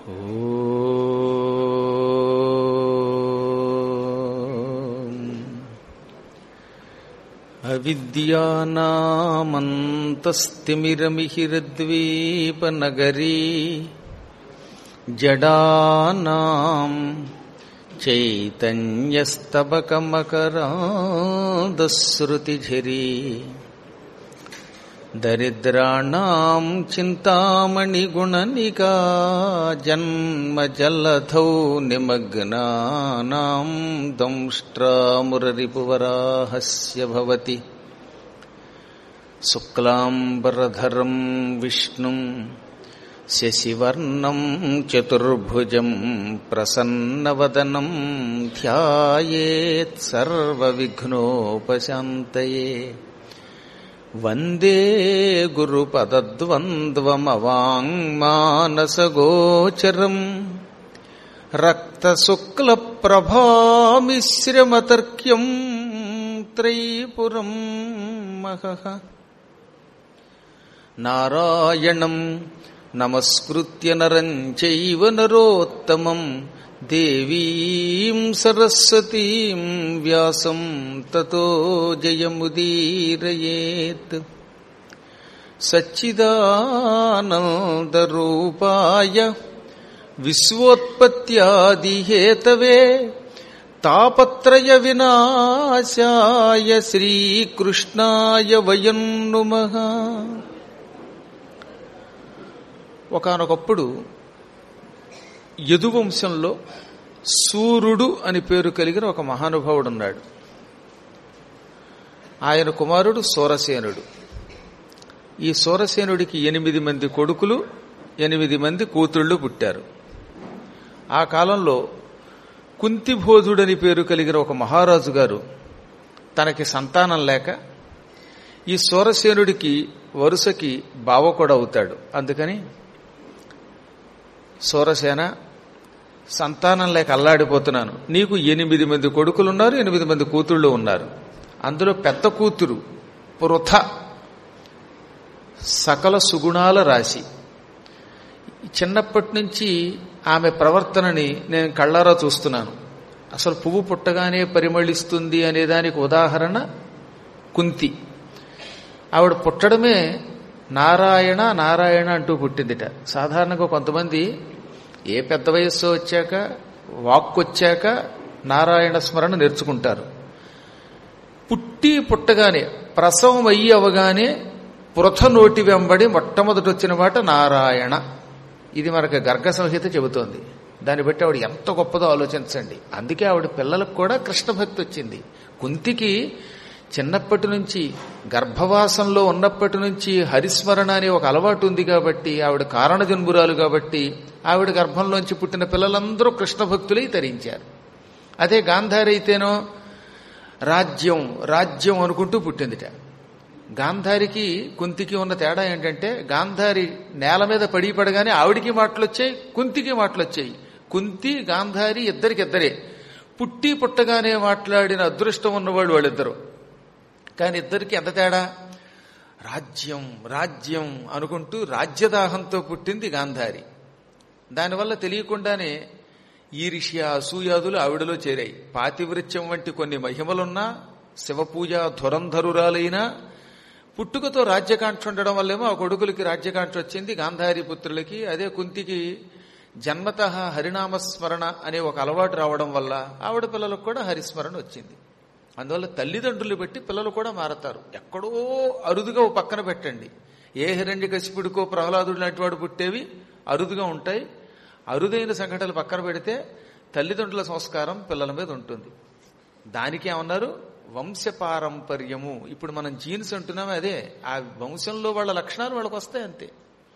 అవిద్యానామంతస్తిమిరమిహిరద్వీపనగరీ జడానాం చైతన్యస్తబకమకరాదశ్రుతిఝరీ దరిద్రాణం చింతామణిగుణనికా జన్మజలధౌ నిమగ్నానాం దంష్ట్రామురరిపువరాహస్య భవతి శుక్లాంబరధరం విష్ణుం శశివర్ణం చతుర్భుజం ప్రసన్నవదనం ధ్యాయేత్ సర్వవిఘ్నోపశాంతయే వందే గురుపదద్వంద్వమవాङ्మానసగోచరం రక్తశుక్లప్రభామిశ్రమతర్క్యం త్రైపురం మహః నారాయణం నమస్కృత్య నరం చైవ నరోత్తమం దేవీం సరస్వతీం వ్యాసం తతో జయముదీరయేత్ సచ్చిదానందరూపాయ విశ్వోత్పత్యాదిహేతవే తాపత్రయ వినాశాయ శ్రీకృష్ణాయ వయం నుమః ఒకనొకప్పుడు యదువంశంలో సూర్యుడు అని పేరు కలిగిన ఒక మహానుభావుడు ఉన్నాడు ఆయన కుమారుడు సోరసేనుడు ఈ సోరసేనుడికి ఎనిమిది మంది కొడుకులు ఎనిమిది మంది కూతుళ్ళు పుట్టారు ఆ కాలంలో కుంతిబోధుడని పేరు కలిగిన ఒక మహారాజు గారు తనకి సంతానం లేక ఈ సోరసేనుడికి వరుసకి బావ కూడా అవుతాడు అందుకని సోరసేన సంతానం లేక అల్లాడిపోతున్నాను నీకు ఎనిమిది మంది కొడుకులున్నారు ఎనిమిది మంది కూతుళ్ళు ఉన్నారు అందులో పెద్ద కూతురు పృథ సకల సుగుణాల రాశి చిన్నప్పటి నుంచి ఆమె ప్రవర్తనని నేను కళ్ళారా చూస్తున్నాను అసలు పువ్వు పుట్టగానే పరిమళిస్తుంది అనే దానికి ఉదాహరణ కుంతి ఆవిడ పుట్టడమే నారాయణ నారాయణ అంటూ పుట్టిందిట సాధారణంగా కొంతమంది ఏ పెద్ద వయస్సు వచ్చాక వాక్కు వచ్చాక నారాయణ స్మరణ నేర్చుకుంటారు పుట్టి పుట్టగానే ప్రసవం అయ్యి అవగానే పృథ నోటి వెంబడి మొట్టమొదటి వచ్చిన మాట నారాయణ ఇది మనకు గర్గ సంహిత చెబుతోంది దాన్ని బట్టి ఆవిడ ఎంత గొప్పదో ఆలోచించండి అందుకే ఆవిడ పిల్లలకు కూడా కృష్ణ భక్తి వచ్చింది కుంతికి చిన్నప్పటి నుంచి గర్భవాసంలో ఉన్నప్పటి నుంచి హరిస్మరణ అనే ఒక అలవాటు ఉంది కాబట్టి ఆవిడ కారణ జన్మురాలు కాబట్టి ఆవిడ గర్భంలోంచి పుట్టిన పిల్లలందరూ కృష్ణ భక్తులై తరించారు అదే గాంధారి అయితేనో రాజ్యం రాజ్యం అనుకుంటూ పుట్టిందిట గాంధారికి కుంతికి ఉన్న తేడా ఏంటంటే గాంధారి నేల మీద పడి పడగానే ఆవిడికి మాటలు వచ్చాయి కుంతికి మాటలు వచ్చాయి కుంతి గాంధారి ఇద్దరికిద్దరే పుట్టి పుట్టగానే మాట్లాడిన అదృష్టం ఉన్నవాళ్ళు వాళ్ళిద్దరు కానీ ఇద్దరికి ఎంత తేడా రాజ్యం రాజ్యం అనుకుంటూ రాజ్యదాహంతో పుట్టింది గాంధారి దానివల్ల తెలియకుండానే ఈరిష్య అసూయాదులు ఆవిడలో చేరాయి పాతివృత్యం వంటి కొన్ని మహిమలున్నా శివపూజ ధురంధరురాలైనా పుట్టుకతో రాజ్యకాంక్ష ఉండడం వల్లేమో ఆ కొడుకులకి రాజ్యకాంక్ష వచ్చింది గాంధారి పుత్రులకి అదే కుంతికి జన్మత హరినామస్మరణ అనే ఒక అలవాటు రావడం వల్ల ఆవిడ పిల్లలకు కూడా హరిస్మరణ వచ్చింది అందువల్ల తల్లిదండ్రులు బట్టి పిల్లలు కూడా మారతారు ఎక్కడో అరుదుగా ఓ పక్కన పెట్టండి ఏ హిరణ్య కసిపుడికో ప్రహ్లాదుడు లాంటి వాడు పుట్టేవి అరుదుగా ఉంటాయి అరుదైన సంఘటనలు పక్కన పెడితే తల్లిదండ్రుల సంస్కారం పిల్లల మీద ఉంటుంది దానికి ఏమన్నారు వంశపారంపర్యము ఇప్పుడు మనం జీన్స్ అంటున్నాం అదే ఆ వంశంలో వాళ్ళ లక్షణాలు వాళ్ళకి వస్తాయి అంతే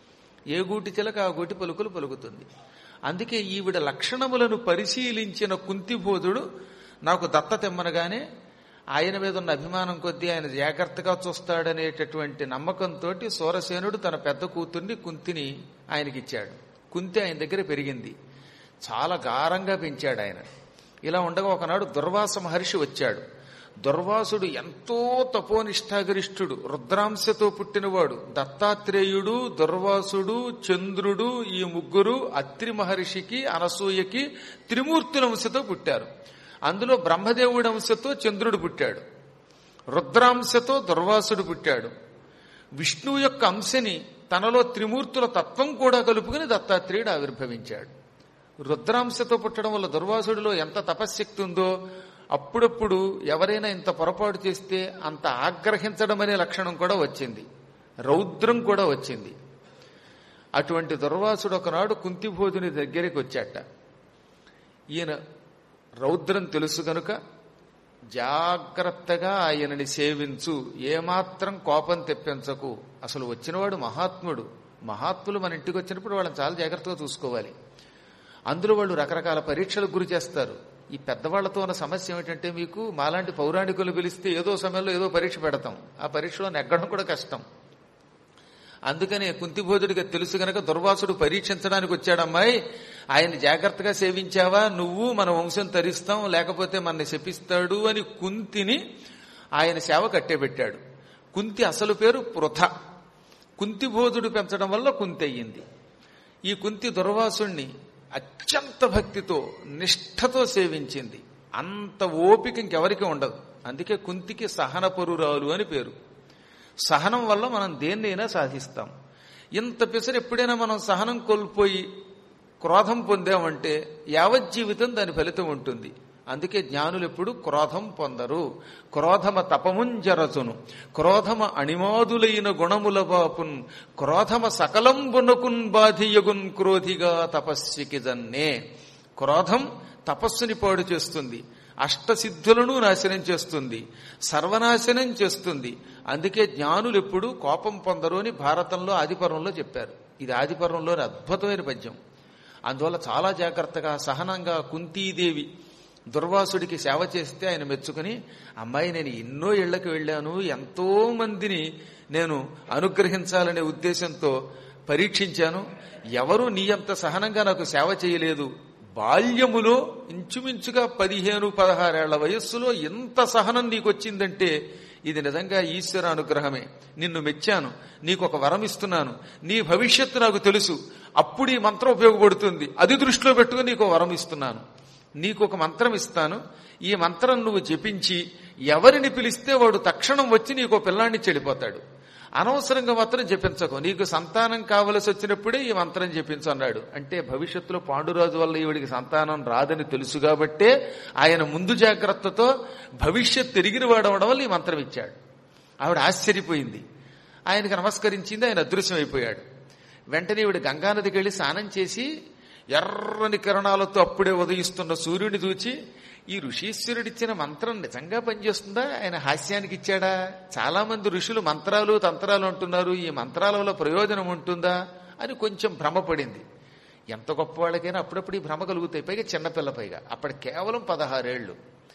ఏ గూటి చిలక ఆ గూటి పలుకులు పలుకుతుంది అందుకే ఈవిడ లక్షణములను పరిశీలించిన కుంతిబోధుడు నాకు దత్త తెమ్మనగానే ఆయన మీద ఉన్న అభిమానం కొద్దీ ఆయన జాగ్రత్తగా చూస్తాడనేటటువంటి నమ్మకంతో సూరసేనుడు తన పెద్ద కూతుర్ని కుంతిని ఆయనకిచ్చాడు కుంతి ఆయన దగ్గర పెరిగింది చాలా గారంగా పెంచాడు ఆయన ఇలా ఉండగా ఒకనాడు దుర్వాస మహర్షి వచ్చాడు దుర్వాసుడు ఎంతో తపోనిష్టాగరిష్ఠుడు రుద్రాంశతో పుట్టినవాడు దత్తాత్రేయుడు దుర్వాసుడు చంద్రుడు ఈ ముగ్గురు అత్రి మహర్షికి అనసూయకి త్రిమూర్తుల అంశతో పుట్టారు అందులో బ్రహ్మదేవుడి అంశతో చంద్రుడు పుట్టాడు రుద్రాంశతో దుర్వాసుడు పుట్టాడు విష్ణువు యొక్క అంశని తనలో త్రిమూర్తుల తత్వం కూడా కలుపుకుని దత్తాత్రేయుడు ఆవిర్భవించాడు రుద్రాంశతో పుట్టడం వల్ల దుర్వాసుడిలో ఎంత తపశ్శక్తి ఉందో అప్పుడప్పుడు ఎవరైనా ఇంత పొరపాటు చేస్తే అంత ఆగ్రహించడం అనే లక్షణం కూడా వచ్చింది రౌద్రం కూడా వచ్చింది అటువంటి దుర్వాసుడు ఒకనాడు కుంతిబోధుని దగ్గరికి వచ్చాట ఈయన రౌద్రం తెలుసు గనుక జాగ్రత్తగా ఆయనని సేవించు ఏమాత్రం కోపం తెప్పించకు అసలు వచ్చినవాడు మహాత్ముడు మహాత్ములు మన ఇంటికి వచ్చినప్పుడు వాళ్ళని చాలా జాగ్రత్తగా చూసుకోవాలి అందులో వాళ్ళు రకరకాల పరీక్షలకు గురి చేస్తారు ఈ పెద్దవాళ్లతో ఉన్న సమస్య ఏమిటంటే మీకు మాలాంటి పౌరాణికులు పిలిస్తే ఏదో సమయంలో ఏదో పరీక్ష పెడతాం ఆ పరీక్షలో నెగ్గడం కూడా కష్టం అందుకనే కుంతిబోధుడిగా తెలుసు గనక దుర్వాసుడు పరీక్షించడానికి వచ్చాడమ్మాయి ఆయన జాగ్రత్తగా సేవించావా నువ్వు మన వంశం తరిస్తాం లేకపోతే మనని శపిస్తాడు అని కుంతిని ఆయన సేవ కట్టేబెట్టాడు కుంతి అసలు పేరు పృథ కుంతిబోధుడు పెంచడం వల్ల కుంతి అయ్యింది ఈ కుంతి దుర్వాసుణ్ణి అత్యంత భక్తితో నిష్ఠతో సేవించింది అంత ఓపిక ఇంకెవరికి ఉండదు అందుకే కుంతికి సహనపరురాలు అని పేరు సహనం వల్ల మనం దేన్నైనా సాధిస్తాం ఇంత పిసరు ఎప్పుడైనా మనం సహనం కోల్పోయి క్రోధం పొందామంటే యావజ్జీవితం దాని ఫలితం ఉంటుంది అందుకే జ్ఞానులు ఎప్పుడు క్రోధం పొందరు క్రోధమ తపముంజరచును క్రోధమ అణిమాదులైన గుణముల బాపున్ క్రోధమ సకలంబునకున్ బాధియగున్ క్రోధిగా తపస్వికి జన్నే క్రోధం తపస్సుని పాడు చేస్తుంది అష్టసిద్ధులను నాశనం చేస్తుంది సర్వనాశనం చేస్తుంది అందుకే జ్ఞానులు ఎప్పుడు కోపం పొందరు అని భారతంలో ఆదిపర్వంలో చెప్పారు ఇది ఆదిపర్వంలోని అద్భుతమైన పద్యం అందువల్ల చాలా జాగ్రత్తగా సహనంగా కుంతీదేవి దుర్వాసుడికి సేవ చేస్తే ఆయన మెచ్చుకుని అమ్మాయి నేను ఎన్నో ఇళ్లకు వెళ్ళాను ఎంతో మందిని నేను అనుగ్రహించాలనే ఉద్దేశంతో పరీక్షించాను ఎవరు నీ అంత సహనంగా నాకు సేవ చేయలేదు బాల్యములో ఇంచుమించుగా పదిహేను పదహారేళ్ల వయస్సులో ఎంత సహనం నీకు వచ్చిందంటే ఇది నిజంగా ఈశ్వర అనుగ్రహమే నిన్ను మెచ్చాను నీకు ఒక వరం ఇస్తున్నాను నీ భవిష్యత్తు నాకు తెలుసు అప్పుడు ఈ మంత్రం ఉపయోగపడుతుంది అది దృష్టిలో పెట్టుకుని నీకు వరం ఇస్తున్నాను నీకు ఒక మంత్రం ఇస్తాను ఈ మంత్రం నువ్వు జపించి ఎవరిని పిలిస్తే వాడు తక్షణం వచ్చి నీకు పిల్లాన్ని చెడిపోతాడు అనవసరంగా మాత్రం జపించకు నీకు సంతానం కావలసి వచ్చినప్పుడే ఈ మంత్రం జపించు అన్నాడు అంటే భవిష్యత్తులో పాండురాజు వల్ల ఈవిడికి సంతానం రాదని తెలుసు కాబట్టే ఆయన ముందు జాగ్రత్తతో భవిష్యత్ తిరిగిన వాడవడం వల్ల ఈ మంత్రం ఇచ్చాడు ఆవిడ ఆశ్చర్యపోయింది ఆయనకు నమస్కరించింది ఆయన అదృశ్యం అయిపోయాడు వెంటనే ఈవిడ గంగానదికి వెళ్లి స్నానం చేసి ఎర్రని కిరణాలతో అప్పుడే ఉదయిస్తున్న సూర్యుని చూచి ఈ ఋషీశ్వరుడిచ్చిన మంత్రం నిజంగా పనిచేస్తుందా ఆయన హాస్యానికి ఇచ్చాడా చాలా మంది ఋషులు మంత్రాలు తంత్రాలు అంటున్నారు ఈ మంత్రాల వల్ల ప్రయోజనం ఉంటుందా అని కొంచెం భ్రమపడింది ఎంత గొప్ప వాళ్ళకైనా అప్పుడప్పుడు ఈ భ్రమ కలుగుతాయి పైగా చిన్నపిల్ల పైగా అప్పటి కేవలం పదహారేళ్లు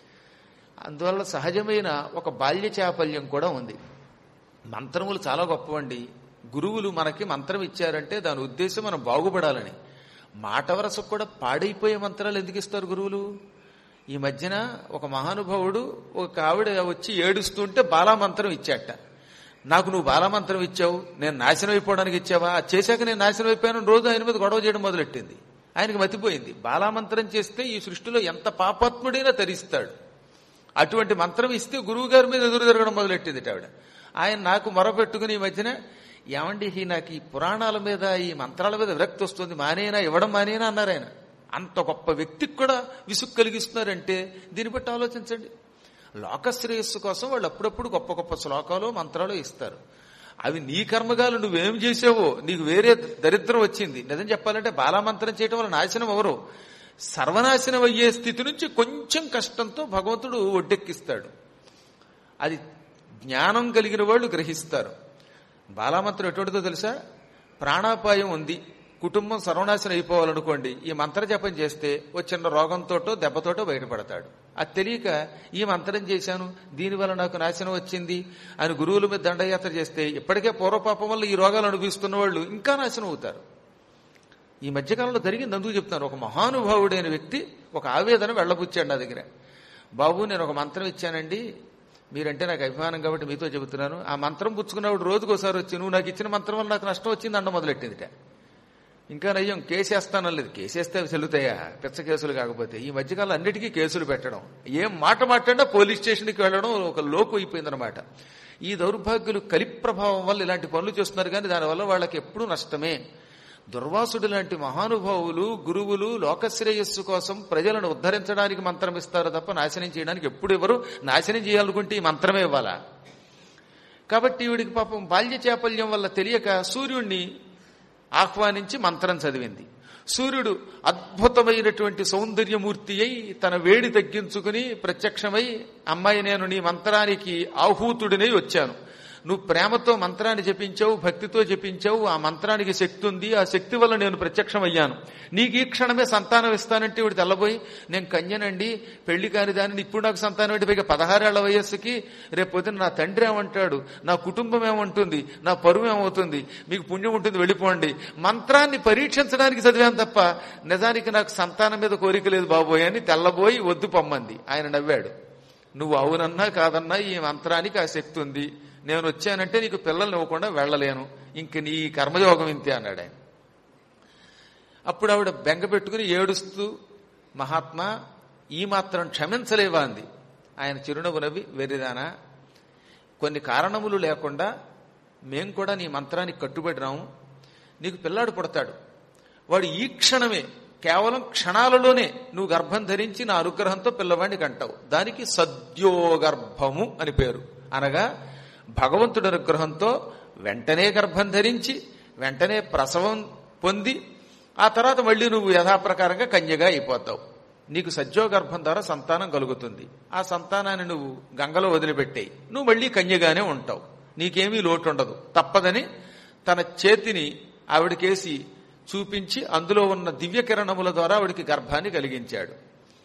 అందువల్ల సహజమైన ఒక బాల్య చాపల్యం కూడా ఉంది మంత్రములు చాలా గొప్పవండి గురువులు మనకి మంత్రం ఇచ్చారంటే దాని ఉద్దేశం మనం బాగుపడాలని మాట వరసకు కూడా పాడైపోయే మంత్రాలు ఎందుకు ఇస్తారు గురువులు ఈ మధ్యన ఒక మహానుభావుడు ఒక ఆవిడ వచ్చి ఏడుస్తుంటే బాలామంత్రం ఇచ్చాట నాకు నువ్వు బాలామంత్రం ఇచ్చావు నేను నాశనం అయిపోవడానికి ఇచ్చావా అది చేశాక నేను నాశనం అయిపోయాను రోజు ఆయన మీద గొడవ చేయడం మొదలెట్టింది ఆయనకి మతిపోయింది బాలామంత్రం చేస్తే ఈ సృష్టిలో ఎంత పాపాత్ముడైనా తరిస్తాడు అటువంటి మంత్రం ఇస్తే గురువు గారి మీద ఎదురు తిరగడం మొదలెట్టింది ఆవిడ ఆయన నాకు మొరపెట్టుకుని ఈ మధ్యన ఏమండి ఈ నాకు ఈ పురాణాల మీద ఈ మంత్రాల మీద విరక్తి వస్తుంది మానేనా ఇవ్వడం మానేనా అన్నారు ఆయన అంత గొప్ప వ్యక్తికి కూడా విసుగు కలిగిస్తున్నారంటే దీన్ని బట్టి ఆలోచించండి లోకశ్రేయస్సు కోసం వాళ్ళు అప్పుడప్పుడు గొప్ప గొప్ప శ్లోకాలు మంత్రాలు ఇస్తారు అవి నీ కర్మగాలు నువ్వేం చేసావో నీకు వేరే దరిద్రం వచ్చింది నిజం చెప్పాలంటే బాలామంత్రం చేయటం వల్ల నాశనం ఎవరు సర్వనాశనం అయ్యే స్థితి నుంచి కొంచెం కష్టంతో భగవంతుడు ఒడ్డెక్కిస్తాడు అది జ్ఞానం కలిగిన వాళ్ళు గ్రహిస్తారు బాలామంత్రం ఎటువంటిదో తెలుసా ప్రాణాపాయం ఉంది కుటుంబం సర్వనాశనం అయిపోవాలనుకోండి ఈ మంత్ర జపం చేస్తే ఓ చిన్న రోగంతోటో దెబ్బతోటో బయటపడతాడు అది తెలియక ఈ మంత్రం చేశాను దీనివల్ల నాకు నాశనం వచ్చింది అని గురువుల మీద దండయాత్ర చేస్తే ఇప్పటికే పూర్వపాపం వల్ల ఈ రోగాలు అనుభవిస్తున్న వాళ్ళు ఇంకా నాశనం అవుతారు ఈ మధ్యకాలంలో జరిగింది అందుకు చెప్తాను ఒక మహానుభావుడైన వ్యక్తి ఒక ఆవేదన వెళ్ళబుచ్చాడు నా దగ్గర బాబు నేను ఒక మంత్రం ఇచ్చానండి మీరంటే నాకు అభిమానం కాబట్టి మీతో చెబుతున్నాను ఆ మంత్రం పుచ్చుకున్నప్పుడు రోజుకోసారి వచ్చి నువ్వు నాకు ఇచ్చిన మంత్రం వల్ల నాకు నష్టం వచ్చింది అండ మొదలెట్టిందిట ఇంకా నయ్యం కేసేస్తానలేదు కేసేస్తే అవి చెల్లుతాయా పిచ్చ కేసులు కాకపోతే ఈ మధ్యకాలం అన్నిటికీ కేసులు పెట్టడం ఏం మాట మాట్లాడినా పోలీస్ స్టేషన్కి వెళ్ళడం ఒక లోకు అయిపోయిందనమాట ఈ దౌర్భాగ్యులు కలి ప్రభావం వల్ల ఇలాంటి పనులు చేస్తున్నారు కానీ దానివల్ల వాళ్ళకి ఎప్పుడూ నష్టమే దుర్వాసుడు లాంటి మహానుభావులు గురువులు లోకశ్రేయస్సు కోసం ప్రజలను ఉద్ధరించడానికి మంత్రం ఇస్తారు తప్ప నాశనం చేయడానికి ఎప్పుడు ఎవరు నాశనం చేయాలనుకుంటే ఈ మంత్రమే ఇవ్వాలా కాబట్టి వీడికి పాపం బాల్య చాపల్యం వల్ల తెలియక సూర్యుణ్ణి ఆహ్వానించి మంత్రం చదివింది సూర్యుడు అద్భుతమైనటువంటి సౌందర్యమూర్తి అయి తన వేడి తగ్గించుకుని ప్రత్యక్షమై అమ్మాయి నేను నీ మంత్రానికి ఆహూతుడినై వచ్చాను నువ్వు ప్రేమతో మంత్రాన్ని జపించావు భక్తితో జపించావు ఆ మంత్రానికి శక్తి ఉంది ఆ శక్తి వల్ల నేను ప్రత్యక్షమయ్యాను నీకు ఈ క్షణమే సంతానం ఇస్తానంటే ఇవి తెల్లబోయి నేను కన్యనండి పెళ్లి కాని దానిని ఇప్పుడు నాకు సంతానం అంటే పైగా పదహారేళ్ల వయస్సుకి రేపు పొద్దున నా తండ్రి ఏమంటాడు నా కుటుంబం ఏమంటుంది నా పరువు ఏమవుతుంది మీకు పుణ్యం ఉంటుంది వెళ్ళిపోండి మంత్రాన్ని పరీక్షించడానికి చదివాను తప్ప నిజానికి నాకు సంతానం మీద కోరిక లేదు బాబోయ్ అని తెల్లబోయి వద్దు పొమ్మంది ఆయన నవ్వాడు నువ్వు అవునన్నా కాదన్నా ఈ మంత్రానికి ఆ శక్తి ఉంది నేను వచ్చానంటే నీకు పిల్లల్ని ఇవ్వకుండా వెళ్ళలేను ఇంక నీ కర్మయోగం ఇంతే అన్నాడు ఆయన అప్పుడు ఆవిడ బెంగ పెట్టుకుని ఏడుస్తూ మహాత్మా ఈ మాత్రం క్షమించలేవా అంది ఆయన చిరునవ్వు నవ్వి వెర్రిదానా కొన్ని కారణములు లేకుండా మేం కూడా నీ మంత్రానికి కట్టుబడినాము నీకు పిల్లాడు పుడతాడు వాడు ఈ క్షణమే కేవలం క్షణాలలోనే నువ్వు గర్భం ధరించి నా అనుగ్రహంతో పిల్లవాడిని కంటావు దానికి సద్యోగర్భము అని పేరు అనగా భగవంతుడి అనుగ్రహంతో వెంటనే గర్భం ధరించి వెంటనే ప్రసవం పొంది ఆ తర్వాత మళ్ళీ నువ్వు యథాప్రకారంగా కన్యగా అయిపోతావు నీకు సజ్జోగర్భం ద్వారా సంతానం కలుగుతుంది ఆ సంతానాన్ని నువ్వు గంగలో వదిలిపెట్టేయి నువ్వు మళ్ళీ కన్యగానే ఉంటావు నీకేమీ లోటు ఉండదు తప్పదని తన చేతిని ఆవిడకేసి చూపించి అందులో ఉన్న దివ్య కిరణముల ద్వారా ఆవిడికి గర్భాన్ని కలిగించాడు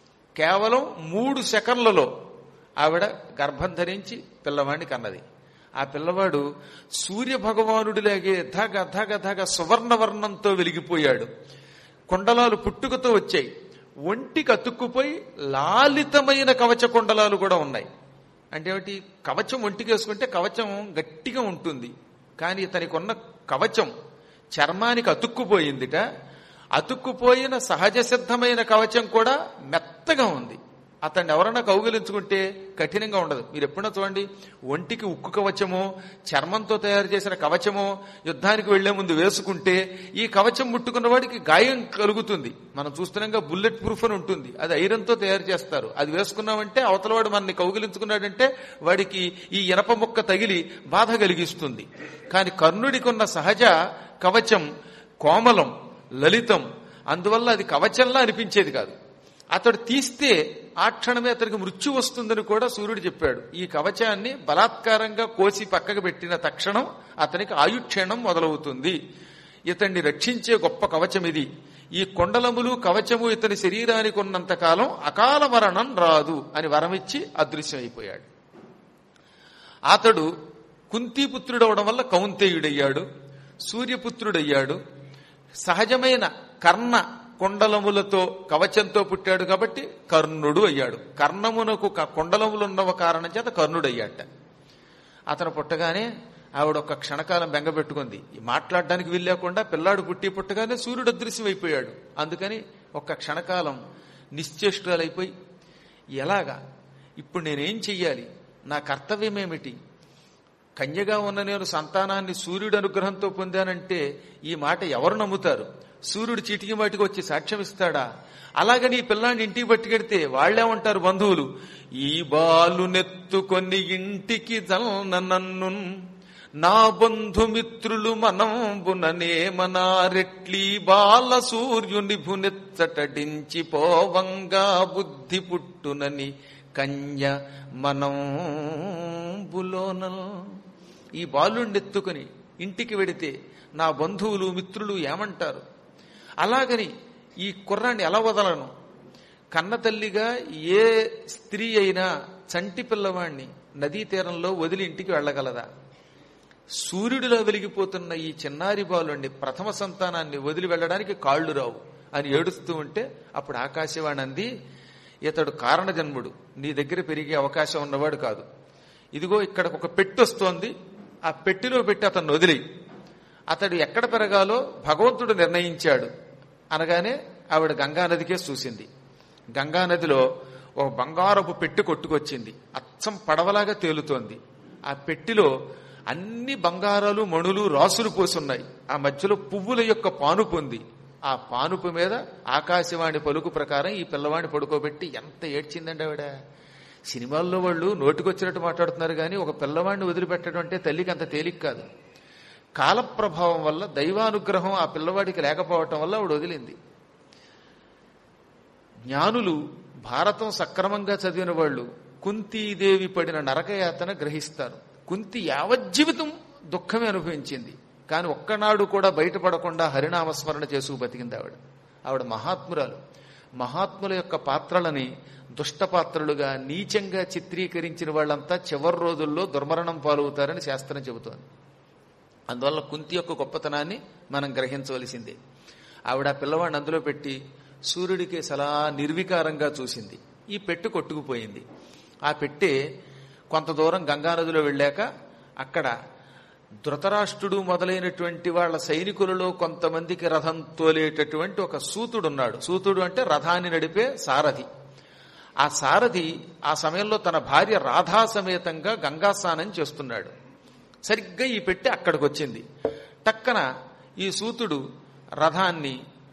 కేవలం మూడు సెకండ్లలో ఆవిడ గర్భం ధరించి పిల్లవాడిని కన్నది ఆ పిల్లవాడు సూర్య భగవానుడిలాగే ధగ ధగ ధగ సువర్ణవర్ణంతో వెలిగిపోయాడు కుండలాలు పుట్టుకతో వచ్చాయి ఒంటికి అతుక్కుపోయి లాలితమైన కవచ కుండలాలు కూడా ఉన్నాయి అంటే ఏమిటి కవచం ఒంటికి వేసుకుంటే కవచం గట్టిగా ఉంటుంది కానీ ఇతనికి ఉన్న కవచం చర్మానికి అతుక్కుపోయిందిట అతుక్కుపోయిన సహజ సిద్ధమైన కవచం కూడా మెత్తగా ఉంది అతన్ని ఎవరన్నా కౌగిలించుకుంటే కఠినంగా ఉండదు మీరు ఎప్పుడన్నా చూడండి ఒంటికి ఉక్కు కవచమో చర్మంతో తయారు చేసిన కవచమో యుద్ధానికి వెళ్లే ముందు వేసుకుంటే ఈ కవచం ముట్టుకున్న వాడికి గాయం కలుగుతుంది మనం చూస్తున్నాగా బుల్లెట్ ప్రూఫ్ అని ఉంటుంది అది ఐరన్తో తయారు చేస్తారు అది వేసుకున్నామంటే అవతలవాడు మనని కౌగిలించుకున్నాడంటే వాడికి ఈ ఇనప ముక్క తగిలి బాధ కలిగిస్తుంది కానీ కర్ణుడికి ఉన్న సహజ కవచం కోమలం లలితం అందువల్ల అది కవచంలా అనిపించేది కాదు అతడు తీస్తే ఆ క్షణమే అతనికి మృత్యు వస్తుందని కూడా సూర్యుడు చెప్పాడు ఈ కవచాన్ని బలాత్కారంగా కోసి పక్కకు పెట్టిన తక్షణం అతనికి ఆయుక్షేణం మొదలవుతుంది ఇతన్ని రక్షించే గొప్ప కవచం ఇది ఈ కొండలములు కవచము ఇతని శరీరానికి ఉన్నంత కాలం అకాల మరణం రాదు అని వరమిచ్చి అదృశ్యమైపోయాడు అతడు కుంతీపుత్రుడవడం వల్ల కౌంతేయుడయ్యాడు సూర్యపుత్రుడయ్యాడు సహజమైన కర్ణ కొండలములతో కవచంతో పుట్టాడు కాబట్టి కర్ణుడు అయ్యాడు కర్ణమునకు కొండలములున్నవ కారణం చేత కర్ణుడు అయ్యాట అతను పుట్టగానే ఆవిడ ఒక క్షణకాలం బెంగపెట్టుకుంది మాట్లాడడానికి వీల్లేకుండా పిల్లాడు పుట్టి పుట్టగానే సూర్యుడు అదృశ్యమైపోయాడు అందుకని ఒక్క క్షణకాలం నిశ్చేష్టులైపోయి ఎలాగా ఇప్పుడు నేనేం చెయ్యాలి నా కర్తవ్యమేమిటి కన్యగా ఉన్న నేను సంతానాన్ని సూర్యుడు అనుగ్రహంతో పొందానంటే ఈ మాట ఎవరు నమ్ముతారు సూర్యుడు చీటికి మాటికి వచ్చి సాక్ష్యం ఇస్తాడా అలాగని ఈ పిల్లాన్ని ఇంటికి పట్టుకెడితే వాళ్ళేమంటారు బంధువులు ఈ బాలు నెత్తుకొని ఇంటికి జల్న నన్ను నా బంధుమిత్రులు మనంబుననే మనారెట్లీ బాల సూర్యుని భునెచ్చటడించి పోవంగా బుద్ధి పుట్టునని కన్య మనం బులోనల్ ఈ బాలుండెత్తుకుని ఇంటికి వెడితే నా బంధువులు మిత్రులు ఏమంటారు అలాగని ఈ కుర్రాన్ని ఎలా వదలను కన్న తల్లిగా ఏ స్త్రీ అయినా చంటి పిల్లవాణ్ణి నదీ తీరంలో వదిలి ఇంటికి వెళ్ళగలదా సూర్యుడిలో వెలిగిపోతున్న ఈ చిన్నారి బాలుండి ప్రథమ సంతానాన్ని వదిలి వెళ్ళడానికి కాళ్ళు రావు అని ఏడుస్తూ ఉంటే అప్పుడు ఆకాశవాణి అంది ఇతడు కారణజన్ముడు నీ దగ్గర పెరిగే అవకాశం ఉన్నవాడు కాదు ఇదిగో ఇక్కడ ఒక పెట్టి వస్తోంది ఆ పెట్టిలో పెట్టి అతను వదిలి అతడు ఎక్కడ పెరగాలో భగవంతుడు నిర్ణయించాడు అనగానే ఆవిడ గంగానదికే చూసింది గంగానదిలో ఒక బంగారపు పెట్టి కొట్టుకొచ్చింది అచ్చం పడవలాగా తేలుతోంది ఆ పెట్టిలో అన్ని బంగారాలు మణులు రాసులు పోసున్నాయి ఆ మధ్యలో పువ్వుల యొక్క పానుపు ఉంది ఆ పానుపు మీద ఆకాశవాణి పలుకు ప్రకారం ఈ పిల్లవాడిని పడుకోబెట్టి ఎంత ఏడ్చిందండి ఆవిడ సినిమాల్లో వాళ్ళు నోటికొచ్చినట్టు మాట్లాడుతున్నారు కానీ ఒక పిల్లవాడిని వదిలిపెట్టడం అంటే తల్లికి అంత తేలిక కాదు కాలప్రభావం వల్ల దైవానుగ్రహం ఆ పిల్లవాడికి లేకపోవటం వల్ల ఆవిడ వదిలింది జ్ఞానులు భారతం సక్రమంగా చదివిన వాళ్ళు కుంతీదేవి పడిన నరకయాతన గ్రహిస్తారు కుంతి యావజ్జీవితం దుఃఖమే అనుభవించింది కానీ ఒక్కనాడు కూడా బయటపడకుండా హరినామస్మరణ చేసుకు బతికింది ఆవిడ ఆవిడ మహాత్మురాలు మహాత్ముల యొక్క పాత్రలని దుష్ట పాత్రలుగా నీచంగా చిత్రీకరించిన వాళ్ళంతా చివరి రోజుల్లో దుర్మరణం పాలవుతారని శాస్త్రం చెబుతోంది అందువల్ల కుంతి యొక్క గొప్పతనాన్ని మనం గ్రహించవలసిందే ఆవిడ ఆ పిల్లవాడిని అందులో పెట్టి సూర్యుడికి సలా నిర్వికారంగా చూసింది ఈ పెట్టు కొట్టుకుపోయింది ఆ పెట్టే కొంత దూరం గంగానదిలో వెళ్ళాక అక్కడ ధృతరాష్ట్రుడు మొదలైనటువంటి వాళ్ళ సైనికులలో కొంతమందికి రథం తోలేటటువంటి ఒక సూతుడున్నాడు సూతుడు అంటే రథాన్ని నడిపే సారథి ఆ సారథి ఆ సమయంలో తన భార్య రాధా సమేతంగా గంగా స్నానం చేస్తున్నాడు సరిగ్గా ఈ పెట్టి అక్కడికి వచ్చింది టక్కన ఈ సూతుడు రథాన్ని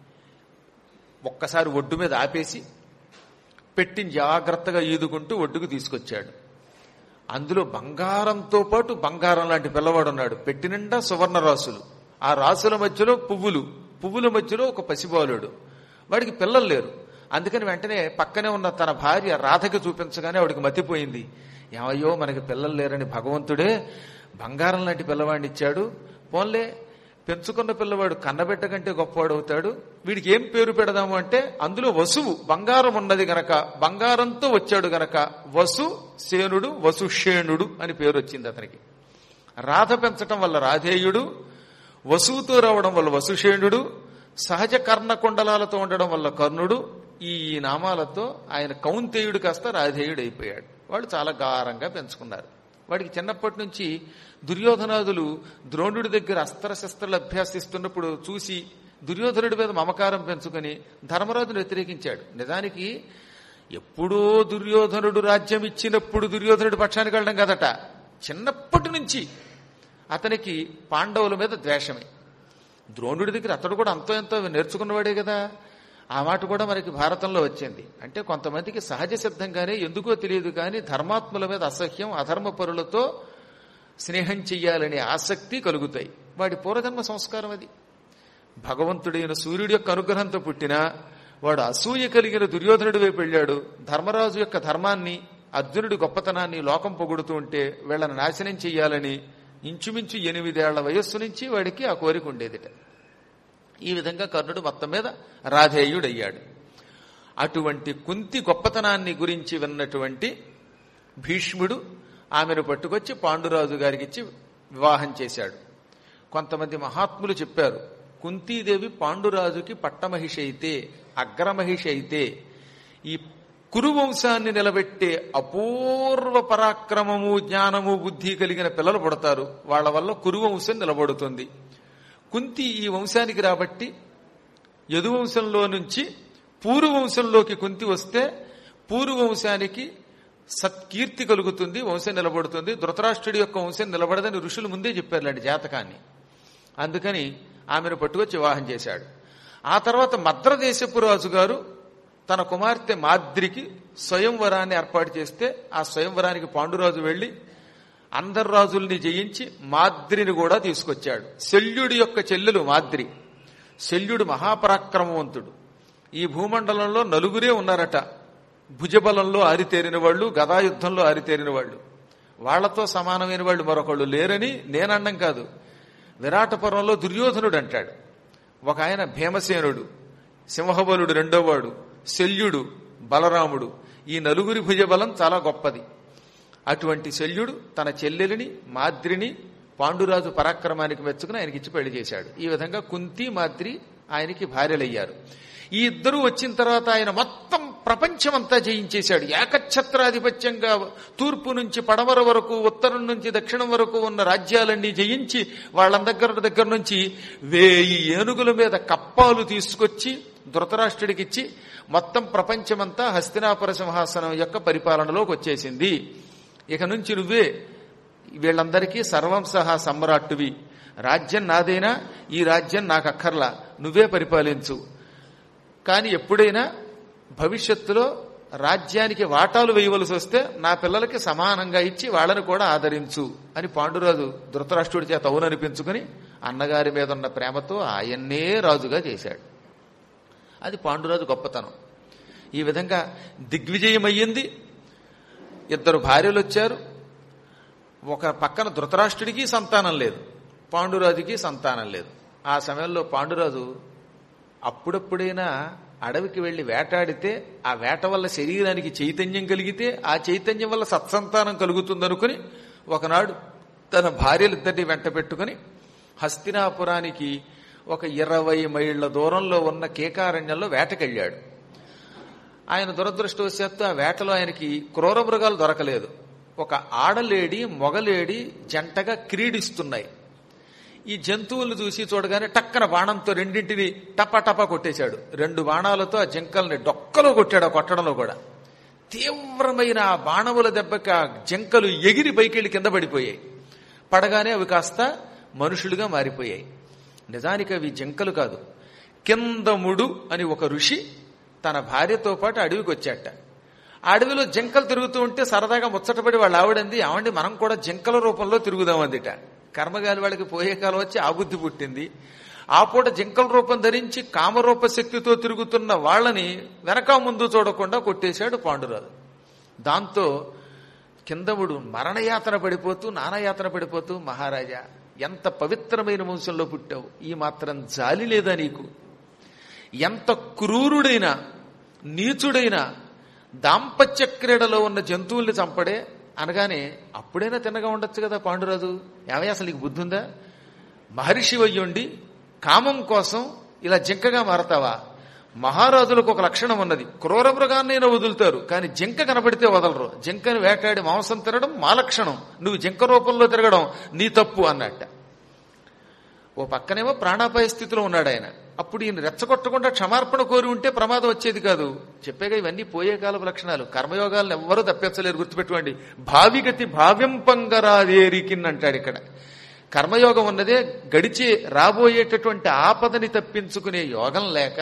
ఒక్కసారి ఒడ్డు మీద ఆపేసి పెట్టిని జాగ్రత్తగా ఈదుకుంటూ ఒడ్డుకు తీసుకొచ్చాడు అందులో బంగారంతో పాటు బంగారం లాంటి పిల్లవాడు ఉన్నాడు పెట్టి నిండా సువర్ణ రాసులు ఆ రాసుల మధ్యలో పువ్వులు పువ్వుల మధ్యలో ఒక పసిబాలుడు వాడికి పిల్లలు లేరు అందుకని వెంటనే పక్కనే ఉన్న తన భార్య రాధకి చూపించగానే వాడికి మతిపోయింది ఏమయ్యో మనకి పిల్లలు లేరని భగవంతుడే బంగారం లాంటి పిల్లవాడిని ఇచ్చాడు పోన్లే పెంచుకున్న పిల్లవాడు కన్నబిడ్డ కంటే గొప్పవాడు అవుతాడు వీడికి ఏం పేరు పెడదాము అంటే అందులో వసువు బంగారం ఉన్నది గనక బంగారంతో వచ్చాడు గనక వసు సేనుడు వసుషేణుడు అని పేరు వచ్చింది అతనికి రాధ పెంచటం వల్ల రాధేయుడు వసువుతో రావడం వల్ల వసుషేణుడు సహజ కర్ణ కుండలాలతో ఉండడం వల్ల కర్ణుడు ఈ నామాలతో ఆయన కౌంతేయుడు కాస్త రాధేయుడు అయిపోయాడు వాళ్ళు చాలా గారంగా పెంచుకున్నారు వాడికి చిన్నప్పటి నుంచి దుర్యోధనాదులు ద్రోణుడి దగ్గర అస్త్రశస్త్రాలు అభ్యాసిస్తున్నప్పుడు చూసి దుర్యోధనుడి మీద మమకారం పెంచుకొని ధర్మరాజును వ్యతిరేకించాడు నిజానికి ఎప్పుడో దుర్యోధనుడు రాజ్యం ఇచ్చినప్పుడు దుర్యోధనుడి పక్షానికి వెళ్ళడం కదట చిన్నప్పటి నుంచి అతనికి పాండవుల మీద ద్వేషమే ద్రోణుడి దగ్గర అతడు కూడా అంతో ఎంతో నేర్చుకున్నవాడే కదా ఆ మాట కూడా మనకి భారతంలో వచ్చింది అంటే కొంతమందికి సహజ సిద్ధంగానే ఎందుకో తెలియదు కానీ ధర్మాత్ముల మీద అసహ్యం అధర్మ పరులతో స్నేహం చెయ్యాలనే ఆసక్తి కలుగుతాయి వాడి పూర్వజన్మ సంస్కారం అది భగవంతుడైన సూర్యుడి యొక్క అనుగ్రహంతో పుట్టినా వాడు అసూయ కలిగిన దుర్యోధనుడి వైపు వెళ్ళాడు ధర్మరాజు యొక్క ధర్మాన్ని అర్జునుడి గొప్పతనాన్ని లోకం పొగుడుతూ ఉంటే వీళ్ళని నాశనం చెయ్యాలని ఇంచుమించు ఎనిమిదేళ్ల వయస్సు నుంచి వాడికి ఆ కోరిక ఉండేదిట ఈ విధంగా కర్ణుడు మొత్తం మీద రాధేయుడయ్యాడు అటువంటి కుంతి గొప్పతనాన్ని గురించి విన్నటువంటి భీష్ముడు ఆమెను పట్టుకొచ్చి పాండురాజు గారికి ఇచ్చి వివాహం చేశాడు కొంతమంది మహాత్ములు చెప్పారు కుంతీదేవి పాండురాజుకి పట్టమహిషి అయితే అగ్రమహిషి అయితే ఈ కురువంశాన్ని నిలబెట్టే అపూర్వ పరాక్రమము జ్ఞానము బుద్ధి కలిగిన పిల్లలు పుడతారు వాళ్ళ వల్ల కురువంశం నిలబడుతుంది కుంతి ఈ వంశానికి రాబట్టి యదువంశంలో నుంచి పూర్వవంశంలోకి కుంతి వస్తే పూర్వవంశానికి సత్కీర్తి కలుగుతుంది వంశం నిలబడుతుంది ధృతరాష్ట్రుడి యొక్క వంశం నిలబడదని ఋషులు ముందే చెప్పారు లాంటి జాతకాన్ని అందుకని ఆమెను పట్టుకొచ్చి వివాహం చేశాడు ఆ తర్వాత మద్రదేశపు రాజు గారు తన కుమార్తె మాద్రికి స్వయంవరాన్ని ఏర్పాటు చేస్తే ఆ స్వయంవరానికి పాండురాజు వెళ్లి అందరు రాజుల్ని జయించి మాద్రిని కూడా తీసుకొచ్చాడు శల్యుడి యొక్క చెల్లెలు మాద్రి శల్యుడు మహాపరాక్రమవంతుడు ఈ భూమండలంలో నలుగురే ఉన్నారట భుజబలంలో ఆరితేరిన వాళ్ళు గదాయుద్ధంలో ఆరితేరిన వాళ్ళు వాళ్లతో సమానమైన వాళ్ళు మరొకళ్ళు లేరని నేనన్నం కాదు విరాటపురంలో దుర్యోధనుడు అంటాడు ఒక ఆయన భీమసేనుడు సింహబలుడు రెండోవాడు శల్యుడు బలరాముడు ఈ నలుగురి భుజబలం చాలా గొప్పది అటువంటి శల్యుడు తన చెల్లెలిని మాద్రిని పాండురాజు పరాక్రమానికి మెచ్చుకుని ఆయనకి ఇచ్చి పెళ్లి చేశాడు ఈ విధంగా కుంతి మాద్రి ఆయనకి భార్యలయ్యారు ఈ ఇద్దరు వచ్చిన తర్వాత ఆయన మొత్తం ప్రపంచమంతా జయించేశాడు ఏకఛత్రాధిపత్యంగా తూర్పు నుంచి పడమర వరకు ఉత్తరం నుంచి దక్షిణం వరకు ఉన్న రాజ్యాలన్నీ జయించి వాళ్ళ దగ్గర దగ్గర నుంచి వేయి ఏనుగుల మీద కప్పాలు తీసుకొచ్చి ధృతరాష్ట్రుడికిచ్చి మొత్తం ప్రపంచమంతా హస్తినాపుర సింహాసనం యొక్క పరిపాలనలోకి వచ్చేసింది ఇక నుంచి నువ్వే వీళ్ళందరికీ సర్వం సహా సమ్మరాట్టువి రాజ్యం నాదైనా ఈ రాజ్యం నాకు అక్కర్లా నువ్వే పరిపాలించు కానీ ఎప్పుడైనా భవిష్యత్తులో రాజ్యానికి వాటాలు వేయవలసి వస్తే నా పిల్లలకి సమానంగా ఇచ్చి వాళ్ళని కూడా ఆదరించు అని పాండురాజు ధృతరాష్ట్రుడి చేత అవుననిపించుకుని అన్నగారి మీద ఉన్న ప్రేమతో ఆయన్నే రాజుగా చేశాడు అది పాండురాజు గొప్పతనం ఈ విధంగా దిగ్విజయం అయ్యింది ఇద్దరు భార్యలు వచ్చారు ఒక పక్కన ధృతరాష్ట్రుడికి సంతానం లేదు పాండురాజుకి సంతానం లేదు ఆ సమయంలో పాండురాజు అప్పుడప్పుడైనా అడవికి వెళ్లి వేటాడితే ఆ వేట వల్ల శరీరానికి చైతన్యం కలిగితే ఆ చైతన్యం వల్ల సత్సంతానం కలుగుతుందనుకుని ఒకనాడు తన భార్యలిద్దరిని వెంట పెట్టుకుని హస్తినాపురానికి ఒక ఇరవై మైళ్ల దూరంలో ఉన్న కేకారణ్యంలో వేటకెళ్ళాడు ఆయన దురదృష్టవశాత్తు ఆ వేటలో ఆయనకి క్రూర మృగాలు దొరకలేదు ఒక ఆడలేడి మొగలేడి జంటగా క్రీడిస్తున్నాయి ఈ జంతువులను చూసి చూడగానే టక్కన బాణంతో రెండింటిని టపా టపా కొట్టేశాడు రెండు బాణాలతో ఆ జింకల్ని డొక్కలో కొట్టాడు ఆ కొట్టడంలో కూడా తీవ్రమైన ఆ బాణముల దెబ్బకి ఆ జింకలు ఎగిరి పైకెళ్ళి కింద పడిపోయాయి పడగానే అవి కాస్త మనుషులుగా మారిపోయాయి నిజానికి అవి జింకలు కాదు కిందముడు అని ఒక ఋషి తన భార్యతో పాటు అడవికి వచ్చాట ఆ అడవిలో జింకలు తిరుగుతూ ఉంటే సరదాగా ముచ్చటపడి వాళ్ళు ఆవిడంది ఏమండి మనం కూడా జింకల రూపంలో తిరుగుదామందిట కర్మగాలి వాళ్ళకి పోయే కాలం వచ్చి ఆ బుద్ధి పుట్టింది ఆ పూట జింకల రూపం ధరించి కామరూప శక్తితో తిరుగుతున్న వాళ్ళని వెనక ముందు చూడకుండా కొట్టేశాడు పాండురాజు దాంతో కిందముడు మరణయాతన పడిపోతూ నానాయాతన పడిపోతూ మహారాజా ఎంత పవిత్రమైన వంశంలో పుట్టావు ఈ మాత్రం జాలి లేదా నీకు ఎంత క్రూరుడైనా నీచుడైనా దాంపత్య క్రీడలో ఉన్న జంతువుల్ని చంపడే అనగానే అప్పుడైనా తిన్నగా ఉండొచ్చు కదా పాండురాజు ఏమయ్య అసలు నీకు బుద్ధి ఉందా మహర్షి వయ్యుండి కామం కోసం ఇలా జింకగా మారతావా మహారాజులకు ఒక లక్షణం ఉన్నది క్రూర మృగాన్నైనా వదులుతారు కానీ జింక కనబడితే వదలరు జింకని వేటాడి మాంసం తినడం మా లక్షణం నువ్వు జింక రూపంలో తిరగడం నీ తప్పు అన్నట్ట ఓ పక్కనేమో ప్రాణాపాయ స్థితిలో ఉన్నాడు ఆయన అప్పుడు ఈయన రెచ్చగొట్టకుండా క్షమార్పణ కోరి ఉంటే ప్రమాదం వచ్చేది కాదు చెప్పేగా ఇవన్నీ పోయే కాలపు లక్షణాలు కర్మయోగాలను ఎవ్వరూ తప్పించలేరు గుర్తుపెట్టుకోండి భావిగతి భావ్యంపంగరాదేరికిన్ అంటాడు ఇక్కడ కర్మయోగం ఉన్నదే గడిచే రాబోయేటటువంటి ఆపదని తప్పించుకునే యోగం లేక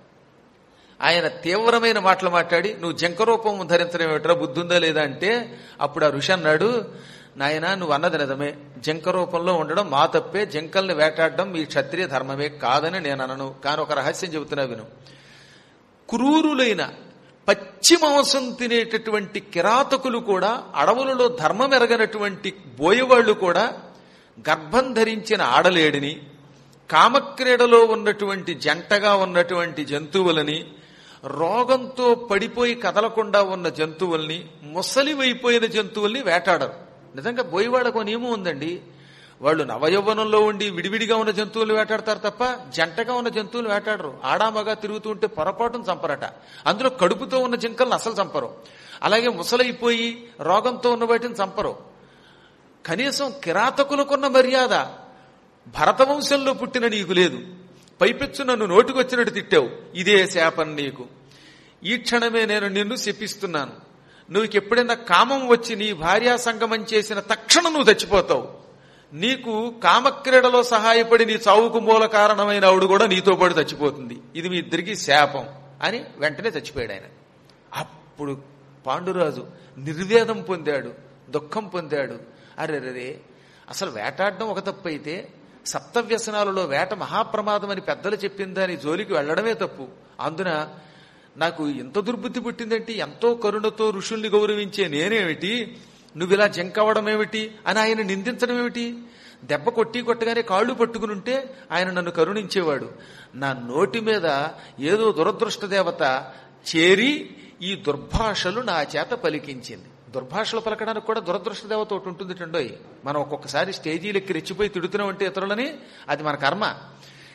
ఆయన తీవ్రమైన మాటలు మాట్లాడి నువ్వు జంక రూపం ధరించడం ఏమిట్రా బుద్ధి ఉందా లేదా అంటే అప్పుడు ఆ ఋషి అన్నాడు నాయన నువ్వు అన్నది నిజమే జంక రూపంలో ఉండడం మా తప్పే జంకల్ని వేటాడడం మీ క్షత్రియ ధర్మమే కాదని నేను అనను కానీ ఒక రహస్యం చెబుతున్నా విను క్రూరులైన పచ్చి మాంసం తినేటటువంటి కిరాతకులు కూడా అడవులలో ధర్మం ఎరగనటువంటి బోయవాళ్లు కూడా గర్భం ధరించిన ఆడలేడిని కామక్రీడలో ఉన్నటువంటి జంటగా ఉన్నటువంటి జంతువులని రోగంతో పడిపోయి కదలకుండా ఉన్న జంతువుల్ని ముసలివైపోయిన జంతువుల్ని వేటాడరు నిజంగా బోయవాళ్ళకు నియమం ఉందండి వాళ్ళు నవయౌవనంలో ఉండి విడివిడిగా ఉన్న జంతువులు వేటాడతారు తప్ప జంటగా ఉన్న జంతువులు వేటాడరు ఆడామగా తిరుగుతూ ఉంటే పొరపాటును చంపరట అందులో కడుపుతో ఉన్న జింకలను అసలు చంపరు అలాగే ముసలైపోయి రోగంతో ఉన్న వాటిని చంపరు కనీసం కిరాతకులకున్న మర్యాద భరతవంశంలో పుట్టిన నీకు లేదు పైపెచ్చు నన్ను నోటికొచ్చినట్టు తిట్టావు ఇదే శాపం నీకు ఈ క్షణమే నేను నిన్ను శపిస్తున్నాను నువ్వు ఎప్పుడైనా కామం వచ్చి నీ భార్యా సంగమం చేసిన తక్షణం నువ్వు చచ్చిపోతావు నీకు కామక్రీడలో సహాయపడి నీ చావుకు మూల కారణమైన ఆవిడ కూడా నీతో పాటు చచ్చిపోతుంది ఇది మీ ఇద్దరికి శాపం అని వెంటనే చచ్చిపోయాడు ఆయన అప్పుడు పాండురాజు నిర్వేదం పొందాడు దుఃఖం పొందాడు అరెరే అసలు వేటాడడం ఒక తప్పు అయితే సప్తవ్యసనాలలో వేట మహాప్రమాదం అని పెద్దలు చెప్పిందని జోలికి వెళ్లడమే తప్పు అందున నాకు ఎంత దుర్బుద్ధి పుట్టిందంటే ఎంతో కరుణతో ఋషుల్ని గౌరవించే నేనేమిటి నువ్వు ఇలా జంకవడం ఏమిటి అని ఆయన నిందించడం ఏమిటి దెబ్బ కొట్టి కొట్టగానే కాళ్ళు పట్టుకుని ఉంటే ఆయన నన్ను కరుణించేవాడు నా నోటి మీద ఏదో దురదృష్ట దేవత చేరి ఈ దుర్భాషలు నా చేత పలికించింది దుర్భాషలు పలకడానికి కూడా దురదృష్ట దేవత ఒకటి ఉంటుంది టండోయ్ మనం ఒక్కొక్కసారి స్టేజీలు ఎక్కి రెచ్చిపోయి తిడుతున్నాం అంటే ఇతరులని అది మన కర్మ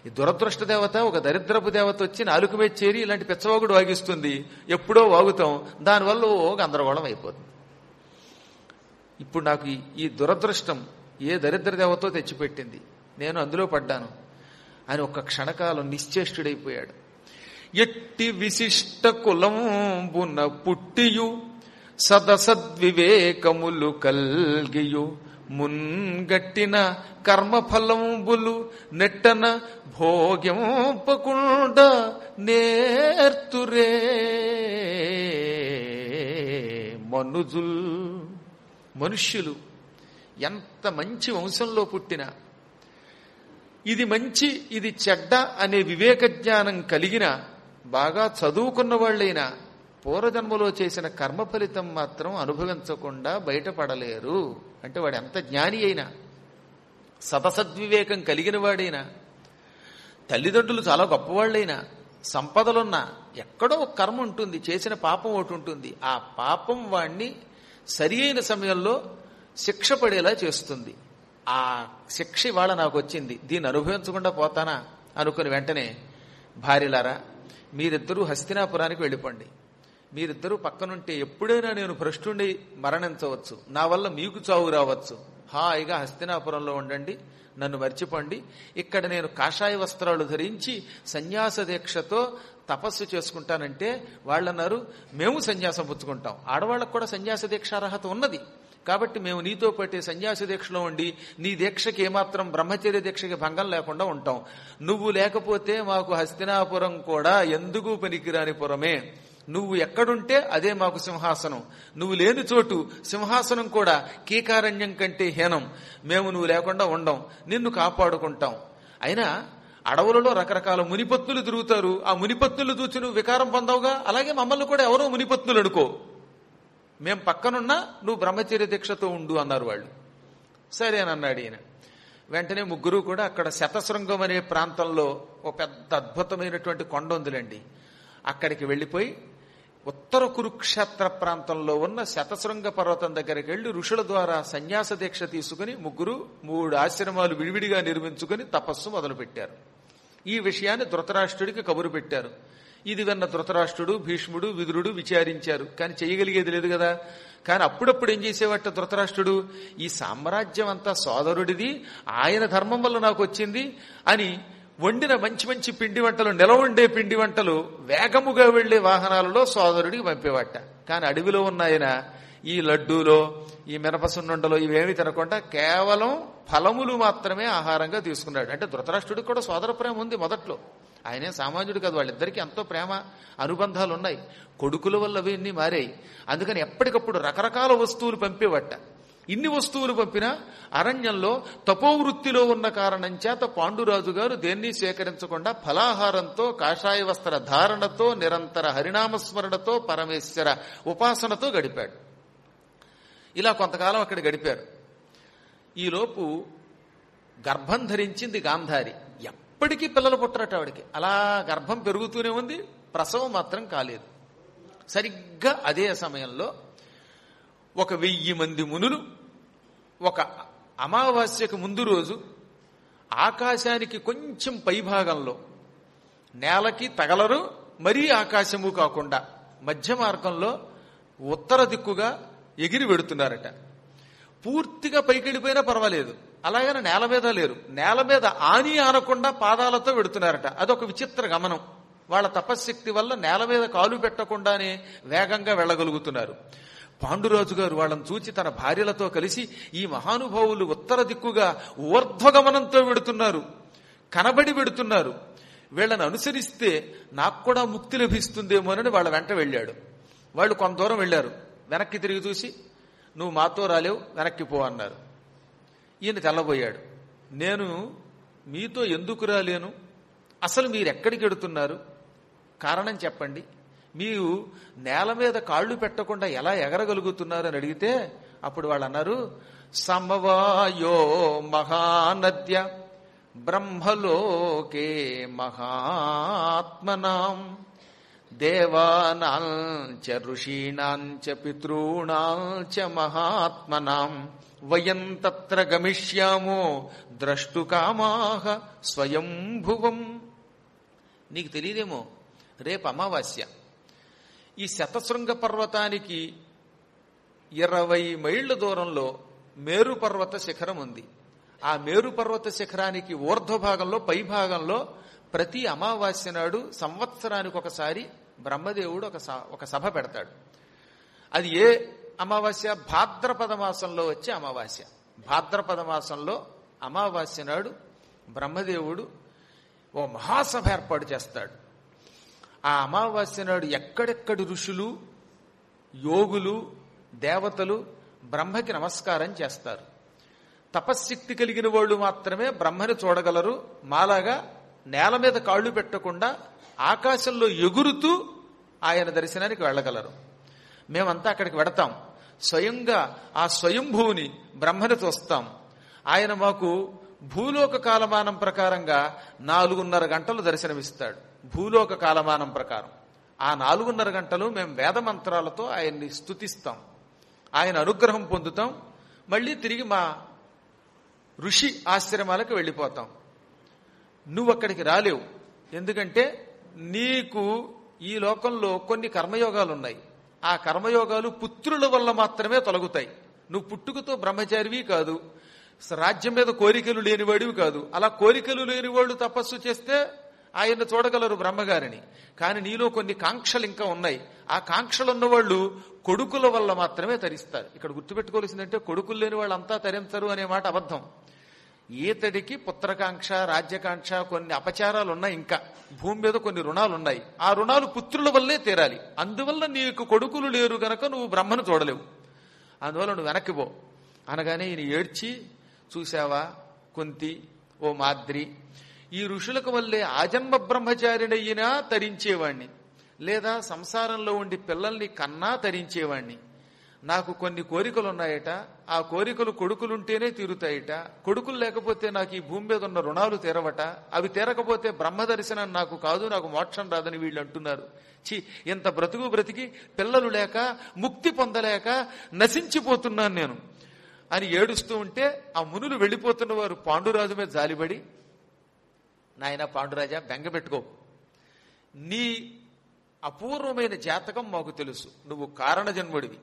ఈ దురదృష్ట దేవత ఒక దరిద్రపు దేవత వచ్చి నాలుగు మీద చేరి ఇలాంటి పిచ్చవాగుడు వాగిస్తుంది ఎప్పుడో వాగుతాం దానివల్ల ఓ గందరగోళం అయిపోతుంది ఇప్పుడు నాకు ఈ- ఈ దురదృష్టం ఏ దరిద్ర దేవతో తెచ్చిపెట్టింది నేను అందులో పడ్డాను అని ఒక్క క్షణకాలం నిశ్చేష్టుడైపోయాడు ఎట్టి విశిష్ట కులంబున పుట్టియు సదసద్వివేకములు కల్గియు మున్గట్టిన కర్మఫలంబులు నెట్టన భోగ్యంపకుండ నేర్తురే మనుజుల్ మనుష్యులు ఎంత మంచి వంశంలో పుట్టినా ఇది మంచి ఇది చెడ్డ అనే వివేక జ్ఞానం కలిగిన బాగా చదువుకున్న వాళ్ళైనా పూర్వజన్మలో చేసిన కర్మ ఫలితం మాత్రం అనుభవించకుండా బయటపడలేరు అంటే వాడు ఎంత జ్ఞాని అయినా సతసద్వివేకం కలిగిన వాడైనా తల్లిదండ్రులు చాలా గొప్పవాళ్ళైనా సంపదలున్నా ఎక్కడో ఒక కర్మ ఉంటుంది చేసిన పాపం ఒకటి ఉంటుంది ఆ పాపం వాణ్ణి సరి అయిన సమయంలో శిక్ష పడేలా చేస్తుంది ఆ శిక్ష ఇవాళ నాకు వచ్చింది దీన్ని అనుభవించకుండా పోతానా అనుకుని వెంటనే భార్యలారా మీరిద్దరూ హస్తినాపురానికి వెళ్ళిపోండి మీరిద్దరూ పక్కనుంటే ఎప్పుడైనా నేను భ్రష్టుండి మరణించవచ్చు నా వల్ల మీకు చావు రావచ్చు హాయిగా హస్తినాపురంలో ఉండండి నన్ను మర్చిపోండి ఇక్కడ నేను కాషాయ వస్త్రాలు ధరించి సన్యాస దీక్షతో తపస్సు చేసుకుంటానంటే వాళ్ళన్నారు మేము సన్యాసం పుచ్చుకుంటాం ఆడవాళ్ళకు కూడా సన్యాస దీక్ష అర్హత ఉన్నది కాబట్టి మేము నీతో పట్టే సన్యాసి దీక్షలో ఉండి నీ దీక్షకి ఏమాత్రం బ్రహ్మచర్య దీక్షకి భంగం లేకుండా ఉంటాం నువ్వు లేకపోతే మాకు హస్తినాపురం కూడా ఎందుకు పనికిరాని పురమే నువ్వు ఎక్కడుంటే అదే మాకు సింహాసనం నువ్వు లేని చోటు సింహాసనం కూడా కీకారణ్యం కంటే హీనం మేము నువ్వు లేకుండా ఉండం నిన్ను కాపాడుకుంటాం అయినా అడవులలో రకరకాల మునిపత్తులు తిరుగుతారు ఆ మునిపత్తులు చూచి నువ్వు వికారం పొందవుగా అలాగే మమ్మల్ని కూడా ఎవరో మునిపత్తులు అనుకో మేం పక్కనున్నా నువ్వు బ్రహ్మచర్య దీక్షతో ఉండు అన్నారు వాళ్ళు సరే అని అన్నాడు ఈయన వెంటనే ముగ్గురు కూడా అక్కడ శతశృంగం అనే ప్రాంతంలో ఒక పెద్ద అద్భుతమైనటువంటి కొండ ఉందిలేండి అక్కడికి వెళ్ళిపోయి ఉత్తర కురుక్షేత్ర ప్రాంతంలో ఉన్న శతశృంగ పర్వతం దగ్గరికి వెళ్లి ఋషుల ద్వారా సన్యాస దీక్ష తీసుకుని ముగ్గురు మూడు ఆశ్రమాలు విడివిడిగా నిర్మించుకుని తపస్సు మొదలుపెట్టారు ఈ విషయాన్ని ధృతరాష్ట్రుడికి కబురు పెట్టారు ఇది విన్న ధృతరాష్ట్రుడు భీష్ముడు విదురుడు విచారించారు కానీ చేయగలిగేది లేదు కదా కానీ అప్పుడప్పుడు ఏం చేసేవట ధృతరాష్ట్రుడు ఈ సామ్రాజ్యం అంతా సోదరుడిది ఆయన ధర్మం వల్ల నాకు వచ్చింది అని వండిన మంచి మంచి పిండి వంటలు నిల ఉండే పిండి వంటలు వేగముగా వెళ్లే వాహనాలలో సోదరుడికి పంపేవాట కానీ అడవిలో ఉన్న ఆయన ఈ లడ్డూలో ఈ మినపసున్నుండలో ఇవేమి తినకుండా కేవలం ఫలములు మాత్రమే ఆహారంగా తీసుకున్నాడు అంటే ధృతరాష్ట్రుడికి కూడా సోదర ప్రేమ ఉంది మొదట్లో ఆయనే సామాన్యుడు కాదు వాళ్ళిద్దరికీ ఎంతో ప్రేమ అనుబంధాలు ఉన్నాయి కొడుకుల వల్ల అవన్నీ మారాయి అందుకని ఎప్పటికప్పుడు రకరకాల వస్తువులు పంపేవట ఇన్ని వస్తువులు పంపినా అరణ్యంలో తపోవృత్తిలో ఉన్న కారణం చేత పాండురాజు గారు దేన్ని స్వీకరించకుండా ఫలాహారంతో కాషాయ వస్త్ర ధారణతో నిరంతర హరినామస్మరణతో పరమేశ్వర ఉపాసనతో గడిపాడు ఇలా కొంతకాలం అక్కడ గడిపారు ఈలోపు గర్భం ధరించింది గాంధారి ఎప్పటికీ పిల్లలు పుట్టరట ఆవిడికి అలా గర్భం పెరుగుతూనే ఉంది ప్రసవం మాత్రం కాలేదు సరిగ్గా అదే సమయంలో ఒక వెయ్యి మంది మునులు ఒక అమావాస్యకు ముందు రోజు ఆకాశానికి కొంచెం పైభాగంలో నేలకి తగలరు మరీ ఆకాశము కాకుండా మధ్య మార్గంలో ఉత్తర దిక్కుగా ఎగిరి వెడుతున్నారట పూర్తిగా పైకెళ్ళిపోయినా పర్వాలేదు అలాగని నేల మీద లేరు నేల మీద ఆని ఆనకుండా పాదాలతో వెడుతున్నారట అదొక విచిత్ర గమనం వాళ్ళ తపశ్శక్తి వల్ల నేల మీద కాలు పెట్టకుండానే వేగంగా వెళ్ళగలుగుతున్నారు పాండురాజు గారు వాళ్ళని చూచి తన భార్యలతో కలిసి ఈ మహానుభావులు ఉత్తర దిక్కుగా ఊర్ధ్వగమనంతో వెడుతున్నారు కనబడి వెడుతున్నారు వీళ్ళని అనుసరిస్తే నాకు కూడా ముక్తి లభిస్తుందేమోనని వాళ్ళ వెంట వెళ్ళాడు వాళ్ళు కొంత దూరం వెళ్ళారు వెనక్కి తిరిగి చూసి నువ్వు మాతో రాలేవు వెనక్కి పో అన్నారు ఈయన తెల్లబోయాడు నేను మీతో ఎందుకు రాలేను అసలు మీరు ఎక్కడికి ఎడుతున్నారు కారణం చెప్పండి మీరు నేల మీద కాళ్ళు పెట్టకుండా ఎలా ఎగరగలుగుతున్నారు అని అడిగితే అప్పుడు వాళ్ళు అన్నారు సమవాయో మహానద్య బ్రహ్మలోకే మహాత్మనాం దేవానాంచ ఋషీణాంచ పితॄణాంచ మహాత్మనాం వయం తత్ర గమిష్యామో ద్రష్టుకామాహ స్వయంభువం నీకు తెలియదేమో రేపు అమావాస్య ఈ శతశృంగ పర్వతానికి ఇరవై మైళ్ళ దూరంలో మేరు పర్వత శిఖరం ఉంది ఆ మేరు పర్వత శిఖరానికి ఊర్ధ్వ భాగంలో పై భాగంలో ప్రతి అమావాస్య నాడు సంవత్సరానికి ఒకసారి బ్రహ్మదేవుడు ఒక స- ఒక సభ పెడతాడు అది ఏ అమావాస్య భాద్రపద మాసంలో వచ్చే అమావాస్య భాద్రపద మాసంలో అమావాస్య నాడు బ్రహ్మదేవుడు ఓ మహాసభ ఏర్పాటు చేస్తాడు ఆ అమావాస్య నాడు ఎక్కడెక్కడి ఋషులు యోగులు దేవతలు బ్రహ్మకి నమస్కారం చేస్తారు తపశ్శక్తి కలిగిన వాళ్ళు మాత్రమే బ్రహ్మని చూడగలరు మాలాగా నేల మీద కాళ్ళు పెట్టకుండా ఆకాశంలో ఎగురుతూ ఆయన దర్శనానికి వెళ్ళగలరు మేమంతా అక్కడికి వెడతాం స్వయంగా ఆ స్వయంభూని బ్రహ్మని చూస్తాం ఆయన మాకు భూలోక కాలమానం ప్రకారంగా నాలుగున్నర గంటలు దర్శనమిస్తాడు భూలోక కాలమానం ప్రకారం ఆ నాలుగున్నర గంటలు మేము వేద మంత్రాలతో ఆయన్ని స్తుతిస్తాం ఆయన అనుగ్రహం పొందుతాం మళ్ళీ తిరిగి మా ఋషి ఆశ్రమాలకు వెళ్ళిపోతాం నువ్వు అక్కడికి రాలేవు ఎందుకంటే నీకు ఈ లోకంలో కొన్ని కర్మయోగాలు ఉన్నాయి ఆ కర్మయోగాలు పుత్రుల వల్ల మాత్రమే తొలగుతాయి నువ్వు పుట్టుకతో బ్రహ్మచారివి కాదు రాజ్యం మీద కోరికలు లేనివాడివి కాదు అలా కోరికలు లేని వాళ్ళు తపస్సు చేస్తే ఆయన్ని చూడగలరు బ్రహ్మగారిని కానీ నీలో కొన్ని కాంక్షలు ఇంకా ఉన్నాయి ఆ కాంక్షలు ఉన్నవాళ్ళు కొడుకుల వల్ల మాత్రమే తరిస్తారు ఇక్కడ గుర్తుపెట్టుకోవాల్సిందంటే కొడుకులు లేని వాళ్ళు అంతా తరించరు అనే మాట అబద్ధం ఈతడికి పుత్రకాంక్ష రాజ్యకాంక్ష కొన్ని అపచారాలు ఉన్నాయి ఇంకా భూమి మీద కొన్ని రుణాలు ఉన్నాయి ఆ రుణాలు పుత్రుల వల్లే తీరాలి అందువల్ల నీకు కొడుకులు లేరు గనక నువ్వు బ్రహ్మను చూడలేవు అందువల్ల నువ్వు వెనక్కి పో అనగానే ఈయన ఏడ్చి చూశావా కుంతి ఓ మాద్రి ఈ ఋషులకు వల్లే ఆజన్మ బ్రహ్మచారినయ్యినా తరించేవాణ్ణి లేదా సంసారంలో ఉండి పిల్లల్ని కన్నా తరించేవాణ్ణి నాకు కొన్ని కోరికలు ఉన్నాయట ఆ కోరికలు కొడుకులుంటేనే తీరుతాయట కొడుకులు లేకపోతే నాకు ఈ భూమి మీద ఉన్న రుణాలు తీరవట అవి తీరకపోతే బ్రహ్మ దర్శనం నాకు కాదు నాకు మోక్షం రాదని వీళ్ళు అంటున్నారు చి ఇంత బ్రతుకు బ్రతికి పిల్లలు లేక ముక్తి పొందలేక నశించిపోతున్నాను నేను అని ఏడుస్తూ ఉంటే ఆ మునులు వెళ్ళిపోతున్న వారు పాండురాజు మీద జాలిపడి నాయన పాండురాజా బెంగ పెట్టుకో నీ అపూర్వమైన జాతకం మాకు తెలుసు నువ్వు కారణ జన్ముడివి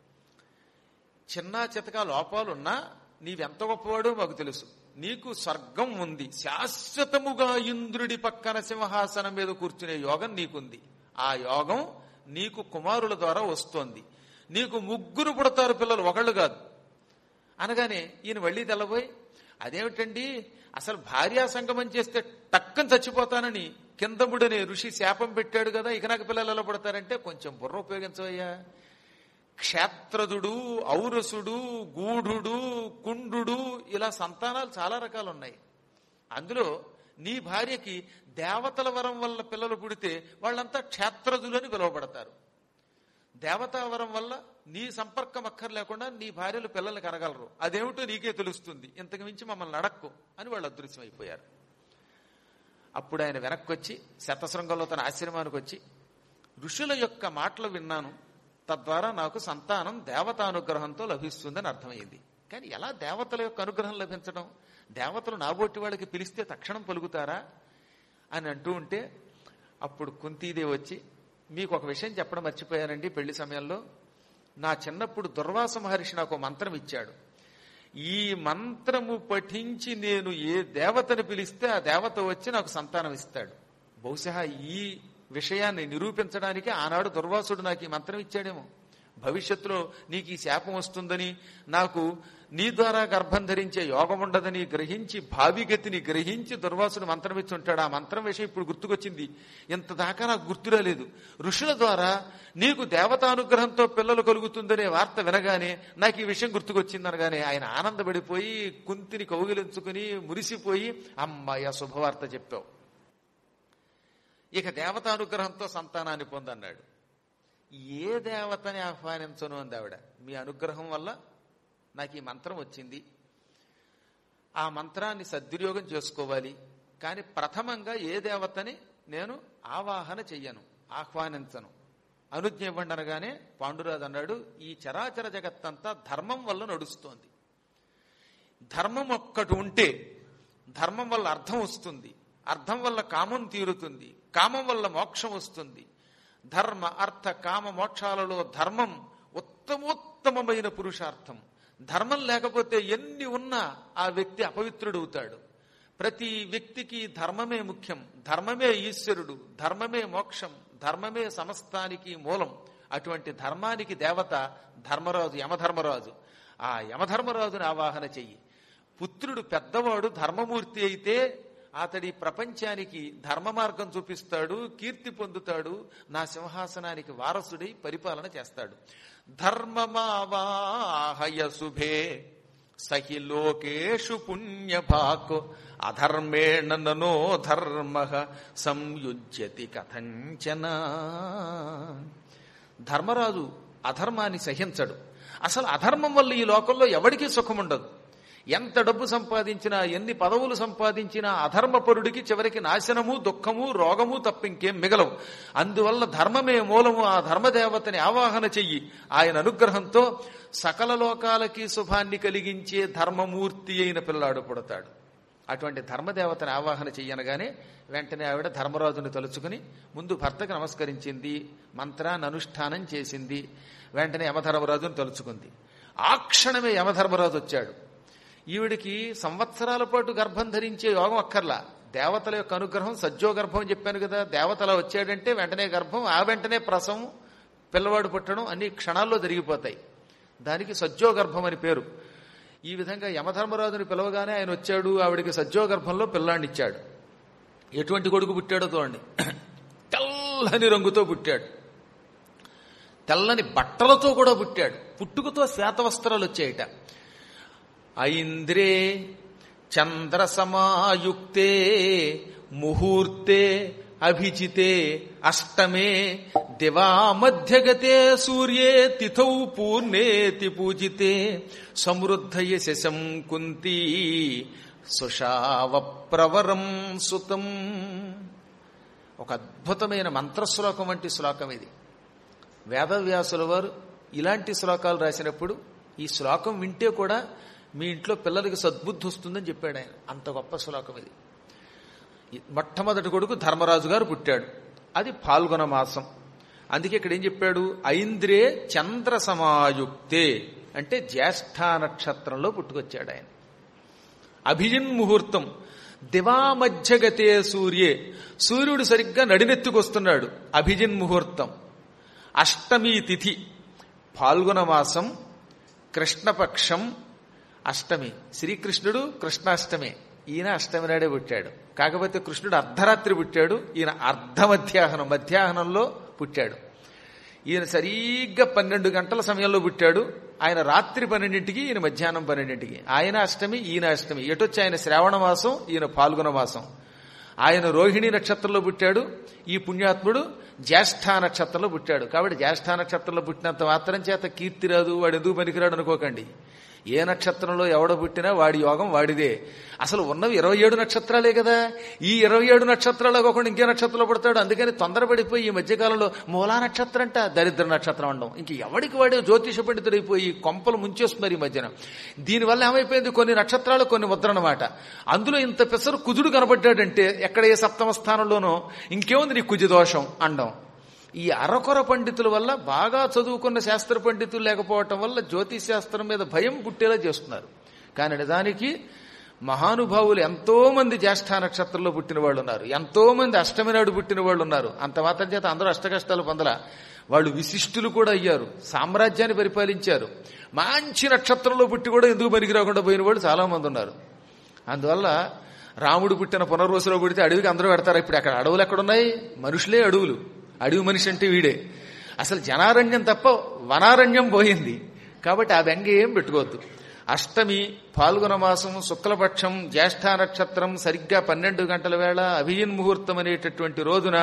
చిన్న చితక లోపాలున్నా నీవెంత గొప్పవాడో మాకు తెలుసు నీకు స్వర్గం ఉంది శాశ్వతముగా ఇంద్రుడి పక్కన సింహాసనం మీద కూర్చునే యోగం నీకుంది ఆ యోగం నీకు కుమారుల ద్వారా వస్తోంది నీకు ముగ్గురు పుడతారు పిల్లలు ఒకళ్ళు కాదు అనగానే ఈయన వళ్ళీ తెల్లబోయి అదేమిటండి అసలు భార్యా సంగమం చేస్తే టక్కని చచ్చిపోతానని కిందముడనే ఋషి శాపం పెట్టాడు కదా ఇక నాకు పిల్లలు ఎలా పడతారంటే కొంచెం బుర్ర ఉపయోగించవయ్యా క్షేత్రదుడు ఔరసుడు గూఢుడు కుండు ఇలా సంతానాలు చాలా రకాలు ఉన్నాయి అందులో నీ భార్యకి దేవతల వరం వల్ల పిల్లలు పుడితే వాళ్ళంతా క్షేత్రదులని పిలువబడతారు దేవతా వరం వల్ల నీ సంపర్కం అక్కర్లేకుండా నీ భార్యలు పిల్లల్ని కనగలరు అదేమిటో నీకే తెలుస్తుంది ఇంతకు మించి మమ్మల్ని అడక్కు అని వాళ్ళు అదృశ్యం అయిపోయారు అప్పుడు ఆయన వెనక్కి వచ్చి శతశృంగంలో తన ఆశ్రమానికి వచ్చి ఋషుల యొక్క మాటలు విన్నాను తద్వారా నాకు సంతానం దేవతానుగ్రహంతో లభిస్తుందని అర్థమైంది కానీ ఎలా దేవతల యొక్క అనుగ్రహం లభించడం దేవతలు నాబోటి వాళ్ళకి పిలిస్తే తక్షణం పలుకుతారా అని అంటూ ఉంటే అప్పుడు కుంతీదేవి వచ్చి మీకు ఒక విషయం చెప్పడం మర్చిపోయానండి పెళ్లి సమయంలో నా చిన్నప్పుడు దుర్వాస మహర్షి నాకు ఒక మంత్రం ఇచ్చాడు ఈ మంత్రము పఠించి నేను ఏ దేవతను పిలిస్తే ఆ దేవత వచ్చి నాకు సంతానం ఇస్తాడు బహుశా ఈ విషయాన్ని నిరూపించడానికి ఆనాడు దుర్వాసుడు నాకు ఈ మంత్రం ఇచ్చాడేమో భవిష్యత్తులో నీకు ఈ శాపం వస్తుందని నాకు నీ ద్వారా గర్భం ధరించే యోగం ఉండదని గ్రహించి భావిగతిని గ్రహించి దుర్వాసుడు మంత్రం ఇచ్చి ఉంటాడు ఆ మంత్రం విషయం ఇప్పుడు గుర్తుకొచ్చింది ఇంత దాకా నాకు గుర్తు రాలేదు ఋషుల ద్వారా నీకు దేవతానుగ్రహంతో పిల్లలు కలుగుతుందనే వార్త వినగానే నాకు ఈ విషయం గుర్తుకొచ్చింది అనగానే ఆయన ఆనందపడిపోయి కుంతిని కౌగిలించుకుని మురిసిపోయి అమ్మాయ శుభవార్త చెప్పావు ఇక దేవతానుగ్రహంతో సంతానాన్ని పొందన్నాడు ఏ దేవతని ఆహ్వానించను అంది ఆవిడ మీ అనుగ్రహం వల్ల నాకు ఈ మంత్రం వచ్చింది ఆ మంత్రాన్ని సద్వినియోగం చేసుకోవాలి కానీ ప్రథమంగా ఏ దేవతని నేను ఆవాహన చెయ్యను ఆహ్వానించను అనుజ్ఞ ఇవ్వండి అనగానే పాండురాజు అన్నాడు ఈ చరాచర జగత్తంతా ధర్మం వల్ల నడుస్తోంది ధర్మం ఒక్కటి ఉంటే ధర్మం వల్ల అర్థం వస్తుంది అర్థం వల్ల కామం తీరుతుంది కామం వల్ల మోక్షం వస్తుంది ధర్మ అర్థ కామ మోక్షాలలో ధర్మం ఉత్తమోత్తమమైన పురుషార్థం ధర్మం లేకపోతే ఎన్ని ఉన్నా ఆ వ్యక్తి అపవిత్రుడవుతాడు ప్రతి వ్యక్తికి ధర్మమే ముఖ్యం ధర్మమే ఈశ్వరుడు ధర్మమే మోక్షం ధర్మమే సమస్తానికి మూలం అటువంటి ధర్మానికి దేవత ధర్మరాజు యమధర్మరాజు ఆ యమధర్మరాజుని ఆవాహన చెయ్యి పుత్రుడు పెద్దవాడు ధర్మమూర్తి అయితే అతడి ప్రపంచానికి ధర్మ మార్గం చూపిస్తాడు కీర్తి పొందుతాడు నా సింహాసనానికి వారసుడై పరిపాలన చేస్తాడు ధర్మమావాహయ శుభే సహి లోకేషు పుణ్యభాక్ అధర్మేణ ననో ధర్మ సంయుజ్యతి కథంచన ధర్మరాజు అధర్మాన్ని సహించడు అసలు అధర్మం వల్ల ఈ లోకంలో ఎవడికి సుఖం ఉండదు ఎంత డబ్బు సంపాదించినా ఎన్ని పదవులు సంపాదించినా అధర్మపరుడికి చివరికి నాశనము దుఃఖము రోగము తప్ప ఇంకేం మిగలవు అందువల్ల ధర్మమే మూలము ఆ ధర్మదేవతని ఆవాహన చెయ్యి ఆయన అనుగ్రహంతో సకల లోకాలకి శుభాన్ని కలిగించే ధర్మమూర్తి అయిన పిల్లాడు పుడతాడు అటువంటి ధర్మదేవతని ఆవాహన చెయ్యనగానే వెంటనే ఆవిడ ధర్మరాజుని తలుచుకుని ముందు భర్తకు నమస్కరించింది మంత్రాన్ని అనుష్ఠానం చేసింది వెంటనే యమధర్మరాజుని తలుచుకుంది ఆ క్షణమే యమధర్మరాజు వచ్చాడు ఈవిడికి సంవత్సరాల పాటు గర్భం ధరించే యోగం అక్కర్లా దేవతల యొక్క అనుగ్రహం సజ్జో గర్భం అని చెప్పాను కదా దేవతల వచ్చాడంటే వెంటనే గర్భం ఆ వెంటనే ప్రసవం పిల్లవాడు పుట్టడం అన్ని క్షణాల్లో జరిగిపోతాయి దానికి సజ్జో గర్భం అని పేరు ఈ విధంగా యమధర్మరాజుని పిలవగానే ఆయన వచ్చాడు ఆవిడికి సజ్జో గర్భంలో పిల్లాడినిచ్చాడు ఎటువంటి కొడుకు పుట్టాడో చూడండి తెల్లని రంగుతో పుట్టాడు తెల్లని బట్టలతో కూడా పుట్టాడు పుట్టుకతో శ్వేత వస్త్రాలు వచ్చాయట ఐంద్రే చంద్ర సమాయుక్తే ముహూర్తే అభిజితే అష్టమే దివా మధ్యగతే సూర్యే తిథౌ పూర్ణేతి పూజితే సమృద్ధయ శశం కుంతి సుషావ ప్రవరం సుతం ఒక అద్భుతమైన మంత్రశ్లోకం వంటి శ్లోకం ఇది వేదవ్యాసుల వారు ఇలాంటి శ్లోకాలు రాసినప్పుడు ఈ శ్లోకం వింటే కూడా మీ ఇంట్లో పిల్లలకి సద్బుద్ధి వస్తుందని చెప్పాడు ఆయన అంత గొప్ప శ్లోకం ఇది మొట్టమొదటి కొడుకు ధర్మరాజు గారు పుట్టాడు అది పాల్గొన మాసం అందుకే ఇక్కడ ఏం చెప్పాడు ఐంద్రే చంద్ర సమాయుక్తే అంటే జ్యేష్ఠ నక్షత్రంలో పుట్టుకొచ్చాడు ఆయన అభిజిన్ ముహూర్తం దివామధ్యగతే సూర్యే సూర్యుడు సరిగ్గా నడినెత్తుకొస్తున్నాడు అభిజిన్ ముహూర్తం అష్టమి తిథి పాల్గొన మాసం కృష్ణపక్షం అష్టమి శ్రీకృష్ణుడు కృష్ణాష్టమి ఈయన అష్టమి నాడే పుట్టాడు కాకపోతే కృష్ణుడు అర్ధరాత్రి పుట్టాడు ఈయన అర్ధ మధ్యాహ్నం మధ్యాహ్నంలో పుట్టాడు ఈయన సరిగ్గా పన్నెండు గంటల సమయంలో పుట్టాడు ఆయన రాత్రి పన్నెండింటికి ఈయన మధ్యాహ్నం పన్నెండింటికి ఆయన అష్టమి ఈయన అష్టమి ఎటొచ్చి ఆయన శ్రావణ మాసం ఈయన పాల్గొన మాసం ఆయన రోహిణి నక్షత్రంలో పుట్టాడు ఈ పుణ్యాత్ముడు జ్యేష్ఠ నక్షత్రంలో పుట్టాడు కాబట్టి జ్యేష్ఠ నక్షత్రంలో పుట్టినంత మాత్రం చేత కీర్తి రాదు వాడు ఎందుకు పనికిరాడు అనుకోకండి ఏ నక్షత్రంలో ఎవడ పుట్టినా వాడి యోగం వాడిదే అసలు ఉన్నవి ఇరవై ఏడు నక్షత్రాలే కదా ఈ ఇరవై ఏడు నక్షత్రాలు కాకుండా ఇంకే నక్షత్రంలో పుడతాడు అందుకని తొందరపడిపోయి ఈ మధ్యకాలంలో మూలా నక్షత్రం అంట దరిద్ర నక్షత్రం అండం ఇంక ఎవడికి వాడే జ్యోతిష పండితుడైపోయి కొంపలు ముంచేస్తున్నారు ఈ మధ్యన దీనివల్ల ఏమైపోయింది కొన్ని నక్షత్రాలు కొన్ని ముద్రనమాట అందులో ఇంత పెసరు కుజుడు కనబడ్డాడంటే ఎక్కడ ఏ సప్తమ స్థానంలోనో ఇంకేముంది నీ కుజి దోషం అండం ఈ అరకొర పండితుల వల్ల బాగా చదువుకున్న శాస్త్ర పండితులు లేకపోవటం వల్ల జ్యోతిష్ శాస్త్రం మీద భయం పుట్టేలా చేస్తున్నారు కానీ నిజానికి మహానుభావులు ఎంతో మంది జ్యేష్ఠ నక్షత్రంలో పుట్టిన వాళ్ళు ఉన్నారు ఎంతో మంది అష్టమి నాడు పుట్టిన వాళ్ళు ఉన్నారు అంత మాత్రం చేత అందరూ అష్టకష్టాలు పొందల వాళ్ళు విశిష్టులు కూడా అయ్యారు సామ్రాజ్యాన్ని పరిపాలించారు మంచి నక్షత్రంలో పుట్టి కూడా ఎందుకు పనికి రాకుండా పోయిన వాళ్ళు చాలా మంది ఉన్నారు అందువల్ల రాముడు పుట్టిన పునర్వసులో పుడితే అడవికి అందరూ పెడతారు ఇప్పుడు అక్కడ అడవులు ఎక్కడున్నాయి మనుషులే అడవులు అడవి మనిషి అంటే వీడే అసలు జనారణ్యం తప్ప వనారణ్యం పోయింది కాబట్టి ఆ బెంగ ఏం పెట్టుకోవద్దు అష్టమి పాల్గొన మాసం శుక్లపక్షం జ్యేష్ఠ నక్షత్రం సరిగ్గా పన్నెండు గంటల వేళ అభిజిన్ ముహూర్తం అనేటటువంటి రోజున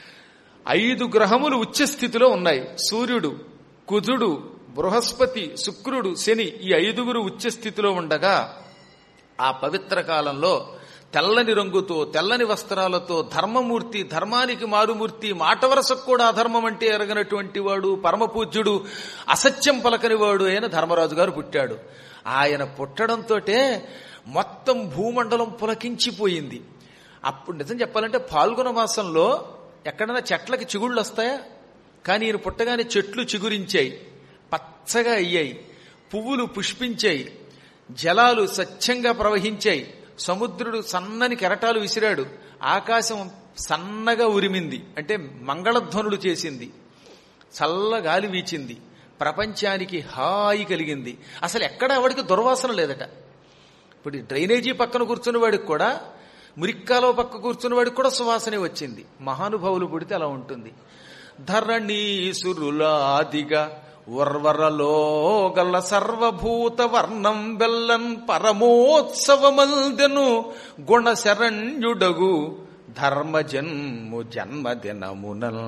ఐదు గ్రహములు ఉచ్చ స్థితిలో ఉన్నాయి సూర్యుడు కుజుడు బృహస్పతి శుక్రుడు శని ఈ ఐదుగురు ఉచ్చ స్థితిలో ఉండగా ఆ పవిత్ర కాలంలో తెల్లని రంగుతో తెల్లని వస్త్రాలతో ధర్మమూర్తి ధర్మానికి మారుమూర్తి మాట వరసకు కూడా అధర్మం అంటే ఎరగనటువంటి వాడు పరమపూజ్యుడు అసత్యం పలకని వాడు అయిన ధర్మరాజు గారు పుట్టాడు ఆయన పుట్టడంతో మొత్తం భూమండలం పులకించిపోయింది అప్పుడు నిజం చెప్పాలంటే పాల్గొన మాసంలో ఎక్కడైనా చెట్లకి చిగుళ్ళు వస్తాయా కానీ ఈయన పుట్టగానే చెట్లు చిగురించాయి పచ్చగా అయ్యాయి పువ్వులు పుష్పించాయి జలాలు స్వచ్ఛంగా ప్రవహించాయి సముద్రుడు సన్నని కెరటాలు విసిరాడు ఆకాశం సన్నగా ఉరిమింది అంటే మంగళధ్వనులు చేసింది చల్ల గాలి వీచింది ప్రపంచానికి హాయి కలిగింది అసలు ఎక్కడ ఆవిడికి దుర్వాసన లేదట ఇప్పుడు ఈ డ్రైనేజీ పక్కన కూర్చున్న వాడికి కూడా మురిక్కాలో పక్క కూర్చున్న వాడికి కూడా సువాసనే వచ్చింది మహానుభావులు పుడితే అలా ఉంటుంది ధరణీసురులాదిగా వర్వరలో గల సర్వభూత వర్ణం బెల్లన్ పరమోత్సవమల్దెను గుణశరణ్యుడగు ధర్మజన్ము జన్మదినమునల్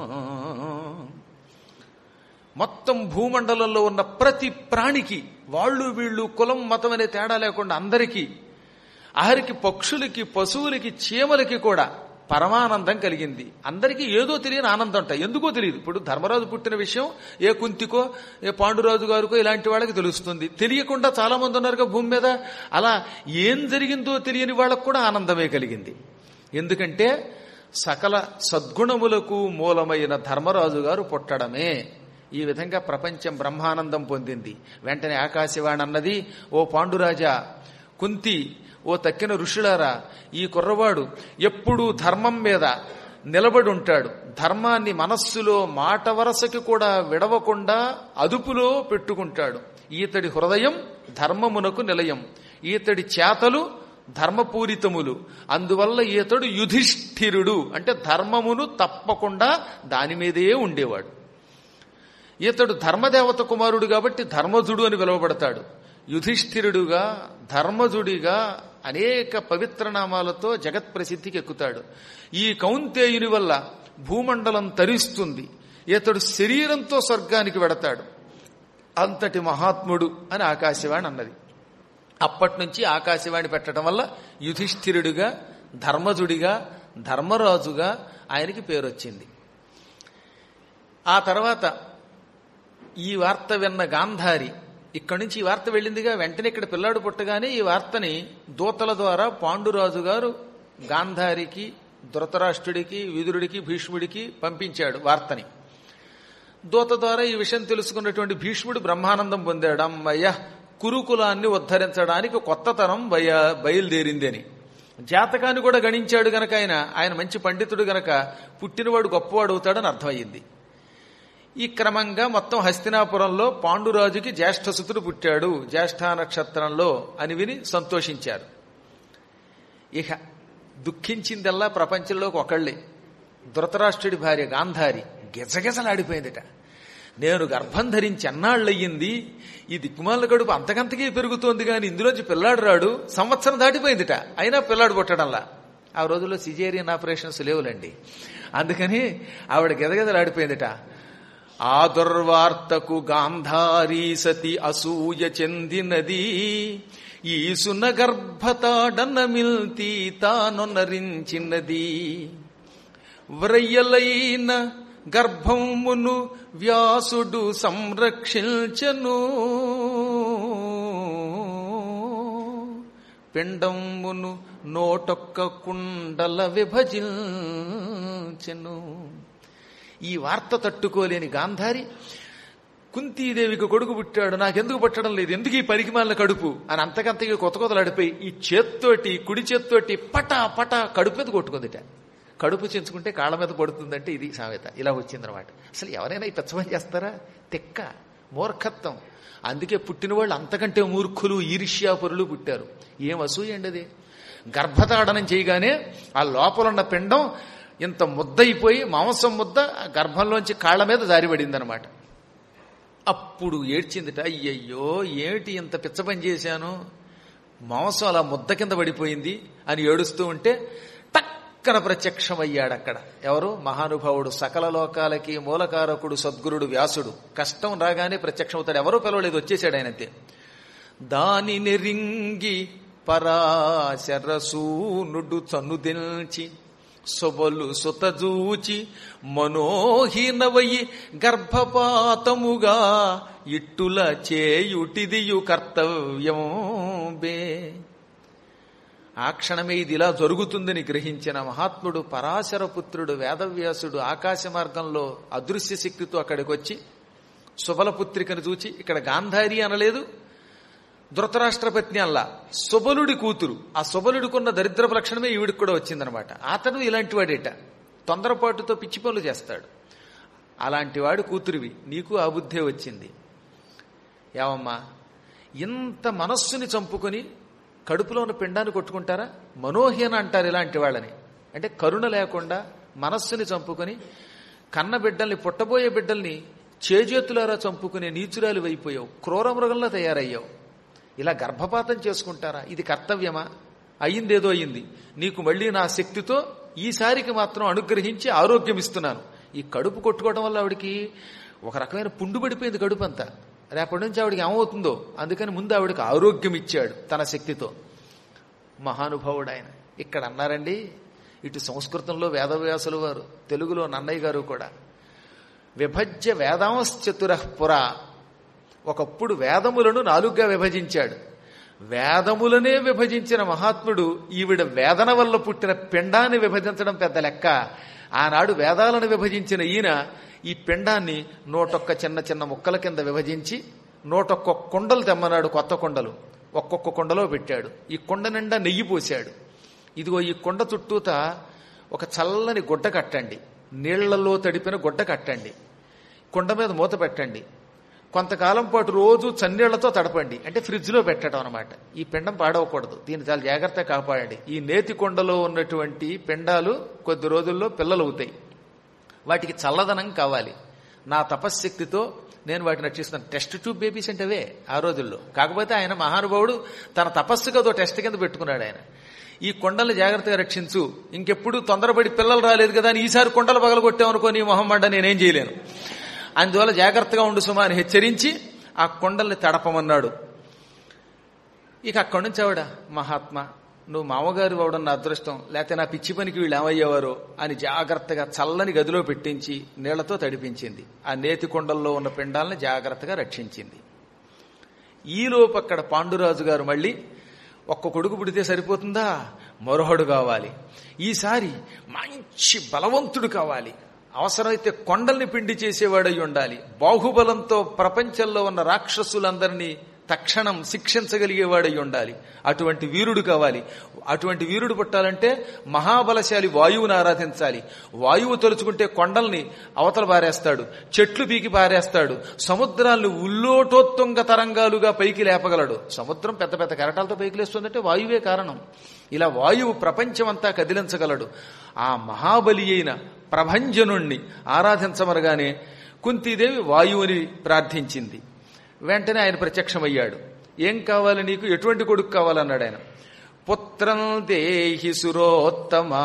మొత్తం భూమండలంలో ఉన్న ప్రతి ప్రాణికి వాళ్ళు వీళ్ళు కులం మతం అనే తేడా లేకుండా అందరికీ ఆఖరికి పక్షులకి పశువులకి చీమలకి కూడా పరమానందం కలిగింది అందరికీ ఏదో తెలియని ఆనందం అంట ఎందుకో తెలియదు ఇప్పుడు ధర్మరాజు పుట్టిన విషయం ఏ కుంతికో ఏ పాండురాజు గారికో ఇలాంటి వాళ్ళకి తెలుస్తుంది తెలియకుండా చాలా మంది ఉన్నారుగా భూమి మీద అలా ఏం జరిగిందో తెలియని వాళ్ళకు కూడా ఆనందమే కలిగింది ఎందుకంటే సకల సద్గుణములకు మూలమైన ధర్మరాజు గారు పుట్టడమే ఈ విధంగా ప్రపంచం బ్రహ్మానందం పొందింది వెంటనే ఆకాశవాణి అన్నది ఓ పాండురాజా కుంతి ఓ తక్కిన ఋషులారా ఈ కుర్రవాడు ఎప్పుడూ ధర్మం మీద నిలబడి ఉంటాడు ధర్మాన్ని మనస్సులో మాట వరసకి కూడా విడవకుండా అదుపులో పెట్టుకుంటాడు ఈతడి హృదయం ధర్మమునకు నిలయం ఈతడి చేతలు ధర్మపూరితములు అందువల్ల ఈతడు యుధిష్ఠిరుడు అంటే ధర్మమును తప్పకుండా దాని మీదే ఉండేవాడు ఈతడు ధర్మదేవత కుమారుడు కాబట్టి ధర్మజుడు అని పిలువబడతాడు యుధిష్ఠిరుడుగా ధర్మజుడిగా అనేక పవిత్ర నామాలతో జగత్ ప్రసిద్ధికి ఎక్కుతాడు ఈ కౌంతేయుని వల్ల భూమండలం తరిస్తుంది ఇతడు శరీరంతో స్వర్గానికి వెడతాడు అంతటి మహాత్ముడు అని ఆకాశవాణి అన్నది అప్పటి నుంచి ఆకాశవాణి పెట్టడం వల్ల యుధిష్ఠిరుడిగా ధర్మజుడిగా ధర్మరాజుగా ఆయనకి పేరొచ్చింది ఆ తర్వాత ఈ వార్త విన్న గాంధారి ఇక్కడి నుంచి ఈ వార్త వెళ్ళిందిగా వెంటనే ఇక్కడ పిల్లాడు పుట్టగానే ఈ వార్తని దూతల ద్వారా పాండురాజు గారు గాంధారికి ధృతరాష్ట్రుడికి విదురుడికి భీష్ముడికి పంపించాడు వార్తని దూత ద్వారా ఈ విషయం తెలుసుకున్నటువంటి భీష్ముడు బ్రహ్మానందం పొందాడు అమ్మయ్య కురుకులాన్ని ఉద్ధరించడానికి కొత్త తరం బయ బయలుదేరింది అని జాతకాన్ని కూడా గణించాడు గనక ఆయన ఆయన మంచి పండితుడు గనక పుట్టినవాడు గొప్పవాడు అవుతాడని అర్థమయ్యింది ఈ క్రమంగా మొత్తం హస్తినాపురంలో పాండురాజుకి జ్యేష్ఠసుతుడు పుట్టాడు జ్యేష్ఠ నక్షత్రంలో అని విని సంతోషించారు ఇక దుఃఖించిందల్లా ప్రపంచంలోకి ఒకళ్ళే ధృతరాష్ట్రుడి భార్య గాంధారి గిజగిజలాడిపోయిందిట నేను గర్భం ధరించి అన్నాళ్ళయ్యింది ఈ దిక్కుమాల గడుపు అంతకంతకీ పెరుగుతోంది కానీ ఇందులోంచి పిల్లాడు రాడు సంవత్సరం దాటిపోయిందిట అయినా పిల్లాడు పుట్టడంలా ఆ రోజుల్లో సిజేరియన్ ఆపరేషన్స్ లేవులండి అందుకని ఆవిడ గిదగిదలాడిపోయిందిట ఆ దుర్వార్తకు గాంధారీ సతి అసూయ చెందినది ఈ సున గర్భతాడన మిల్తి తానొనరించినది వ్రయ్యలైన గర్భమును వ్యాసుడు సంరక్షించను పిండమును నోటొక్క కుండల విభజించెను ఈ వార్త తట్టుకోలేని గాంధారి కుంతీదేవికి కొడుకు పుట్టాడు నాకెందుకు పుట్టడం లేదు ఎందుకు ఈ పరికిమాలిన కడుపు అని అంతకంతకి కొత్త కొత్తలాడిపోయి ఈ చేత్తోటి కుడి చేత్తోటి పట పట కడుపు మీద కొట్టుకుందిట కడుపు చెంచుకుంటే కాళ్ళ మీద పడుతుందంటే ఇది సామెత ఇలా వచ్చిందనమాట అసలు ఎవరైనా ఈ పెచ్చమని చేస్తారా తిక్క మూర్ఖత్వం అందుకే పుట్టిన వాళ్ళు అంతకంటే మూర్ఖులు ఈర్ష్యాపరులు పుట్టారు ఏం అసూయ అండి అది గర్భతాడనం చేయగానే ఆ లోపల ఉన్న పిండం ఇంత ముద్దయిపోయి మాంసం ముద్ద ఆ గర్భంలోంచి కాళ్ళ మీద జారిపడిందనమాట అప్పుడు ఏడ్చిందిట అయ్యయ్యో ఏమిటి ఇంత పిచ్చ పని చేశాను మాంసం అలా ముద్ద కింద పడిపోయింది అని ఏడుస్తూ ఉంటే టక్కన ప్రత్యక్షమయ్యాడు అక్కడ ఎవరు మహానుభావుడు సకల లోకాలకి మూలకారకుడు సద్గురుడు వ్యాసుడు కష్టం రాగానే ప్రత్యక్షమవుతాడు ఎవరో పిలవలేదు వచ్చేసాడు ఆయనంతే దాని నెరింగి పరాశరసూనుడు చనుదెల్చి సొబలు సుతజూచి మనోహీనవయి గర్భపాతముగా ఇట్టుల చేయుటిదియు కర్తవ్యం బే ఆ క్షణమే ఇది ఇలా జరుగుతుందని గ్రహించిన మహాత్ముడు పరాశర పుత్రుడు వేదవ్యాసుడు ఆకాశ మార్గంలో అదృశ్య శక్తితో అక్కడికి వచ్చి సుబలపుత్రికను చూచి ఇక్కడ గాంధారి అనలేదు ధృతరాష్ట్రపత్ని అల్లా సుబలుడి కూతురు ఆ సుబలుడికున్న దరిద్రపు లక్షణమే ఈవిడికి కూడా వచ్చిందనమాట అతను ఇలాంటి వాడేట తొందరపాటుతో పిచ్చి పనులు చేస్తాడు అలాంటి వాడు కూతురివి నీకు ఆ బుద్ధే వచ్చింది ఏమమ్మా ఇంత మనస్సుని చంపుకొని కడుపులో ఉన్న పిండాన్ని కొట్టుకుంటారా మనోహీన అంటారు ఇలాంటి వాళ్ళని అంటే కరుణ లేకుండా మనస్సుని చంపుకొని కన్న బిడ్డల్ని పుట్టబోయే బిడ్డల్ని చేజేతులారా చంపుకునే నీచురాలు అయిపోయావు క్రూర మృగంలో తయారయ్యావు ఇలా గర్భపాతం చేసుకుంటారా ఇది కర్తవ్యమా అయ్యిందేదో అయ్యింది నీకు మళ్ళీ నా శక్తితో ఈసారికి మాత్రం అనుగ్రహించి ఆరోగ్యం ఇస్తున్నాను ఈ కడుపు కొట్టుకోవడం వల్ల ఆవిడికి ఒక రకమైన పుండు పడిపోయింది కడుపు అంతా రేపటి నుంచి ఆవిడకి ఏమవుతుందో అందుకని ముందు ఆవిడకి ఆరోగ్యం ఇచ్చాడు తన శక్తితో మహానుభావుడు ఆయన ఇక్కడ అన్నారండి ఇటు సంస్కృతంలో వేదవ్యాసుల వారు తెలుగులో నన్నయ్య గారు కూడా విభజ్య వేదాంశ్చతుర పురా ఒకప్పుడు వేదములను నాలుగుగా విభజించాడు వేదములనే విభజించిన మహాత్ముడు ఈవిడ వేదన వల్ల పుట్టిన పిండాన్ని విభజించడం పెద్ద లెక్క ఆనాడు వేదాలను విభజించిన ఈయన ఈ పిండాన్ని నూటొక్క చిన్న చిన్న ముక్కల కింద విభజించి నూటొక్క కుండలు తెమ్మన్నాడు కొత్త కుండలు ఒక్కొక్క కుండలో పెట్టాడు ఈ కుండ నిండా నెయ్యి పోశాడు ఇదిగో ఈ కుండ చుట్టూత ఒక చల్లని గుడ్డ కట్టండి నీళ్లలో తడిపిన గుడ్డ కట్టండి కుండ మీద మూత పెట్టండి కొంతకాలం పాటు రోజు చన్నీళ్లతో తడపండి అంటే ఫ్రిడ్జ్లో పెట్టడం అనమాట ఈ పిండం పాడవకూడదు దీన్ని చాలా జాగ్రత్తగా కాపాడండి ఈ నేతి కొండలో ఉన్నటువంటి పిండాలు కొద్ది రోజుల్లో పిల్లలు అవుతాయి వాటికి చల్లదనం కావాలి నా తపశ్శక్తితో నేను వాటిని రక్షిస్తాను టెస్ట్ ట్యూబ్ బేబీస్ అంటే అవే ఆ రోజుల్లో కాకపోతే ఆయన మహానుభావుడు తన తపస్సుకదో టెస్ట్ కింద పెట్టుకున్నాడు ఆయన ఈ కొండల్ని జాగ్రత్తగా రక్షించు ఇంకెప్పుడు తొందరపడి పిల్లలు రాలేదు కదా అని ఈసారి కొండలు పగలగొట్టామనుకో నీ మొహమ్మండ నేనేం చేయలేను అందువల్ల జాగ్రత్తగా ఉండు సుమా అని హెచ్చరించి ఆ కొండల్ని తడపమన్నాడు ఇక అక్కడి నుంచి ఆవిడ మహాత్మా నువ్వు మామగారు అవడం నా అదృష్టం లేకపోతే నా పిచ్చి పనికి వీళ్ళు ఏమయ్యేవారో అని జాగ్రత్తగా చల్లని గదిలో పెట్టించి నీళ్లతో తడిపించింది ఆ నేతి కొండల్లో ఉన్న పిండాలని జాగ్రత్తగా రక్షించింది ఈలోపు అక్కడ పాండురాజు గారు మళ్ళీ ఒక్క కొడుకు పుడితే సరిపోతుందా మరొకడు కావాలి ఈసారి మంచి బలవంతుడు కావాలి అవసరమైతే కొండల్ని పిండి చేసేవాడై ఉండాలి బాహుబలంతో ప్రపంచంలో ఉన్న రాక్షసులందరినీ తక్షణం శిక్షించగలిగేవాడై ఉండాలి అటువంటి వీరుడు కావాలి అటువంటి వీరుడు పుట్టాలంటే మహాబలశాలి వాయువుని ఆరాధించాలి వాయువు తలుచుకుంటే కొండల్ని అవతల పారేస్తాడు చెట్లు పీకి పారేస్తాడు సముద్రాన్ని ఉల్లోటోత్తుంగ తరంగాలుగా పైకి లేపగలడు సముద్రం పెద్ద పెద్ద కెరటాలతో పైకి లేస్తుందంటే వాయువే కారణం ఇలా వాయువు ప్రపంచమంతా కదిలించగలడు ఆ మహాబలి అయిన ప్రభంజనుణ్ణి ఆరాధించమనగానే కుంతీదేవి వాయువుని ప్రార్థించింది వెంటనే ఆయన ప్రత్యక్షమయ్యాడు ఏం కావాలి నీకు ఎటువంటి కొడుకు కావాలన్నాడు ఆయన పుత్రం దేహి సురోత్తమా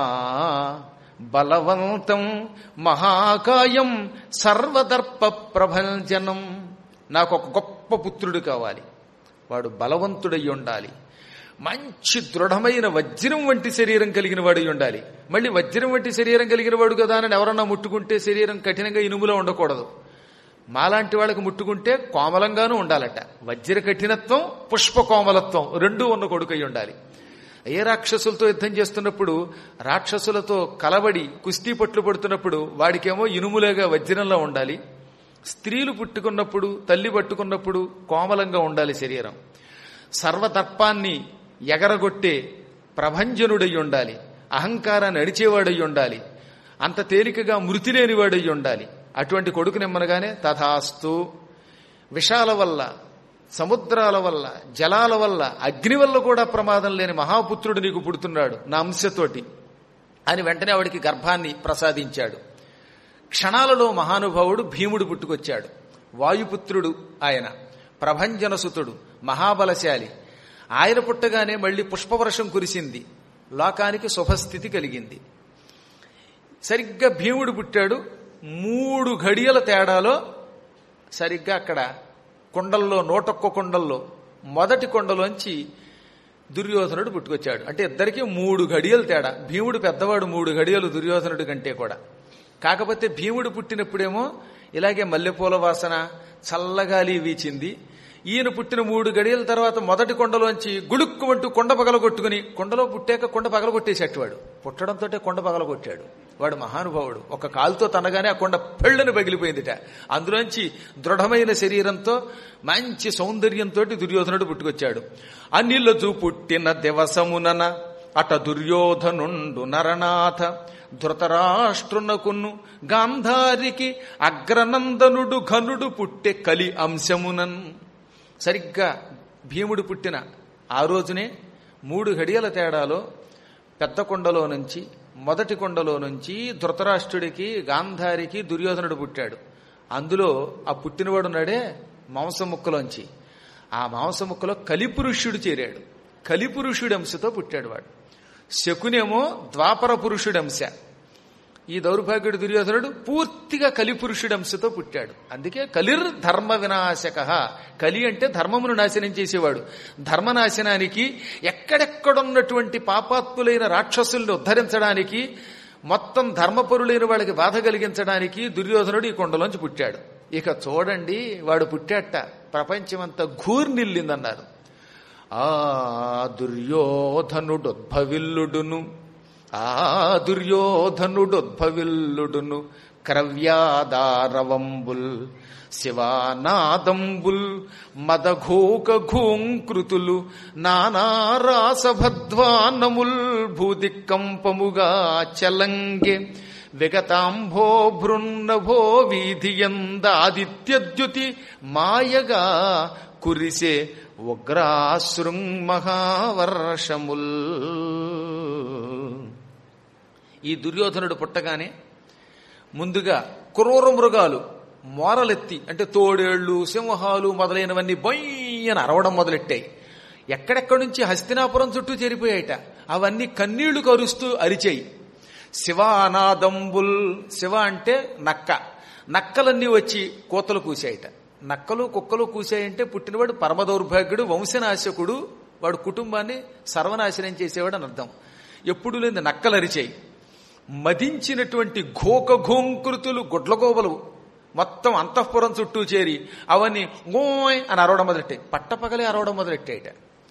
బలవంతం మహాకాయం సర్వదర్ప ప్రభంజనం నాకు ఒక గొప్ప పుత్రుడు కావాలి వాడు బలవంతుడై ఉండాలి మంచి దృఢమైన వజ్రం వంటి శరీరం కలిగిన వాడు ఉండాలి మళ్ళీ వజ్రం వంటి శరీరం కలిగిన వాడు కదా అని ఎవరన్నా ముట్టుకుంటే శరీరం కఠినంగా ఇనుములో ఉండకూడదు మాలాంటి వాళ్ళకి ముట్టుకుంటే కోమలంగానూ ఉండాలట వజ్ర కఠినత్వం పుష్ప కోమలత్వం రెండూ ఉన్న కొడుకై ఉండాలి ఏ రాక్షసులతో యుద్ధం చేస్తున్నప్పుడు రాక్షసులతో కలబడి కుస్తీ పట్లు పడుతున్నప్పుడు వాడికేమో ఇనుములేగా వజ్రంలో ఉండాలి స్త్రీలు పుట్టుకున్నప్పుడు తల్లి పట్టుకున్నప్పుడు కోమలంగా ఉండాలి శరీరం సర్వదర్పాన్ని ఎగరగొట్టే ప్రభంజనుడై ఉండాలి అహంకారాన్ని అడిచేవాడై ఉండాలి అంత తేలికగా మృతి లేనివాడై ఉండాలి అటువంటి కొడుకు నిమ్మనగానే తథాస్తు విషాల వల్ల సముద్రాల వల్ల జలాల వల్ల అగ్ని వల్ల కూడా ప్రమాదం లేని మహాపుత్రుడు నీకు పుడుతున్నాడు నా అంశతోటి అని వెంటనే ఆవిడికి గర్భాన్ని ప్రసాదించాడు క్షణాలలో మహానుభావుడు భీముడు పుట్టుకొచ్చాడు వాయుపుత్రుడు ఆయన ప్రభంజనసుతుడు మహాబలశాలి ఆయన పుట్టగానే మళ్ళీ పుష్పవర్షం కురిసింది లోకానికి శుభస్థితి కలిగింది సరిగ్గా భీముడు పుట్టాడు మూడు ఘడియల తేడాలో సరిగ్గా అక్కడ కొండల్లో నూటొక్క కొండల్లో మొదటి కొండలోంచి దుర్యోధనుడు పుట్టుకొచ్చాడు అంటే ఇద్దరికి మూడు గడియలు తేడా భీముడు పెద్దవాడు మూడు గడియలు దుర్యోధనుడి కంటే కూడా కాకపోతే భీముడు పుట్టినప్పుడేమో ఇలాగే మల్లెపూల వాసన చల్లగాలి వీచింది ఈయన పుట్టిన మూడు గడియల తర్వాత మొదటి కొండలోంచి గుడుక్కుమంటూ కొండ పగలగొట్టుకుని కొండలో పుట్టాక కొండ పగలగొట్టేసేట్టు వాడు పుట్టడంతో కొండ పగలగొట్టాడు వాడు మహానుభావుడు ఒక కాలుతో తనగానే ఆ కొండ పెళ్ళని పగిలిపోయిందిట అందులోంచి దృఢమైన శరీరంతో మంచి సౌందర్యంతో దుర్యోధనుడు పుట్టుకొచ్చాడు అనిలజు పుట్టిన దివసమునన అట దుర్యోధనుండు నరనాథ ధృతరాష్ట్రునకును గాంధారికి అగ్రనందనుడు ఘనుడు పుట్టె కలి అంశమునన్ సరిగ్గా భీముడు పుట్టిన ఆ రోజునే మూడు గడియల తేడాలో పెద్ద కొండలో నుంచి మొదటి కొండలో నుంచి ధృతరాష్ట్రుడికి గాంధారికి దుర్యోధనుడు పుట్టాడు అందులో ఆ పుట్టినవాడు నాడే మాంసముక్కలోంచి ఆ మాంసముక్కలో కలిపురుషుడు చేరాడు కలిపురుషుడి అంశతో పుట్టాడు వాడు శకునేమో ద్వాపర పురుషుడి అంశ ఈ దౌర్భాగ్యుడు దుర్యోధనుడు పూర్తిగా కలిపురుషుడి అంశతో పుట్టాడు అందుకే కలిర్ ధర్మ వినాశక కలి అంటే ధర్మమును నాశనం చేసేవాడు ధర్మనాశనానికి ఎక్కడెక్కడున్నటువంటి పాపాత్ములైన రాక్షసుల్ని ఉద్ధరించడానికి మొత్తం ధర్మపరులైన వాళ్ళకి బాధ కలిగించడానికి దుర్యోధనుడు ఈ కొండలోంచి పుట్టాడు ఇక చూడండి వాడు పుట్టాట ప్రపంచమంతా ఘూర్నిల్లిందన్నారు ఆ దుర్యోధనుడొద్భవిల్లుడును ఆ దుర్యోధనుడొద్భవిల్లుడును క్రవ్యాదారవంబుల్ శివానాదంబుల్ మదఘోక ఘోంకృతులు నానారాసభద్వానముల్ భూదిక్కంపముగా చలంగే విగతాంభో భృన్నభో వీధియందాదిత్యద్యుతి మాయగా కురిసే ఉగ్రాశృంమహావర్షముల్ ఈ దుర్యోధనుడు పుట్టగానే ముందుగా క్రూర మృగాలు మోరలెత్తి అంటే తోడేళ్లు సింహాలు మొదలైనవన్నీ బొయ్యని అరవడం మొదలెట్టాయి ఎక్కడెక్కడి నుంచి హస్తినాపురం చుట్టూ చేరిపోయాయట అవన్నీ కన్నీళ్లు కరుస్తూ అరిచాయి శివానాదంబుల్ శివ అంటే నక్క నక్కలన్నీ వచ్చి కోతలు కూశాయట నక్కలు కుక్కలు కూశాయంటే పుట్టినవాడు పరమ దౌర్భాగ్యుడు వంశనాశకుడు వాడు కుటుంబాన్ని సర్వనాశనం చేసేవాడు అని అర్థం ఎప్పుడు లేని నక్కలు అరిచాయి మదించినటువంటి ఘోక ఘోంకృతులు గుడ్లగోబలు మొత్తం అంతఃపురం చుట్టూ చేరి అవన్నీ గోయ్ అని అరవడం మొదలెట్టాయి పట్టపగలే అరవడం మొదలెట్టాయిట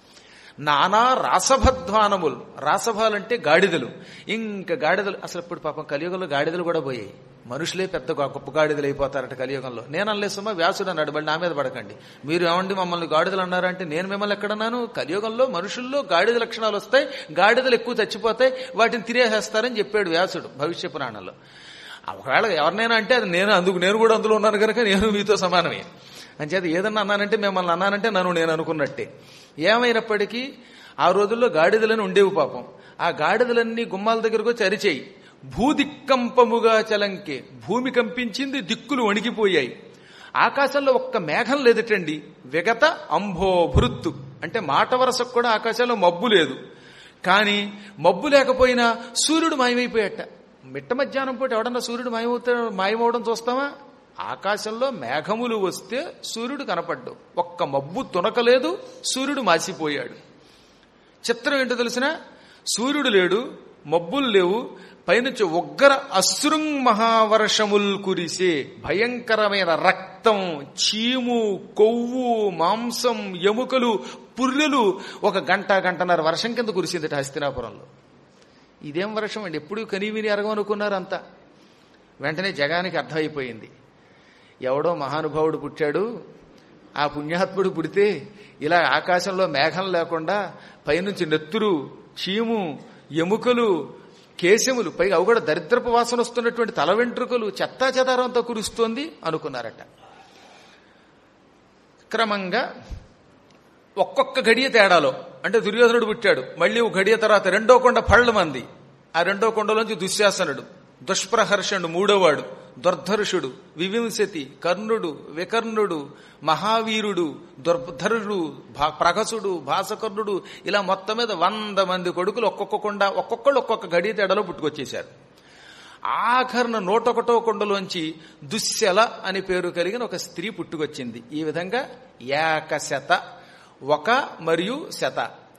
నానా రాసభధ్వానములు రాసభాలంటే గాడిదలు ఇంకా గాడిదలు అసలు ఇప్పుడు పాపం కలియుగంలో గాడిదలు కూడా పోయాయి మనుషులే పెద్ద గొప్ప గాడిదలు అయిపోతారట కలియుగంలో నేను అనలేసమ్మా వ్యాసుడు అన్నాడు బట్టి నా మీద పడకండి మీరు ఏమండి మమ్మల్ని గాడిదలు అన్నారంటే నేను మిమ్మల్ని ఎక్కడన్నాను కలియుగంలో మనుషుల్లో గాడిద లక్షణాలు వస్తాయి గాడిదలు ఎక్కువ చచ్చిపోతాయి వాటిని తిరేసేస్తారని చెప్పాడు వ్యాసుడు భవిష్య పురాణంలో ఒకవేళ ఎవరినైనా అంటే అది నేను అందుకు నేను కూడా అందులో ఉన్నాను కనుక నేను మీతో సమానమే అంచేత ఏదన్నా అన్నానంటే మిమ్మల్ని అన్నానంటే నన్ను నేను అనుకున్నట్టే ఏమైనప్పటికీ ఆ రోజుల్లో గాడిదలని ఉండేవి పాపం ఆ గాడిదలన్నీ గుమ్మాల దగ్గరకు వచ్చి అరిచేయి భూదిక్కంపముగా చలంకే భూమి కంపించింది దిక్కులు వణికిపోయాయి ఆకాశంలో ఒక్క మేఘం లేదటండి విగత అంభో భృత్తు అంటే మాట వరసకు కూడా ఆకాశంలో మబ్బు లేదు కానీ మబ్బు లేకపోయినా సూర్యుడు మాయమైపోయాట మిట్ట మధ్యాహ్నం పూట ఎవడన్నా సూర్యుడు మాయమవుతా మాయమవడం చూస్తామా ఆకాశంలో మేఘములు వస్తే సూర్యుడు కనపడ్డు ఒక్క మబ్బు తునకలేదు సూర్యుడు మాసిపోయాడు చిత్రం ఏంటో తెలిసిన సూర్యుడు లేడు మబ్బులు లేవు పైనుంచి ఉగ్ర అశ్రుంగ్ మహావర్షముల్ కురిసే భయంకరమైన రక్తం చీము కొవ్వు మాంసం ఎముకలు పుర్రెలు ఒక గంట గంటన్నర వర్షం కింద కురిసిందట హస్తినాపురంలో ఇదేం వర్షం అండి ఎప్పుడు కనీవిని అరగమనుకున్నారు అంతా వెంటనే జగానికి అర్థమైపోయింది ఎవడో మహానుభావుడు పుట్టాడు ఆ పుణ్యాత్ముడు పుడితే ఇలా ఆకాశంలో మేఘం లేకుండా పైనుంచి నెత్తురు చీము ఎముకలు కేశములు పైగా అవి కూడా దరిద్రపు వాసన వస్తున్నటువంటి తల వెంట్రుకలు చెత్తా చెదారంతో కురుస్తోంది అనుకున్నారట క్రమంగా ఒక్కొక్క గడియ తేడాలో అంటే దుర్యోధనుడు పుట్టాడు మళ్ళీ ఒక గడియ తర్వాత రెండో కొండ పళ్ళ మంది ఆ రెండో కొండలోంచి దుశ్శాసనుడు దుష్ప్రహర్షణుడు మూడోవాడు దుర్ధర్షుడు వివింశతి కర్ణుడు వికర్ణుడు మహావీరుడు దుర్ధరుడు ప్రగసుడు భాసకర్ణుడు ఇలా మొత్తం మీద వంద మంది కొడుకులు ఒక్కొక్క కొండ ఒక్కొక్కళ్ళు ఒక్కొక్క గడియ తేడాలో పుట్టుకొచ్చేశారు ఆఖరణ నూటొకటో కొండలోంచి దుశ్శల అని పేరు కలిగిన ఒక స్త్రీ పుట్టుకొచ్చింది ఈ విధంగా ఏకశత ఒక మరియు శత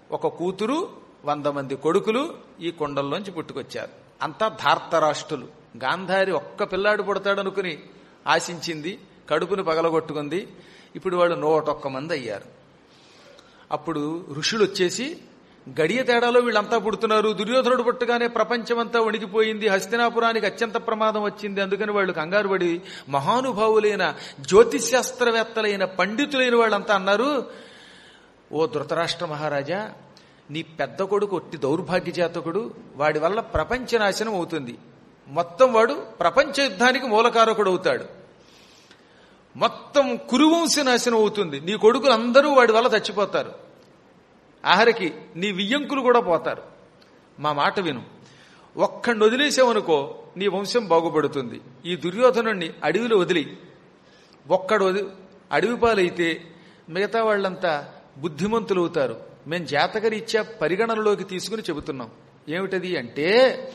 ఒక కూతురు వంద మంది కొడుకులు ఈ కొండల్లోంచి పుట్టుకొచ్చారు అంతా ధార్తరాష్ట్రులు గాంధారి ఒక్క పిల్లాడు పుడతాడనుకుని ఆశించింది కడుపును పగలగొట్టుకుంది ఇప్పుడు వాళ్ళు నూటొక్క మంది అయ్యారు అప్పుడు ఋషులు వచ్చేసి గడియ తేడాలో వీళ్ళంతా పుడుతున్నారు దుర్యోధనుడు పుట్టగానే ప్రపంచమంతా వణికిపోయింది హస్తినాపురానికి అత్యంత ప్రమాదం వచ్చింది అందుకని వాళ్ళు కంగారు పడి మహానుభావులైన జ్యోతిశాస్త్రవేత్తలైన పండితులైన వాళ్ళంతా అన్నారు ఓ ధృతరాష్ట్ర మహారాజా నీ పెద్ద కొడుకు ఒట్టి దౌర్భాగ్య జాతకుడు వాడి వల్ల ప్రపంచ నాశనం అవుతుంది మొత్తం వాడు ప్రపంచ యుద్ధానికి మూలకారకుడు అవుతాడు మొత్తం కురువంశ నాశనం అవుతుంది నీ కొడుకులు అందరూ వాడి వల్ల చచ్చిపోతారు ఆఖరికి నీ వియ్యంకులు కూడా పోతారు మా మాట విను ఒక్కడిని వదిలేసావనుకో నీ వంశం బాగుపడుతుంది ఈ దుర్యోధనుణ్ణి అడవిలో వదిలి ఒక్కడు వది అడవి పాలైతే మిగతా వాళ్ళంతా బుద్ధిమంతులు అవుతారు మేము జాతకరీత్యా పరిగణనలోకి తీసుకుని చెబుతున్నాం ఏమిటది అంటే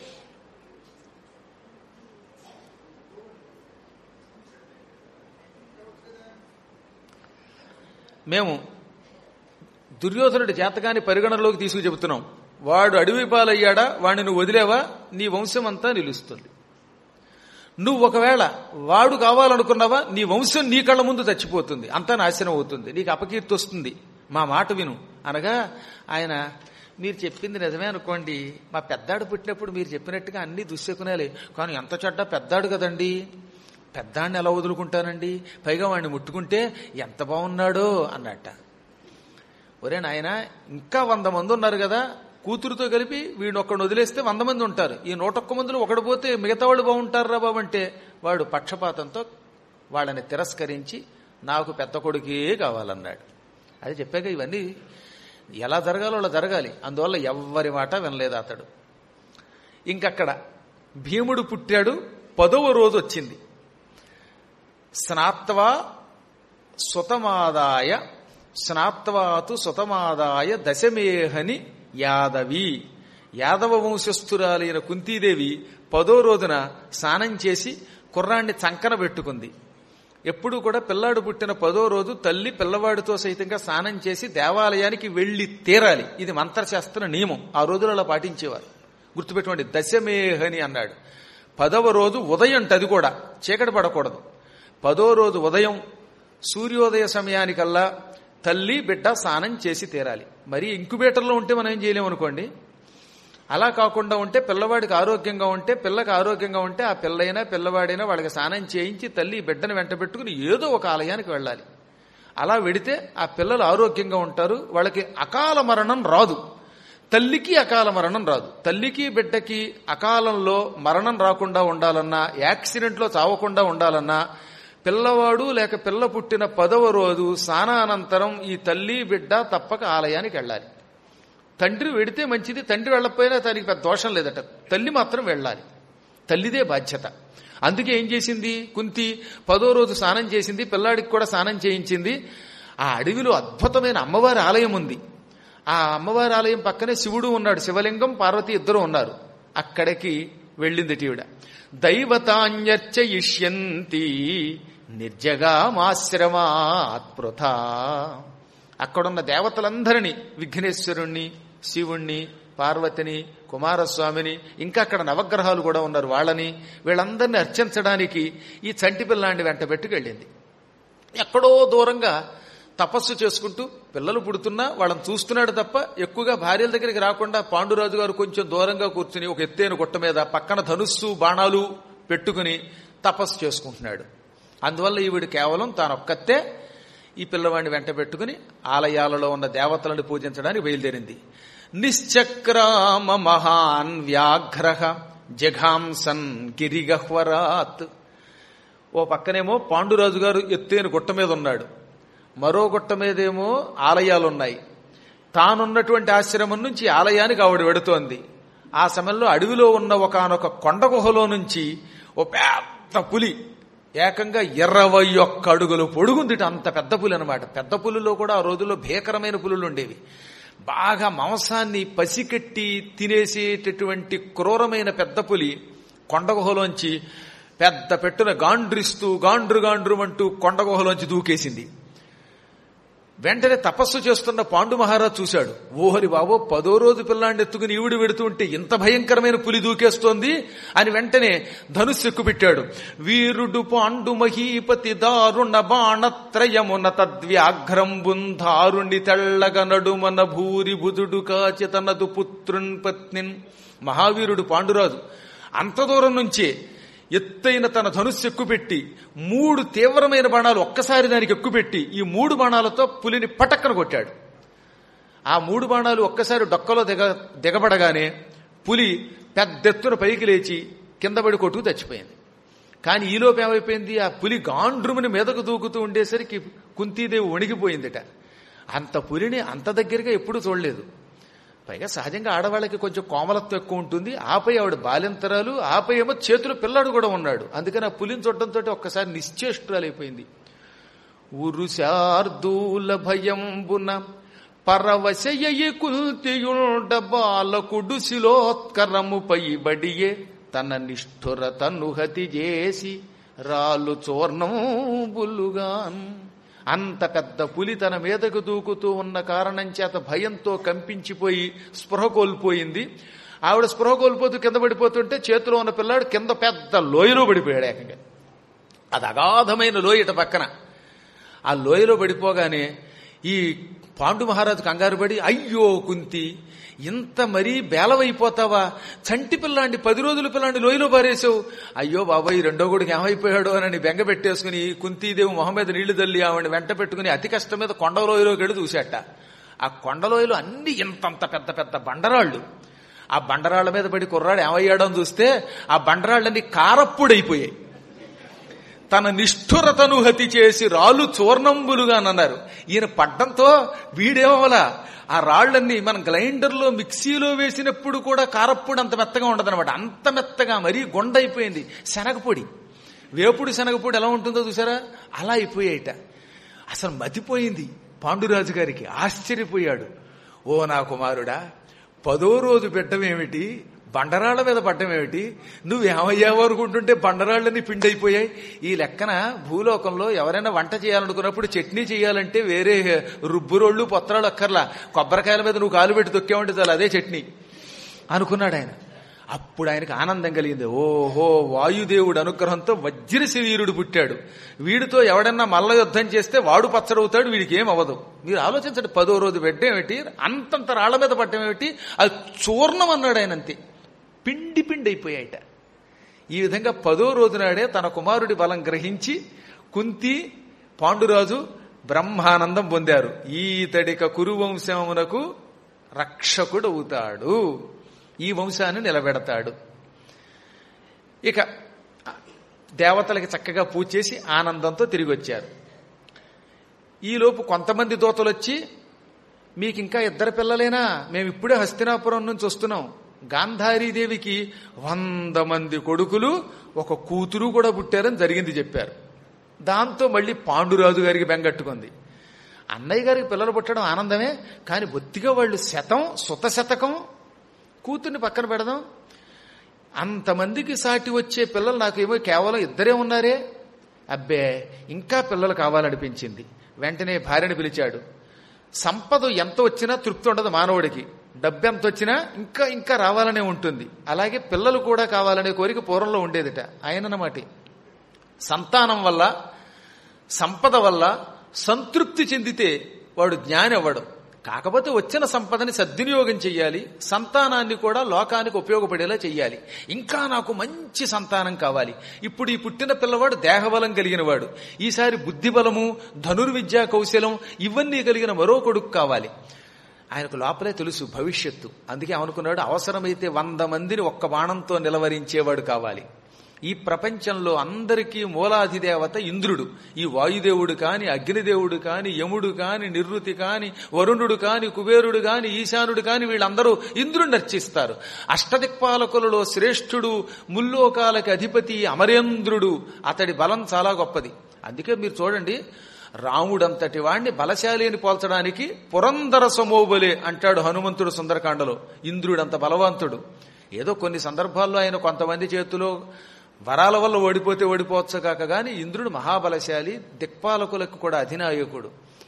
మేము దుర్యోధనుడి జాతకాన్ని పరిగణనలోకి తీసుకు చెబుతున్నాం వాడు అడవి పాలయ్యాడా వాడిని నువ్వు వదిలేవా నీ వంశం అంతా నిలుస్తుంది నువ్వు ఒకవేళ వాడు కావాలనుకున్నావా నీ వంశం నీ కళ్ళ ముందు చచ్చిపోతుంది అంతా నాశనం అవుతుంది నీకు అపకీర్తి వస్తుంది మా మాట విను అనగా ఆయన మీరు చెప్పింది నిజమే అనుకోండి మా పెద్దాడు పుట్టినప్పుడు మీరు చెప్పినట్టుగా అన్ని దుశ్శకునాలే కానీ ఎంత చెడ్డ పెద్దాడు కదండి పెద్దాడిని ఎలా వదులుకుంటానండి పైగా వాడిని ముట్టుకుంటే ఎంత బాగున్నాడో అన్నట్ట ఒరే నాయన ఇంకా వంద మంది ఉన్నారు కదా కూతురుతో కలిపి వీడిని ఒక్కడిని వదిలేస్తే వంద మంది ఉంటారు ఈ నూటొక్క మందిలో ఒకడు పోతే మిగతా వాళ్ళు బాగుంటారు రా బాబు అంటే వాడు పక్షపాతంతో వాళ్ళని తిరస్కరించి నాకు పెద్ద కొడుకే కావాలన్నాడు అది చెప్పాక ఇవన్నీ ఎలా జరగాలో అలా జరగాలి అందువల్ల ఎవ్వరి మాట వినలేదు అతడు ఇంకక్కడ భీముడు పుట్టాడు పదవ రోజు వచ్చింది స్నాత్వా సుతమాదాయ స్నాత్వాతు సుతమాదాయ దశమేహని యాదవి యాదవ వంశస్థురాలైన కుంతీదేవి పదో రోజున స్నానం చేసి కుర్రాన్ని చంకన పెట్టుకుంది ఎప్పుడు కూడా పిల్లాడు పుట్టిన పదో రోజు తల్లి పిల్లవాడితో సైతంగా స్నానం చేసి దేవాలయానికి వెళ్లి తీరాలి ఇది మంత్రశాస్త్ర నియమం ఆ రోజులు అలా పాటించేవారు గుర్తుపెట్టుకోండి దశమేహని అన్నాడు పదవ రోజు ఉదయం అది కూడా చీకటి పడకూడదు పదో రోజు ఉదయం సూర్యోదయ సమయానికల్లా తల్లి బిడ్డ స్నానం చేసి తీరాలి మరి ఇంక్యుబేటర్లో ఉంటే మనం ఏం చేయలేము అనుకోండి అలా కాకుండా ఉంటే పిల్లవాడికి ఆరోగ్యంగా ఉంటే పిల్లకి ఆరోగ్యంగా ఉంటే ఆ పిల్లైనా పిల్లవాడైనా వాళ్ళకి స్నానం చేయించి తల్లి బిడ్డను వెంట పెట్టుకుని ఏదో ఒక ఆలయానికి వెళ్ళాలి అలా వెడితే ఆ పిల్లలు ఆరోగ్యంగా ఉంటారు వాళ్ళకి అకాల మరణం రాదు తల్లికి అకాల మరణం రాదు తల్లికి బిడ్డకి అకాలంలో మరణం రాకుండా ఉండాలన్నా యాక్సిడెంట్లో చావకుండా ఉండాలన్నా పిల్లవాడు లేక పిల్ల పుట్టిన పదవ రోజు స్నానానంతరం ఈ తల్లి బిడ్డ తప్పక ఆలయానికి వెళ్ళాలి తండ్రి వెడితే మంచిది తండ్రి వెళ్ళకపోయినా తనకి పెద్ద దోషం లేదట తల్లి మాత్రం వెళ్ళాలి తల్లిదే బాధ్యత అందుకే ఏం చేసింది కుంతి పదో రోజు స్నానం చేసింది పిల్లాడికి కూడా స్నానం చేయించింది ఆ అడవిలో అద్భుతమైన అమ్మవారి ఆలయం ఉంది ఆ అమ్మవారి ఆలయం పక్కనే శివుడు ఉన్నాడు శివలింగం పార్వతి ఇద్దరు ఉన్నారు అక్కడికి వెళ్ళింది టీవిడ దైవతాన్యర్చయిష్యంతి నిర్జగామాశ్రమాత్పృథ అక్కడున్న దేవతలందరినీ విఘ్నేశ్వరుణ్ణి శివుణ్ణి పార్వతిని కుమారస్వామిని ఇంకా అక్కడ నవగ్రహాలు కూడా ఉన్నారు వాళ్ళని వీళ్ళందరినీ అర్చించడానికి ఈ చంటి పిల్లాన్ని వెంట పెట్టుకెళ్ళింది ఎక్కడో దూరంగా తపస్సు చేసుకుంటూ పిల్లలు పుడుతున్నా వాళ్ళని చూస్తున్నాడు తప్ప ఎక్కువగా భార్యల దగ్గరికి రాకుండా పాండురాజు గారు కొంచెం దూరంగా కూర్చుని ఒక ఎత్తైన గుట్ట మీద పక్కన ధనుస్సు బాణాలు పెట్టుకుని తపస్సు చేసుకుంటున్నాడు అందువల్ల ఈవిడ కేవలం తానొక్కతే ఈ పిల్లవాడిని వెంట పెట్టుకుని ఆలయాలలో ఉన్న దేవతలను పూజించడానికి బయలుదేరింది నిశ్చక్రామ మహాన్ వ్యాఘ్ర జఘాంసన్ గిరిగహ్వరాత్ ఓ పక్కనేమో పాండురాజు గారు ఎత్తైన గుట్ట మీద ఉన్నాడు మరో గుట్ట మీదేమో ఆలయాలున్నాయి తానున్నటువంటి ఆశ్రమం నుంచి ఆలయానికి ఆవిడ వెడుతోంది ఆ సమయంలో అడవిలో ఉన్న ఒకనొక కొండ గుహలో నుంచి ఓ పెద్ద పులి ఏకంగా ఇరవై ఒక్క అడుగులు పొడుగుందిట అంత పెద్ద పులి అనమాట పెద్ద పులిలో కూడా ఆ రోజుల్లో భీకరమైన పులులు ఉండేవి బాగా మాంసాన్ని పసికట్టి తినేసేటటువంటి క్రూరమైన పెద్ద పులి కొండ గుహలోంచి పెద్ద పెట్టున గాండ్రిస్తూ గాండ్రు గాండ్రు అంటూ కొండ గుహలోంచి దూకేసింది వెంటనే తపస్సు చేస్తున్న పాండు మహారాజ్ చూశాడు ఓహరి బాబో పదో రోజు పిల్లాన్ని ఎత్తుకుని ఈవిడి పెడుతూ ఉంటే ఇంత భయంకరమైన పులి దూకేస్తోంది అని వెంటనే ధనుస్సు ఎక్కుపెట్టాడు వీరుడు పాండు మహీపతి దారుణ బాణత్రయమున తద్వ్యాఘ్రంబున్ దారుణి తెల్లగ నడుమన భూరి బుధుడు కాచి తనదు పుత్రున్ పత్నిన్ మహావీరుడు పాండురాజు అంత దూరం నుంచే ఎత్తైన తన ధనుస్సు ఎక్కుపెట్టి మూడు తీవ్రమైన బాణాలు ఒక్కసారి దానికి ఎక్కుపెట్టి ఈ మూడు బాణాలతో పులిని పటక్కన కొట్టాడు ఆ మూడు బాణాలు ఒక్కసారి డొక్కలో దిగ దిగబడగానే పులి పెద్దెత్తున పైకి లేచి కింద పడి కొట్టుకు చచ్చిపోయింది కానీ ఈలోపు ఏమైపోయింది ఆ పులి గాండ్రుముని మీదకు దూకుతూ ఉండేసరికి కుంతీదేవి వణిగిపోయిందిట అంత పులిని అంత దగ్గరగా ఎప్పుడూ చూడలేదు పైగా సహజంగా ఆడవాళ్ళకి కొంచెం కోమలత్వం ఎక్కువ ఉంటుంది ఆపై ఆవిడ బాల్యంతరాలు ఆపై ఏమో చేతులు పిల్లాడు కూడా ఉన్నాడు అందుకని ఆ పులిని చూడటంతో ఒక్కసారి నిశ్చేష్టురాలైపోయింది ఉరుశార్దూల భయంబున పరవశయ్యి కుల్తియుండ బాలకుడు శిలోత్కరముపై బడియే తన నిష్ఠుర తనుహతి చేసి రాలు చూర్ణంబులుగాన్ అంత పెద్ద పులి తన మీదకు దూకుతూ ఉన్న కారణం చేత భయంతో కంపించిపోయి స్పృహ కోల్పోయింది ఆవిడ స్పృహ కోల్పోతూ కింద పడిపోతుంటే చేతిలో ఉన్న పిల్లాడు కింద పెద్ద లోయలో పడిపోయాడు ఏకంగా అది అగాధమైన లోయట పక్కన ఆ లోయలో పడిపోగానే ఈ పాండు మహారాజు కంగారు పడి అయ్యో కుంతి ఇంత మరీ బేలవైపోతావా చంటి పిల్లాండి పది రోజుల పిల్లాండి లోయలో పారేసావు అయ్యో బాబాయ్ రెండో కొడుకు ఏమైపోయాడు అని బెంగ పెట్టేసుకుని కుంతీదేవి మొహమ్మద్ నీళ్లు తల్లి ఆవిడ వెంట పెట్టుకుని అతి కష్టం మీద కొండ లోయలోకి వెళ్ళి చూశాట ఆ కొండలోయలో అన్ని ఇంతంత పెద్ద పెద్ద బండరాళ్ళు ఆ బండరాళ్ల మీద పడి కుర్రాడు ఏమయ్యాడో అని చూస్తే ఆ బండరాళ్ళని కారప్పుడైపోయాయి తన నిష్ఠురతను హతి చేసి రాళ్ళు చూర్ణంబులుగానన్నారు ఈయన పడ్డంతో వీడేమవలా ఆ రాళ్లన్నీ మనం గ్రైండర్లో మిక్సీలో వేసినప్పుడు కూడా కారప్పొడి అంత మెత్తగా ఉండదన్నమాట అంత మెత్తగా మరీ గొండైపోయింది శనగపొడి వేపుడు శనగపొడి ఎలా ఉంటుందో చూసారా అలా అయిపోయాయిట అసలు మతిపోయింది పాండురాజు గారికి ఆశ్చర్యపోయాడు ఓ నా కుమారుడా పదో రోజు పెట్టమేమిటి బండరాళ్ల మీద పడ్డమేమిటి నువ్వేమయ్యావు అనుకుంటుంటే బండరాళ్ళని పిండైపోయాయి ఈ లెక్కన భూలోకంలో ఎవరైనా వంట చేయాలనుకున్నప్పుడు చట్నీ చేయాలంటే వేరే రుబ్బురోళ్ళు పొత్రాలు అక్కర్లా కొబ్బరికాయల మీద నువ్వు కాలు పెట్టి తొక్కావంటే చాలు అదే చట్నీ అనుకున్నాడు ఆయన అప్పుడు ఆయనకు ఆనందం కలిగింది ఓహో వాయుదేవుడు అనుగ్రహంతో వజ్రశరీరుడు పుట్టాడు వీడితో ఎవడన్నా మల్ల యుద్ధం చేస్తే వాడు పచ్చడవుతాడు వీడికి ఏం అవ్వదు మీరు ఆలోచించండి పదో రోజు పెట్టేమిటి అంతంత రాళ్ల మీద పట్టమేమిటి అది చూర్ణం అన్నాడు ఆయన అంతే పిండి పిండి అయిపోయాయట ఈ విధంగా పదో రోజు నాడే తన కుమారుడి బలం గ్రహించి కుంతి పాండురాజు బ్రహ్మానందం పొందారు ఈతడిక కురువంశమునకు రక్షకుడవుతాడు ఈ వంశాన్ని నిలబెడతాడు ఇక దేవతలకి చక్కగా పూజ చేసి ఆనందంతో తిరిగి వచ్చారు ఈలోపు కొంతమంది దోతలు వచ్చి మీకు ఇంకా ఇద్దరు పిల్లలేనా మేము ఇప్పుడే హస్తినాపురం నుంచి వస్తున్నాం గాంధారీదేవికి వంద మంది కొడుకులు ఒక కూతురు కూడా పుట్టారని జరిగింది చెప్పారు దాంతో మళ్ళీ పాండురాజు గారికి బెంగట్టుకుంది అన్నయ్య గారికి పిల్లలు పుట్టడం ఆనందమే కానీ బొత్తిగా వాళ్ళు శతం సుత శతకం కూతుర్ని పక్కన పెడదాం అంతమందికి సాటి వచ్చే పిల్లలు నాకేమో కేవలం ఇద్దరే ఉన్నారే అబ్బే ఇంకా పిల్లలు కావాలనిపించింది వెంటనే భార్యని పిలిచాడు సంపద ఎంత వచ్చినా తృప్తి ఉండదు మానవుడికి డబ్బు ఎంత వచ్చినా ఇంకా ఇంకా రావాలనే ఉంటుంది అలాగే పిల్లలు కూడా కావాలనే కోరిక పూర్వంలో ఉండేదిట ఆయనన్నమాట సంతానం వల్ల సంపద వల్ల సంతృప్తి చెందితే వాడు జ్ఞాని అవ్వడు కాకపోతే వచ్చిన సంపదని సద్వినియోగం చెయ్యాలి సంతానాన్ని కూడా లోకానికి ఉపయోగపడేలా చెయ్యాలి ఇంకా నాకు మంచి సంతానం కావాలి ఇప్పుడు ఈ పుట్టిన పిల్లవాడు దేహబలం కలిగిన వాడు ఈసారి బుద్ధిబలము ధనుర్విద్యా కౌశలం ఇవన్నీ కలిగిన మరో కొడుకు కావాలి ఆయనకు లోపలే తెలుసు భవిష్యత్తు అందుకే అనుకున్నాడు అవసరమైతే వంద మందిని ఒక్క బాణంతో నిలవరించేవాడు కావాలి ఈ ప్రపంచంలో అందరికీ మూలాధిదేవత ఇంద్రుడు ఈ వాయుదేవుడు కాని అగ్నిదేవుడు కాని యముడు కాని నిర్వృతి కాని వరుణుడు కాని కుబేరుడు కాని ఈశానుడు కాని వీళ్ళందరూ ఇంద్రుడిని అర్చిస్తారు అష్టదిక్పాలకులలో శ్రేష్ఠుడు ముల్లోకాలకి అధిపతి అమరేంద్రుడు అతడి బలం చాలా గొప్పది అందుకే మీరు చూడండి రాముడంతటి వాణ్ణి బలశాలి అని పోల్చడానికి పురందర సమోబలే అంటాడు హనుమంతుడు సుందరకాండలో ఇంద్రుడంత బలవంతుడు ఏదో కొన్ని సందర్భాల్లో ఆయన కొంతమంది చేతిలో వరాల వల్ల ఓడిపోతే ఓడిపోవచ్చు కాక గాని ఇంద్రుడు మహాబలశాలి దిక్పాలకులకు కూడా అధినాయకుడు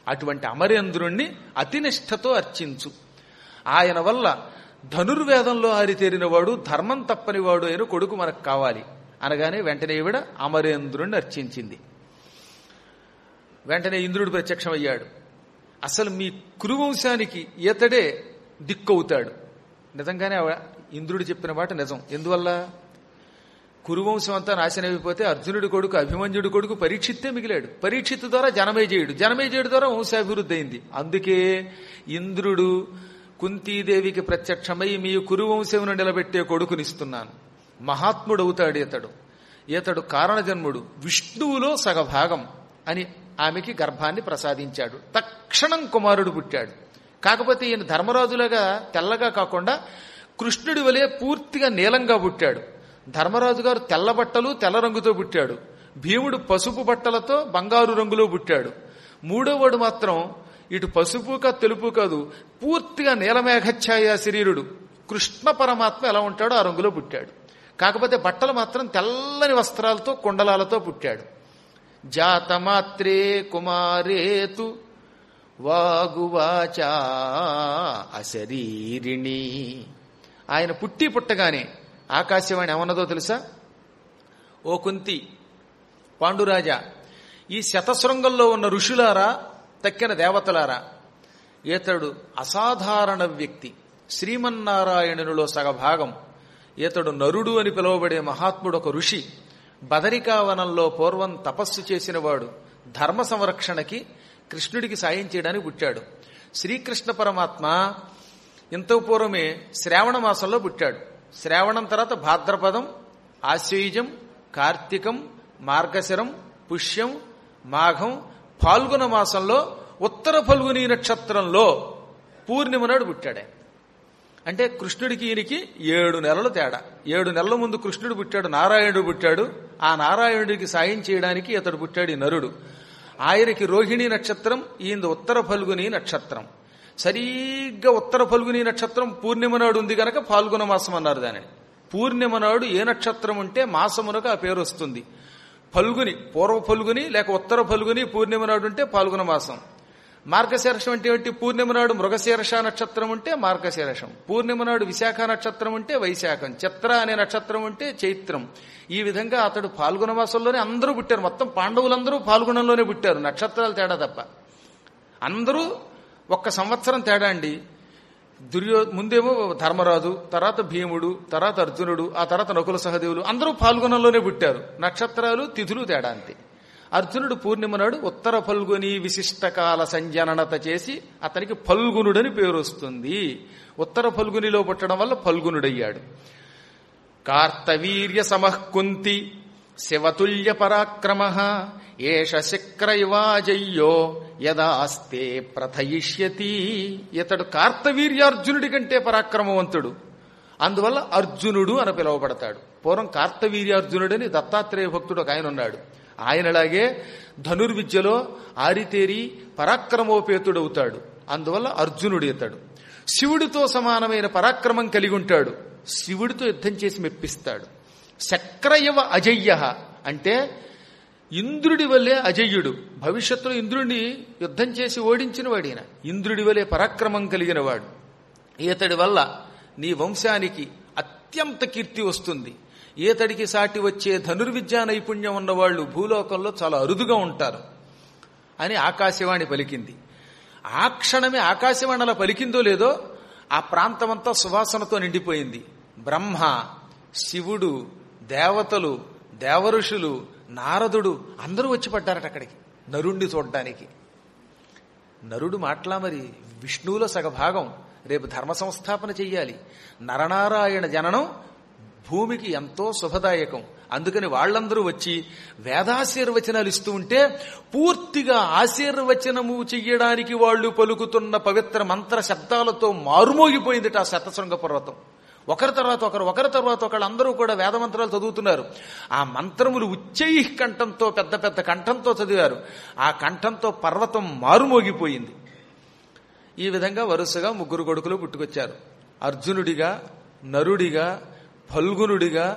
అటువంటి అమరేంద్రుణ్ణి అతినిష్టతో అర్చించు ఆయన వల్ల ధనుర్వేదంలో ఆరితేరినవాడు ధర్మం తప్పనివాడు అయిన కొడుకు మనకు కావాలి అనగానే వెంటనే ఈవిడ అమరేంద్రుణ్ణి అర్చించింది వెంటనే ఇంద్రుడు ప్రత్యక్షమయ్యాడు అసలు మీ కురువంశానికి ఈతడే దిక్కవుతాడు నిజంగానే ఆవిడ ఇంద్రుడు చెప్పిన మాట నిజం ఎందువల్ల కురువంశం అంతా నాశనమైపోతే అర్జునుడి కొడుకు అభిమన్యుడి కొడుకు పరీక్షిత్తే మిగిలాడు పరీక్షిత్ ద్వారా జనమేజయుడు జనమేజయుడి ద్వారా వంశాభివృద్ధి అయింది అందుకే ఇంద్రుడు కుంతీదేవికి ప్రత్యక్షమై మీ కురువంశమును నిలబెట్టే కొడుకునిస్తున్నాను మహాత్ముడు అవుతాడు ఇతడు ఇతడు కారణజన్ముడు విష్ణువులో సగభాగం అని ఆమెకి గర్భాన్ని ప్రసాదించాడు తక్షణం కుమారుడు పుట్టాడు కాకపోతే ఈయన ధర్మరాజులాగా తెల్లగా కాకుండా కృష్ణుడి వలె పూర్తిగా నీలంగా పుట్టాడు ధర్మరాజు గారు తెల్ల బట్టలు తెల్ల రంగుతో పుట్టాడు భీముడు పసుపు బట్టలతో బంగారు రంగులో పుట్టాడు మూడోవాడు మాత్రం ఇటు పసుపు కాదు తెలుపు కాదు పూర్తిగా నీలమేఘఛాయ శరీరుడు కృష్ణ పరమాత్మ ఎలా ఉంటాడో ఆ రంగులో పుట్టాడు కాకపోతే బట్టలు మాత్రం తెల్లని వస్త్రాలతో కుండలాలతో పుట్టాడు జాతమాత్రే కుమారేతు వాగువాచా అశరీరిణి ఆయన పుట్టి పుట్టగానే ఆకాశవాణి ఏమన్నదో తెలుసా ఓ కుంతి పాండురాజా ఈ శతశృంగంలో ఉన్న ఋషులారా తక్కిన దేవతలారా ఈతడు అసాధారణ వ్యక్తి శ్రీమన్నారాయణునిలో సగభాగం ఈతడు నరుడు అని పిలువబడే మహాత్ముడు ఒక ఋషి బదరికావనంలో పూర్వం తపస్సు చేసినవాడు ధర్మ సంరక్షణకి కృష్ణుడికి సాయం చేయడానికి పుట్టాడు శ్రీకృష్ణ పరమాత్మ ఇంత పూర్వమే శ్రావణ మాసంలో పుట్టాడు శ్రావణం తర్వాత భాద్రపదం ఆశ్వయుజం కార్తీకం మార్గశిరం పుష్యం మాఘం ఫాల్గుణ మాసంలో ఉత్తర ఫల్గుని నక్షత్రంలో పూర్ణిమ నాడు పుట్టాడే అంటే కృష్ణుడికి ఈయనకి ఏడు నెలలు తేడా ఏడు నెలల ముందు కృష్ణుడు పుట్టాడు నారాయణుడు పుట్టాడు ఆ నారాయణుడికి సాయం చేయడానికి ఇతడు పుట్టాడు ఈ నరుడు ఆయనకి రోహిణి నక్షత్రం ఈయన ఉత్తర ఫల్గుని నక్షత్రం సరిగ్గా ఉత్తర ఫల్గుని నక్షత్రం పూర్ణిమ నాడు ఉంది గనక ఫాల్గుణ మాసం అన్నారు దానిని పూర్ణిమ నాడు ఏ నక్షత్రం ఉంటే మాసమునకు ఆ పేరు వస్తుంది ఫల్గుని పూర్వ ఫల్గుని లేక ఉత్తర ఫల్గుని పూర్ణిమ నాడు ఉంటే పాల్గొన మాసం మార్గశీర్షం అంటే ఏంటి పూర్ణిమ నాడు మృగశీర్ష నక్షత్రం ఉంటే మార్గశీర్షం పూర్ణిమ నాడు విశాఖ నక్షత్రం ఉంటే వైశాఖం చిత్ర అనే నక్షత్రం ఉంటే చైత్రం ఈ విధంగా అతడు పాల్గొన మాసంలోనే అందరూ పుట్టారు మొత్తం పాండవులందరూ పాల్గొనంలోనే పుట్టారు నక్షత్రాలు తేడా తప్ప అందరూ ఒక్క సంవత్సరం తేడా అండి దుర్యో ముందేమో ధర్మరాజు తర్వాత భీముడు తర్వాత అర్జునుడు ఆ తర్వాత నకుల సహదేవులు అందరూ పాల్గొనంలోనే పుట్టారు నక్షత్రాలు తిథులు తేడా అంతే అర్జునుడు పూర్ణిమ నాడు ఉత్తర ఫల్గుని విశిష్టకాల సంజననత చేసి అతనికి ఫల్గునుడని పేరు వస్తుంది ఉత్తర ఫల్గునిలో పుట్టడం వల్ల ఫల్గునుడయ్యాడు కార్తవీర్య సమఃకుంతి శివతుల్య పరాక్రమ ఏష శక్రయువాజయ్యో యదాస్తే ప్రథయిష్యతి ఇతడు కార్తవీర్యార్జునుడి కంటే పరాక్రమవంతుడు అందువల్ల అర్జునుడు అని పిలువబడతాడు పూర్వం కార్తవీర్యార్జునుడని దత్తాత్రేయ భక్తుడు ఒక ఆయన ఉన్నాడు ఆయనలాగే ధనుర్విద్యలో ఆరితేరి పరాక్రమోపేతుడవుతాడు అందువల్ల అర్జునుడు ఇతడు శివుడితో సమానమైన పరాక్రమం కలిగి ఉంటాడు శివుడితో యుద్ధం చేసి మెప్పిస్తాడు శక్రయవ అజయ్య అంటే ఇంద్రుడి వల్లే అజయ్యుడు భవిష్యత్తులో ఇంద్రుడిని యుద్ధం చేసి ఓడించిన వాడిన ఇంద్రుడి వలె పరాక్రమం కలిగిన వాడు ఈతడి వల్ల నీ వంశానికి అత్యంత కీర్తి వస్తుంది ఈతడికి సాటి వచ్చే ధనుర్విద్యా నైపుణ్యం ఉన్నవాళ్లు భూలోకంలో చాలా అరుదుగా ఉంటారు అని ఆకాశవాణి పలికింది ఆ క్షణమే ఆకాశవాణి అలా పలికిందో లేదో ఆ ప్రాంతమంతా సువాసనతో నిండిపోయింది బ్రహ్మ శివుడు దేవతలు దేవఋషులు నారదుడు అందరూ వచ్చి పడ్డారట అక్కడికి నరుణ్ణి చూడడానికి నరుడు మాట్లా మరి విష్ణువులో సగభాగం రేపు ధర్మ సంస్థాపన చెయ్యాలి నరనారాయణ జననం భూమికి ఎంతో శుభదాయకం అందుకని వాళ్ళందరూ వచ్చి వేదాశీర్వచనాలు ఇస్తూ ఉంటే పూర్తిగా ఆశీర్వచనము చెయ్యడానికి వాళ్ళు పలుకుతున్న పవిత్ర మంత్ర శబ్దాలతో మారుమోగిపోయిందిట ఆ శతశృంగ పర్వతం ఒకరి తర్వాత ఒకరు ఒకరి తర్వాత ఒకరు అందరూ కూడా వేద మంత్రాలు చదువుతున్నారు ఆ మంత్రములు ఉచ్చై కంఠంతో పెద్ద పెద్ద కంఠంతో చదివారు ఆ కంఠంతో పర్వతం మారుమోగిపోయింది ఈ విధంగా వరుసగా ముగ్గురు కొడుకులు పుట్టుకొచ్చారు అర్జునుడిగా నరుడిగా ఫల్గునుడిగా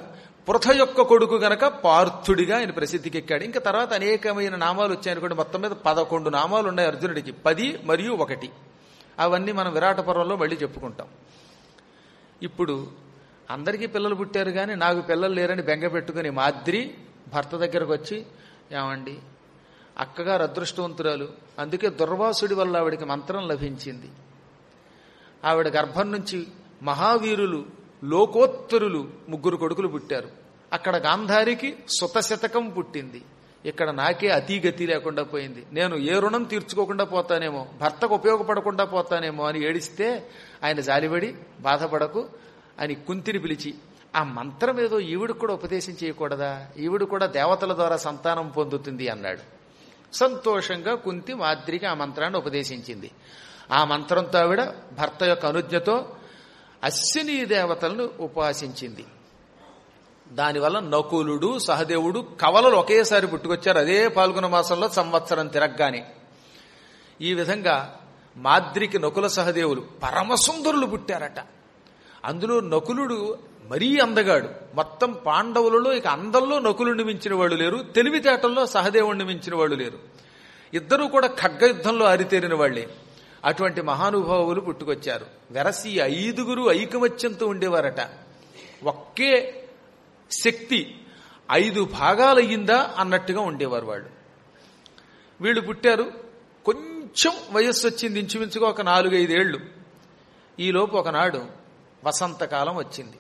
పృథ యొక్క కొడుకు గనక పార్థుడిగా ఆయన ప్రసిద్ధికి ఎక్కాడు ఇంకా తర్వాత అనేకమైన నామాలు వచ్చాయనుకోండి మొత్తం మీద పదకొండు నామాలు ఉన్నాయి అర్జునుడికి పది మరియు ఒకటి అవన్నీ మనం విరాట పర్వంలో మళ్ళీ చెప్పుకుంటాం ఇప్పుడు అందరికీ పిల్లలు పుట్టారు కానీ నాకు పిల్లలు లేరని బెంగ పెట్టుకుని మాద్రి భర్త దగ్గరకు వచ్చి ఏమండి అక్కగారు అదృష్టవంతురాలు అందుకే దుర్వాసుడి వల్ల ఆవిడికి మంత్రం లభించింది ఆవిడ గర్భం నుంచి మహావీరులు లోకోత్తరులు ముగ్గురు కొడుకులు పుట్టారు అక్కడ గాంధారికి సుతశతకం పుట్టింది ఇక్కడ నాకే అతీగతి లేకుండా పోయింది నేను ఏ రుణం తీర్చుకోకుండా పోతానేమో భర్తకు ఉపయోగపడకుండా పోతానేమో అని ఏడిస్తే ఆయన జాలిపడి బాధపడకు అని కుంతిని పిలిచి ఆ మంత్రం ఏదో ఈవిడికి కూడా ఉపదేశం చేయకూడదా ఈవిడు కూడా దేవతల ద్వారా సంతానం పొందుతుంది అన్నాడు సంతోషంగా కుంతి మాద్రికి ఆ మంత్రాన్ని ఉపదేశించింది ఆ మంత్రంతో ఆవిడ భర్త యొక్క అనుజ్ఞతో అశ్విని దేవతలను ఉపాసించింది దానివల్ల నకులుడు సహదేవుడు కవలలు ఒకేసారి పుట్టుకొచ్చారు అదే పాల్గొన మాసంలో సంవత్సరం తిరగగానే ఈ విధంగా మాద్రికి నకుల సహదేవులు పరమసుందరులు పుట్టారట అందులో నకులుడు మరీ అందగాడు మొత్తం పాండవులలో ఇక అందరిలో నకులుని మించిన వాళ్ళు లేరు తెలివితేటల్లో సహదేవుణ్ణి మించిన వాళ్ళు లేరు ఇద్దరూ కూడా ఖడ్గ యుద్ధంలో ఆరితేరిన వాళ్లే అటువంటి మహానుభావులు పుట్టుకొచ్చారు వెరసి ఐదుగురు ఐకమత్యంతో ఉండేవారట ఒకే శక్తి ఐదు భాగాలయ్యిందా అన్నట్టుగా ఉండేవారు వాళ్ళు వీళ్ళు పుట్టారు కొంచెం వయస్సు వచ్చింది ఇంచుమించుగా ఒక నాలుగైదేళ్లు ఈలోపు ఒకనాడు వసంతకాలం వచ్చింది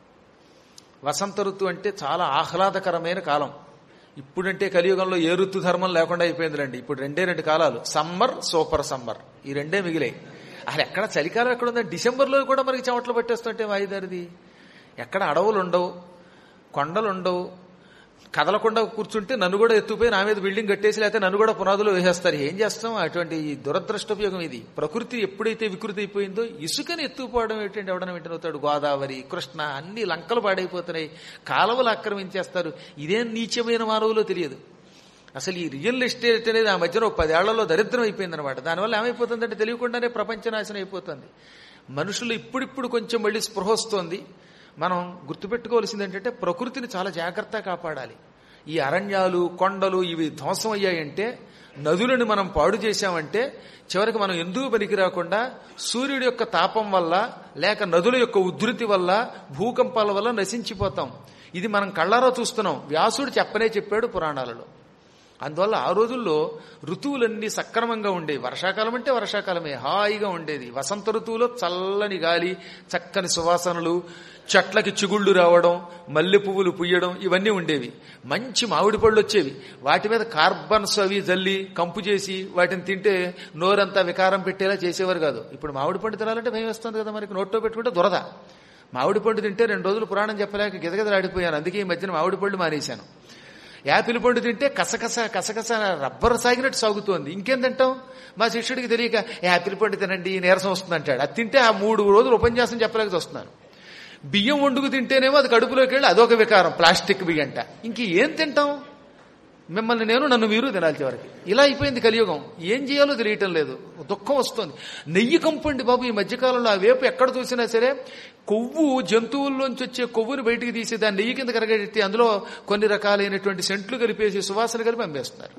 వసంత ఋతువు అంటే చాలా ఆహ్లాదకరమైన కాలం ఇప్పుడంటే కలియుగంలో ఏ ఋతు ధర్మం లేకుండా అయిపోయిందిలేండి ఇప్పుడు రెండే రెండు కాలాలు సమ్మర్ సూపర్ సమ్మర్ ఈ రెండే మిగిలాయి అసలు ఎక్కడ చలికాలం ఎక్కడ ఉందా డిసెంబర్లో కూడా మనకి చెమటలు పట్టేస్తుంటే వాయిదారిది ఎక్కడ అడవులు ఉండవు కొండలు ఉండవు కదలకుండా కూర్చుంటే నన్ను కూడా ఎత్తుపోయి నా మీద బిల్డింగ్ కట్టేసి లేకపోతే నన్ను కూడా పునాదులు వేసేస్తారు ఏం చేస్తాం అటువంటి ఈ దురదృష్టోపయోగం ఇది ప్రకృతి ఎప్పుడైతే వికృతి అయిపోయిందో ఇసుకని ఎత్తుకుపోవడం ఏంటంటే ఎవడన వింటనవుతాడు గోదావరి కృష్ణ అన్ని లంకలు పాడైపోతున్నాయి కాలువలు ఆక్రమించేస్తారు ఇదేం నీచమైన మానవులో తెలియదు అసలు ఈ రియల్ ఎస్టేట్ అనేది ఆ మధ్యన ఒక పదేళ్లలో దరిద్రం అయిపోయిందనమాట దానివల్ల ఏమైపోతుందంటే తెలియకుండానే ప్రపంచ నాశనం అయిపోతుంది మనుషులు ఇప్పుడిప్పుడు కొంచెం మళ్ళీ స్పృహ వస్తోంది మనం గుర్తుపెట్టుకోవాల్సింది ఏంటంటే ప్రకృతిని చాలా జాగ్రత్తగా కాపాడాలి ఈ అరణ్యాలు కొండలు ఇవి ధ్వంసం అయ్యాయంటే నదులను మనం పాడు చేశామంటే చివరికి మనం ఎందుకు పనికి రాకుండా సూర్యుడి యొక్క తాపం వల్ల లేక నదుల యొక్క ఉధృతి వల్ల భూకంపాల వల్ల నశించిపోతాం ఇది మనం కళ్ళారా చూస్తున్నాం వ్యాసుడు చెప్పనే చెప్పాడు పురాణాలలో అందువల్ల ఆ రోజుల్లో ఋతువులన్నీ సక్రమంగా ఉండేవి వర్షాకాలం అంటే వర్షాకాలమే హాయిగా ఉండేది వసంత ఋతువులో చల్లని గాలి చక్కని సువాసనలు చెట్లకి చిగుళ్ళు రావడం మల్లె పువ్వులు పుయ్యడం ఇవన్నీ ఉండేవి మంచి మామిడి పళ్ళు వచ్చేవి వాటి మీద కార్బన్స్ అవి జల్లి కంపు చేసి వాటిని తింటే నోరంతా వికారం పెట్టేలా చేసేవారు కాదు ఇప్పుడు మామిడి పండు తినాలంటే భయం వస్తుంది కదా మనకి నోట్లో పెట్టుకుంటే దురద మామిడి పండు తింటే రెండు రోజులు పురాణం చెప్పలేక గిదగదలాడిపోయాను అందుకే ఈ మధ్యన మామిడి పళ్ళు మానేశాను యాపిల్ పండు తింటే కసకస కసకస రబ్బర్ సాగినట్టు సాగుతోంది ఇంకేం తింటాం మా శిష్యుడికి తెలియక యాపిల్ పండు తినండి నీరసం వస్తుంది అంటాడు అది తింటే ఆ మూడు రోజులు ఉపన్యాసం చెప్పలేక వస్తున్నాను బియ్యం వండుకు తింటేనేమో అది కడుపులోకి వెళ్ళి అదొక వికారం ప్లాస్టిక్ బియ్యం అంట ఇంక ఏం తింటాం మిమ్మల్ని నేను నన్ను మీరు తినాలి చివరికి ఇలా అయిపోయింది కలియుగం ఏం చేయాలో తెలియటం లేదు దుఃఖం వస్తుంది నెయ్యి కంపండి బాబు ఈ మధ్యకాలంలో ఆ వేపు ఎక్కడ చూసినా సరే కొవ్వు జంతువుల్లోంచి వచ్చే కొవ్వుని బయటికి తీసి దాన్ని నెయ్యి కింద కరగెట్టి అందులో కొన్ని రకాలైనటువంటి సెంట్లు కలిపేసి సువాసన కలిపి అమ్మేస్తున్నారు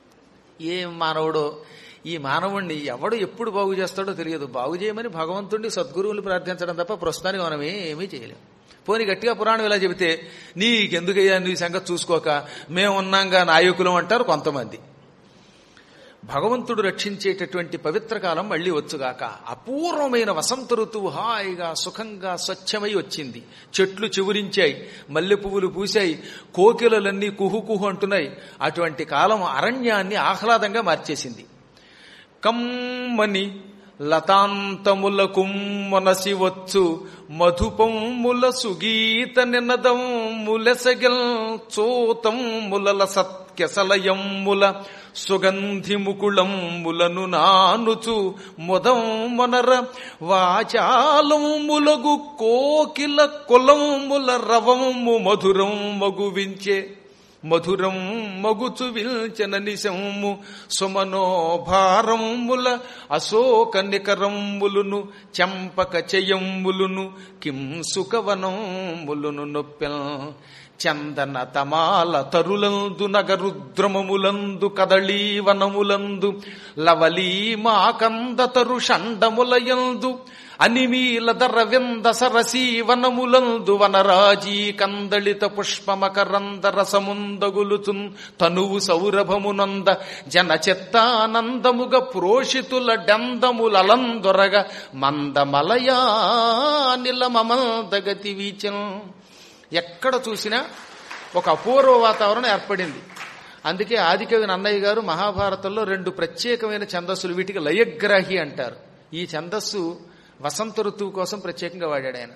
ఏం మానవుడో ఈ మానవుణ్ణి ఎవడు ఎప్పుడు బాగు చేస్తాడో తెలియదు బాగు చేయమని భగవంతుడిని సద్గురువులు ప్రార్థించడం తప్ప ప్రస్తుతానికి మనం ఏమీ చేయలేం పోని గట్టిగా పురాణం ఇలా చెబితే నీకెందుకయ్యా నీ సంగతి చూసుకోక మేమున్నాంగా నాయకులం అంటారు కొంతమంది భగవంతుడు రక్షించేటటువంటి పవిత్ర కాలం మళ్లీ వచ్చుగాక అపూర్వమైన వసంత ఋతువు హాయిగా సుఖంగా స్వచ్ఛమై వచ్చింది చెట్లు చివురించాయి మల్లె పువ్వులు పూశాయి కోకిలలన్నీ కుహు కుహు అంటున్నాయి అటువంటి కాలం అరణ్యాన్ని ఆహ్లాదంగా మార్చేసింది కమ్మని లతాంతముల కుమ్మనసి వచ్చు మధుపముల సుగీత నినదం ములసగల్ చోతం ములల సత్కెసలయమ్ముల సుగంధి ముకుళంబులను నానుచు మొదం మొనర వాచాలం ములగు కోకిల కులంబుల రవము మధురం మగువించే మధురం మగుచు విల్చన నిశము సుమనోభారముల అశోక నికరములును చంపక చెయ్యములును కిం సుఖవనములును నొప్పెల్ చందన తమాల తరులందు నగరుద్రమములందు కదళీవనములందు లవలీ మాకంద తరు షండములయందు అనిమీల దరవింద సరసీవనములందు వనరాజీ కందళిత పుష్పమకరంద రసముందగులుతున్ తనువు సౌరభమునంద జన చిత్తానందముగ ప్రోషితుల డందములలందొరగ మందమలయా నిలమమందగతి వీచం ఎక్కడ చూసినా ఒక అపూర్వ వాతావరణం ఏర్పడింది అందుకే ఆదికవి నన్నయ్య గారు మహాభారతంలో రెండు ప్రత్యేకమైన ఛందస్సులు వీటికి లయగ్రాహి అంటారు ఈ ఛందస్సు వసంత ఋతువు కోసం ప్రత్యేకంగా వాడాడు ఆయన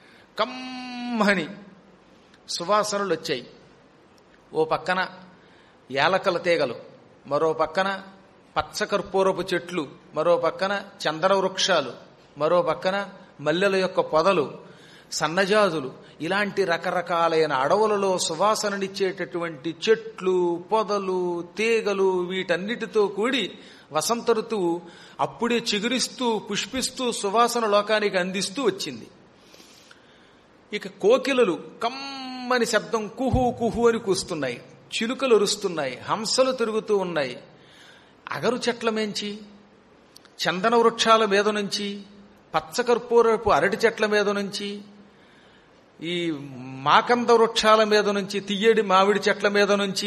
కమ్మని సువాసనలు వచ్చాయి ఓ పక్కన యాలకల తీగలు మరో పక్కన పచ్చకర్పూరపు చెట్లు మరో పక్కన చందన వృక్షాలు మరో పక్కన మల్లెల యొక్క పొదలు సన్నజాజులు ఇలాంటి రకరకాలైన అడవులలో సువాసననిచ్చేటటువంటి చెట్లు పొదలు తీగలు వీటన్నిటితో కూడి వసంత ఋతువు అప్పుడే చిగురిస్తూ పుష్పిస్తూ సువాసన లోకానికి అందిస్తూ వచ్చింది ఇక కోకిలలు కమ్మని శబ్దం కుహు కుహు అని కూస్తున్నాయి చిలుకలు అరుస్తున్నాయి హంసలు తిరుగుతూ ఉన్నాయి అగరు చెట్ల మేంచి చందన వృక్షాల మీద నుంచి పచ్చకర్పూరపు అరటి చెట్ల మీద నుంచి ఈ మాకంద వృక్షాల మీద నుంచి తియ్యడి మామిడి చెట్ల మీద నుంచి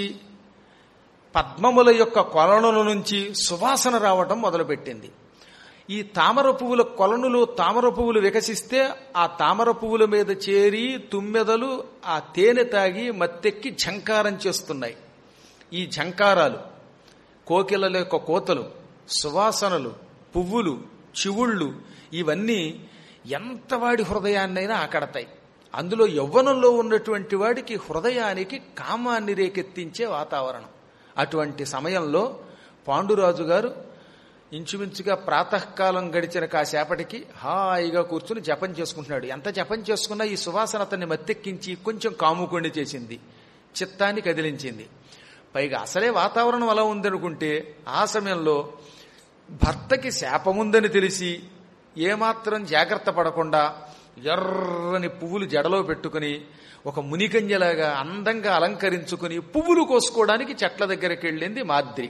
పద్మముల యొక్క కొలనుల నుంచి సువాసన రావటం మొదలుపెట్టింది ఈ తామర పువ్వుల కొలనులు తామర పువ్వులు వికసిస్తే ఆ తామర పువ్వుల మీద చేరి తుమ్మెదలు ఆ తేనె తాగి మత్తెక్కి ఝంకారం చేస్తున్నాయి ఈ ఝంకారాలు కోకిలల యొక్క కోతలు సువాసనలు పువ్వులు చివుళ్ళు ఇవన్నీ ఎంత వాడి హృదయాన్నైనా ఆకడతాయి అందులో యవ్వనంలో ఉన్నటువంటి వాడికి హృదయానికి కామాన్ని రేకెత్తించే వాతావరణం అటువంటి సమయంలో పాండురాజు గారు ఇంచుమించుగా ప్రాతకాలం గడిచిన కాసేపటికి హాయిగా కూర్చుని జపం చేసుకుంటున్నాడు ఎంత జపం చేసుకున్నా ఈ సువాసన అతన్ని మత్తెక్కించి కొంచెం కాముకొని చేసింది చిత్తాన్ని కదిలించింది పైగా అసలే వాతావరణం అలా ఉందనుకుంటే ఆ సమయంలో భర్తకి శాపముందని తెలిసి ఏమాత్రం జాగ్రత్త పడకుండా ఎర్రని పువ్వులు జడలో పెట్టుకుని ఒక మునికన్యలాగా అందంగా అలంకరించుకుని పువ్వులు కోసుకోవడానికి చెట్ల దగ్గరికి వెళ్ళింది మాద్రి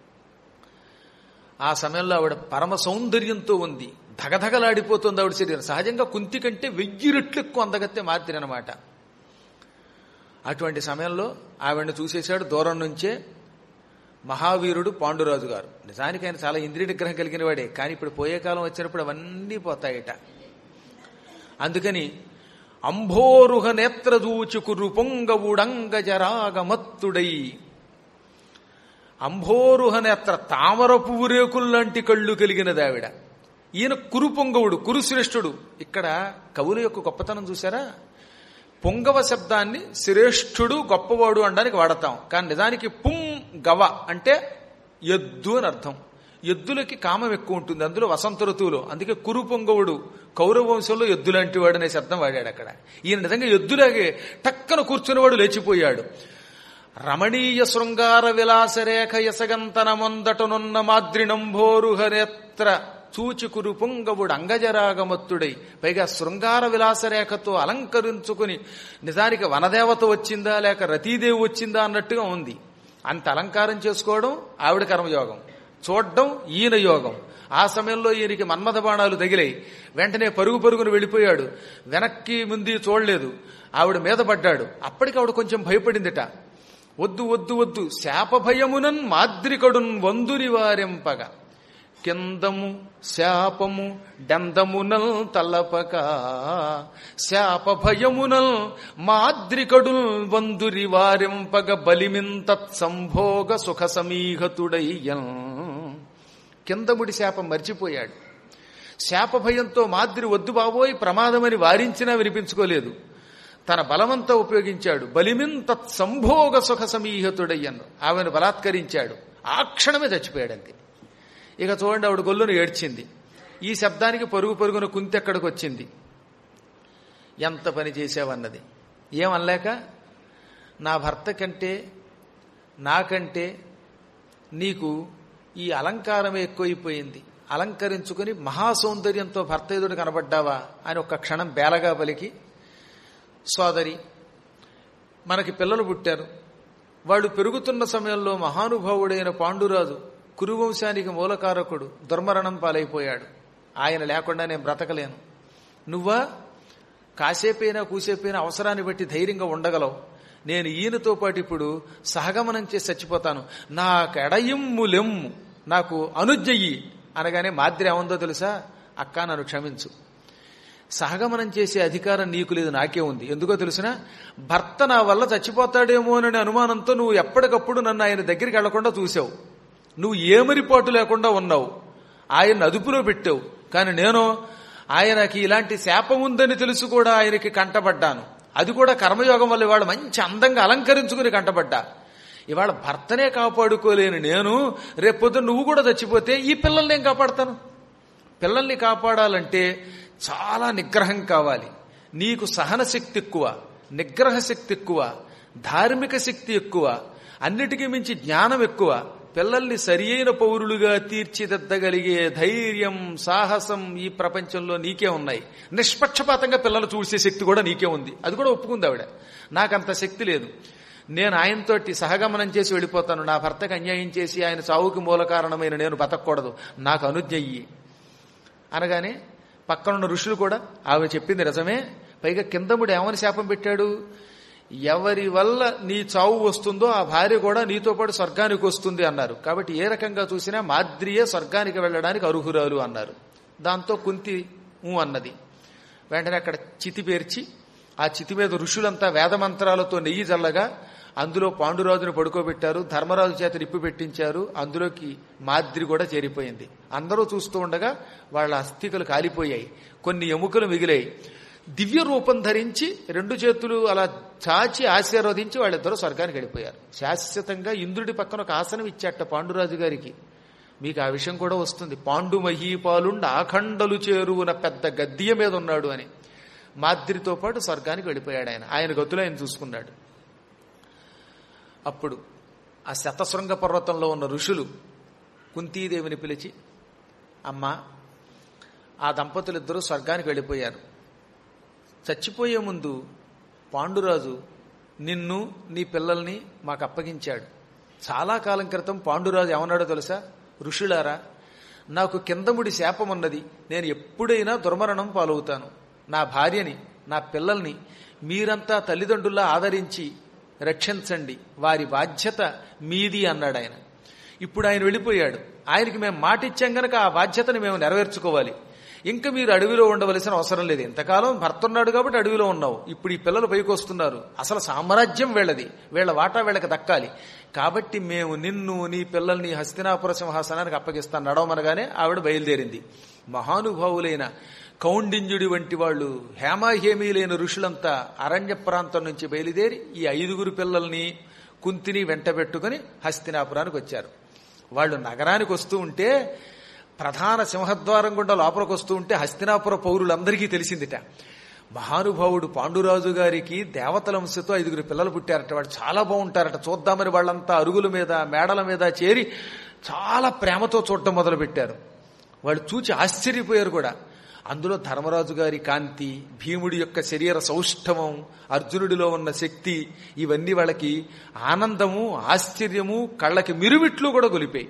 ఆ సమయంలో ఆవిడ పరమ సౌందర్యంతో ఉంది ధగధగలాడిపోతుంది ఆవిడ శరీరం సహజంగా కుంతి కంటే వెయ్యి రెట్లు ఎక్కువ అందగత్తే మాద్రి అనమాట అటువంటి సమయంలో ఆవిడని చూసేశాడు దూరం నుంచే మహావీరుడు పాండురాజు గారు నిజానికి ఆయన చాలా ఇంద్రియ నిగ్రహం కలిగిన వాడే కానీ ఇప్పుడు పోయే కాలం వచ్చినప్పుడు అవన్నీ పోతాయట అందుకని అంభోరుహ నేత్రదూచుకురు పొంగవుడంగ జరాగమత్తుడై అంభోరుహ నేత్ర తామర పువ్వు రేకుల్లాంటి కళ్ళు కలిగినది ఆవిడ ఈయన కురుపొంగవుడు కురుశ్రేష్ఠుడు ఇక్కడ కవుల యొక్క గొప్పతనం చూసారా పొంగవ శబ్దాన్ని శ్రేష్ఠుడు గొప్పవాడు అనడానికి వాడతాం కానీ నిజానికి పుం గవ అంటే ఎద్దు అని అర్థం ఎద్దులకి కామం ఎక్కువ ఉంటుంది అందులో వసంత ఋతువులో అందుకే కురు పొంగవుడు కౌరవ వంశంలో ఎద్దులాంటి వాడు అనే శబ్దం వాడాడు అక్కడ ఈయన నిజంగా ఎద్దులాగే టక్కన కూర్చున్నవాడు లేచిపోయాడు రమణీయ శృంగార విలాసరేఖ యసగంతన మొందటనున్న మాద్రినంభోరుహ నేత్ర చూచికురు పొంగవుడు అంగజరాగమత్తుడై పైగా శృంగార విలాసరేఖతో అలంకరించుకుని నిజానికి వనదేవత వచ్చిందా లేక రతీదేవి వచ్చిందా అన్నట్టుగా ఉంది అంత అలంకారం చేసుకోవడం ఆవిడ కర్మయోగం చూడడం ఈయన యోగం ఆ సమయంలో ఈయనకి మన్మథ బాణాలు తగిలాయి వెంటనే పరుగు పరుగును వెళ్ళిపోయాడు వెనక్కి ముందు చూడలేదు ఆవిడ మీద పడ్డాడు అప్పటికి ఆవిడ కొంచెం భయపడిందిట వద్దు వద్దు వద్దు శాప భయమునన్ మాద్రికడున్ వందుని వారెంపగా కిందము శాపము డందమునల్ తలపక శాప భయమునల్ మాద్రికడుల్ వందురి వారింపగ బలిమింతత్ సంభోగ సుఖ సమీహతుడయ్యం కిందముడి శాపం మర్చిపోయాడు శాప భయంతో మాద్రి వద్దు బాబోయ్ ప్రమాదమని వారించినా వినిపించుకోలేదు తన బలమంతా ఉపయోగించాడు బలిమిన్ తత్ సంభోగ సుఖ సమీహతుడయ్యను ఆమెను బలాత్కరించాడు ఆ క్షణమే చచ్చిపోయాడంతే ఇక చూడండి ఆవిడ గొల్లును ఏడ్చింది ఈ శబ్దానికి పరుగు పరుగున కుంతి ఎక్కడికి వచ్చింది ఎంత పని చేసావన్నది ఏమనలేక నా భర్త కంటే నాకంటే నీకు ఈ అలంకారమే ఎక్కువైపోయింది అలంకరించుకుని మహాసౌందర్యంతో భర్త ఎదుడు కనబడ్డావా అని ఒక క్షణం బేలగా పలికి సోదరి మనకి పిల్లలు పుట్టారు వాళ్ళు పెరుగుతున్న సమయంలో మహానుభావుడైన పాండురాజు కురువంశానికి మూలకారకుడు దుర్మరణం పాలైపోయాడు ఆయన లేకుండా నేను బ్రతకలేను నువ్వా కాసేపైనా కూసేపైనా అవసరాన్ని బట్టి ధైర్యంగా ఉండగలవు నేను ఈయనతో పాటు ఇప్పుడు సహగమనం చేసి చచ్చిపోతాను నాకు ఎడయిమ్ములెమ్ము నాకు అనుజ్జయ్యి అనగానే మాద్రి ఏముందో తెలుసా అక్క నన్ను క్షమించు సహగమనం చేసే అధికారం నీకు లేదు నాకే ఉంది ఎందుకో తెలుసునా భర్త నా వల్ల చచ్చిపోతాడేమో అనే అనుమానంతో నువ్వు ఎప్పటికప్పుడు నన్ను ఆయన దగ్గరికి వెళ్లకుండా చూసావు నువ్వు ఏమరిపాటు లేకుండా ఉన్నావు ఆయన అదుపులో పెట్టావు కానీ నేను ఆయనకి ఇలాంటి శాపం ఉందని తెలుసు కూడా ఆయనకి కంటపడ్డాను అది కూడా కర్మయోగం వల్ల ఇవాళ మంచి అందంగా అలంకరించుకుని కంటపడ్డా ఇవాళ భర్తనే కాపాడుకోలేని నేను రేపొద్దు నువ్వు కూడా చచ్చిపోతే ఈ పిల్లల్ని ఏం కాపాడతాను పిల్లల్ని కాపాడాలంటే చాలా నిగ్రహం కావాలి నీకు సహన శక్తి ఎక్కువ నిగ్రహ శక్తి ఎక్కువ ధార్మిక శక్తి ఎక్కువ అన్నిటికీ మించి జ్ఞానం ఎక్కువ పిల్లల్ని సరియైన పౌరులుగా తీర్చిదిద్దగలిగే ధైర్యం సాహసం ఈ ప్రపంచంలో నీకే ఉన్నాయి నిష్పక్షపాతంగా పిల్లలు చూసే శక్తి కూడా నీకే ఉంది అది కూడా ఒప్పుకుంది ఆవిడ నాకంత శక్తి లేదు నేను ఆయనతోటి సహగమనం చేసి వెళ్ళిపోతాను నా భర్తకు అన్యాయం చేసి ఆయన చావుకి మూల కారణమైన నేను బతకూడదు నాకు అనుజ్ఞయ్యి అనగానే పక్కనున్న ఋషులు కూడా ఆమె చెప్పింది నిజమే పైగా కిందముడు ఏమని శాపం పెట్టాడు ఎవరి వల్ల నీ చావు వస్తుందో ఆ భార్య కూడా నీతో పాటు స్వర్గానికి వస్తుంది అన్నారు కాబట్టి ఏ రకంగా చూసినా మాద్రియే స్వర్గానికి వెళ్ళడానికి అర్హురాలు అన్నారు దాంతో కుంతి ఊ అన్నది వెంటనే అక్కడ చితి పేర్చి ఆ చితి మీద ఋషులంతా వేదమంత్రాలతో నెయ్యి చల్లగా అందులో పాండురాజును పడుకోబెట్టారు ధర్మరాజు చేత నిప్పు పెట్టించారు అందులోకి మాద్రి కూడా చేరిపోయింది అందరూ చూస్తూ ఉండగా వాళ్ళ అస్థికలు కాలిపోయాయి కొన్ని ఎముకలు మిగిలాయి దివ్య రూపం ధరించి రెండు చేతులు అలా చాచి ఆశీర్వదించి వాళ్ళిద్దరూ స్వర్గానికి వెళ్ళిపోయారు శాశ్వతంగా ఇంద్రుడి పక్కన ఒక ఆసనం ఇచ్చాట పాండురాజు గారికి మీకు ఆ విషయం కూడా వస్తుంది పాండు మహీపాలుండ ఆఖండలు చేరువున పెద్ద గద్దియ మీద ఉన్నాడు అని మాద్రితో పాటు స్వర్గానికి వెళ్ళిపోయాడు ఆయన ఆయన గతులు ఆయన చూసుకున్నాడు అప్పుడు ఆ శతశృంగ పర్వతంలో ఉన్న ఋషులు కుంతీదేవిని పిలిచి అమ్మా ఆ దంపతులిద్దరూ స్వర్గానికి వెళ్ళిపోయారు చచ్చిపోయే ముందు పాండురాజు నిన్ను నీ పిల్లల్ని మాకు అప్పగించాడు చాలా కాలం క్రితం పాండురాజు ఏమన్నాడో తెలుసా ఋషులారా నాకు కిందముడి శాపం ఉన్నది నేను ఎప్పుడైనా దుర్మరణం పాలవుతాను నా భార్యని నా పిల్లల్ని మీరంతా తల్లిదండ్రుల్లా ఆదరించి రక్షించండి వారి బాధ్యత మీది అన్నాడు ఆయన ఇప్పుడు ఆయన వెళ్ళిపోయాడు ఆయనకి మేము మాట ఇచ్చాం గనక ఆ బాధ్యతని మేము నెరవేర్చుకోవాలి ఇంకా మీరు అడవిలో ఉండవలసిన అవసరం లేదు ఇంతకాలం భర్త ఉన్నాడు కాబట్టి అడవిలో ఉన్నావు ఇప్పుడు ఈ పిల్లలు పైకి వస్తున్నారు అసలు సామ్రాజ్యం వీళ్ళది వీళ్ళ వాటా వీళ్ళకి దక్కాలి కాబట్టి మేము నిన్ను నీ పిల్లల్ని హస్తినాపుర సింహాసనానికి అప్పగిస్తాను నడవమనగానే ఆవిడ బయలుదేరింది మహానుభావులైన కౌండిన్యుడి వంటి వాళ్ళు హేమాహేమీలైన ఋషులంతా అరణ్య ప్రాంతం నుంచి బయలుదేరి ఈ ఐదుగురు పిల్లల్ని కుంతిని వెంటబెట్టుకుని హస్తినాపురానికి వచ్చారు వాళ్ళు నగరానికి వస్తూ ఉంటే ప్రధాన సింహద్వారం గుండా లోపలికి వస్తూ ఉంటే హస్తినాపుర పౌరులందరికీ తెలిసిందిట మహానుభావుడు పాండురాజు గారికి దేవతల అంశతో ఐదుగురు పిల్లలు పుట్టారట వాడు చాలా బాగుంటారట చూద్దామని వాళ్ళంతా అరుగుల మీద మేడల మీద చేరి చాలా ప్రేమతో చూడటం మొదలు పెట్టారు వాళ్ళు చూచి ఆశ్చర్యపోయారు కూడా అందులో ధర్మరాజు గారి కాంతి భీముడి యొక్క శరీర సౌష్ఠవం అర్జునుడిలో ఉన్న శక్తి ఇవన్నీ వాళ్ళకి ఆనందము ఆశ్చర్యము కళ్ళకి మిరుమిట్లు కూడా గొలిపాయి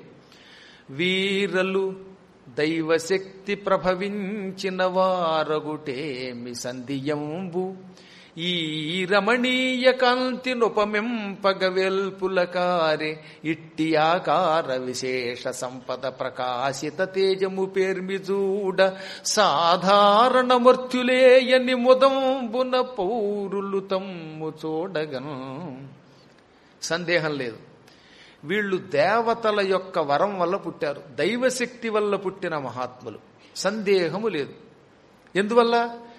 వీరలు దైవశక్తి ప్రభవించిన వారగుటేమి సంధియంబు ఈ రమణీయ కాంతి నొపమింపగ వెల్పులకారే ఇట్టి ఆకార విశేష సంపద ప్రకాశిత తేజము పేర్మిజూడ సాధారణ మర్త్యులేయని ముదంబున పౌరులు తమ్ము చూడగను సందేహం లేదు వీళ్ళు దేవతల యొక్క వరం వల్ల పుట్టారు దైవశక్తి వల్ల పుట్టిన మహాత్ములు సందేహము లేదు ఎందువల్ల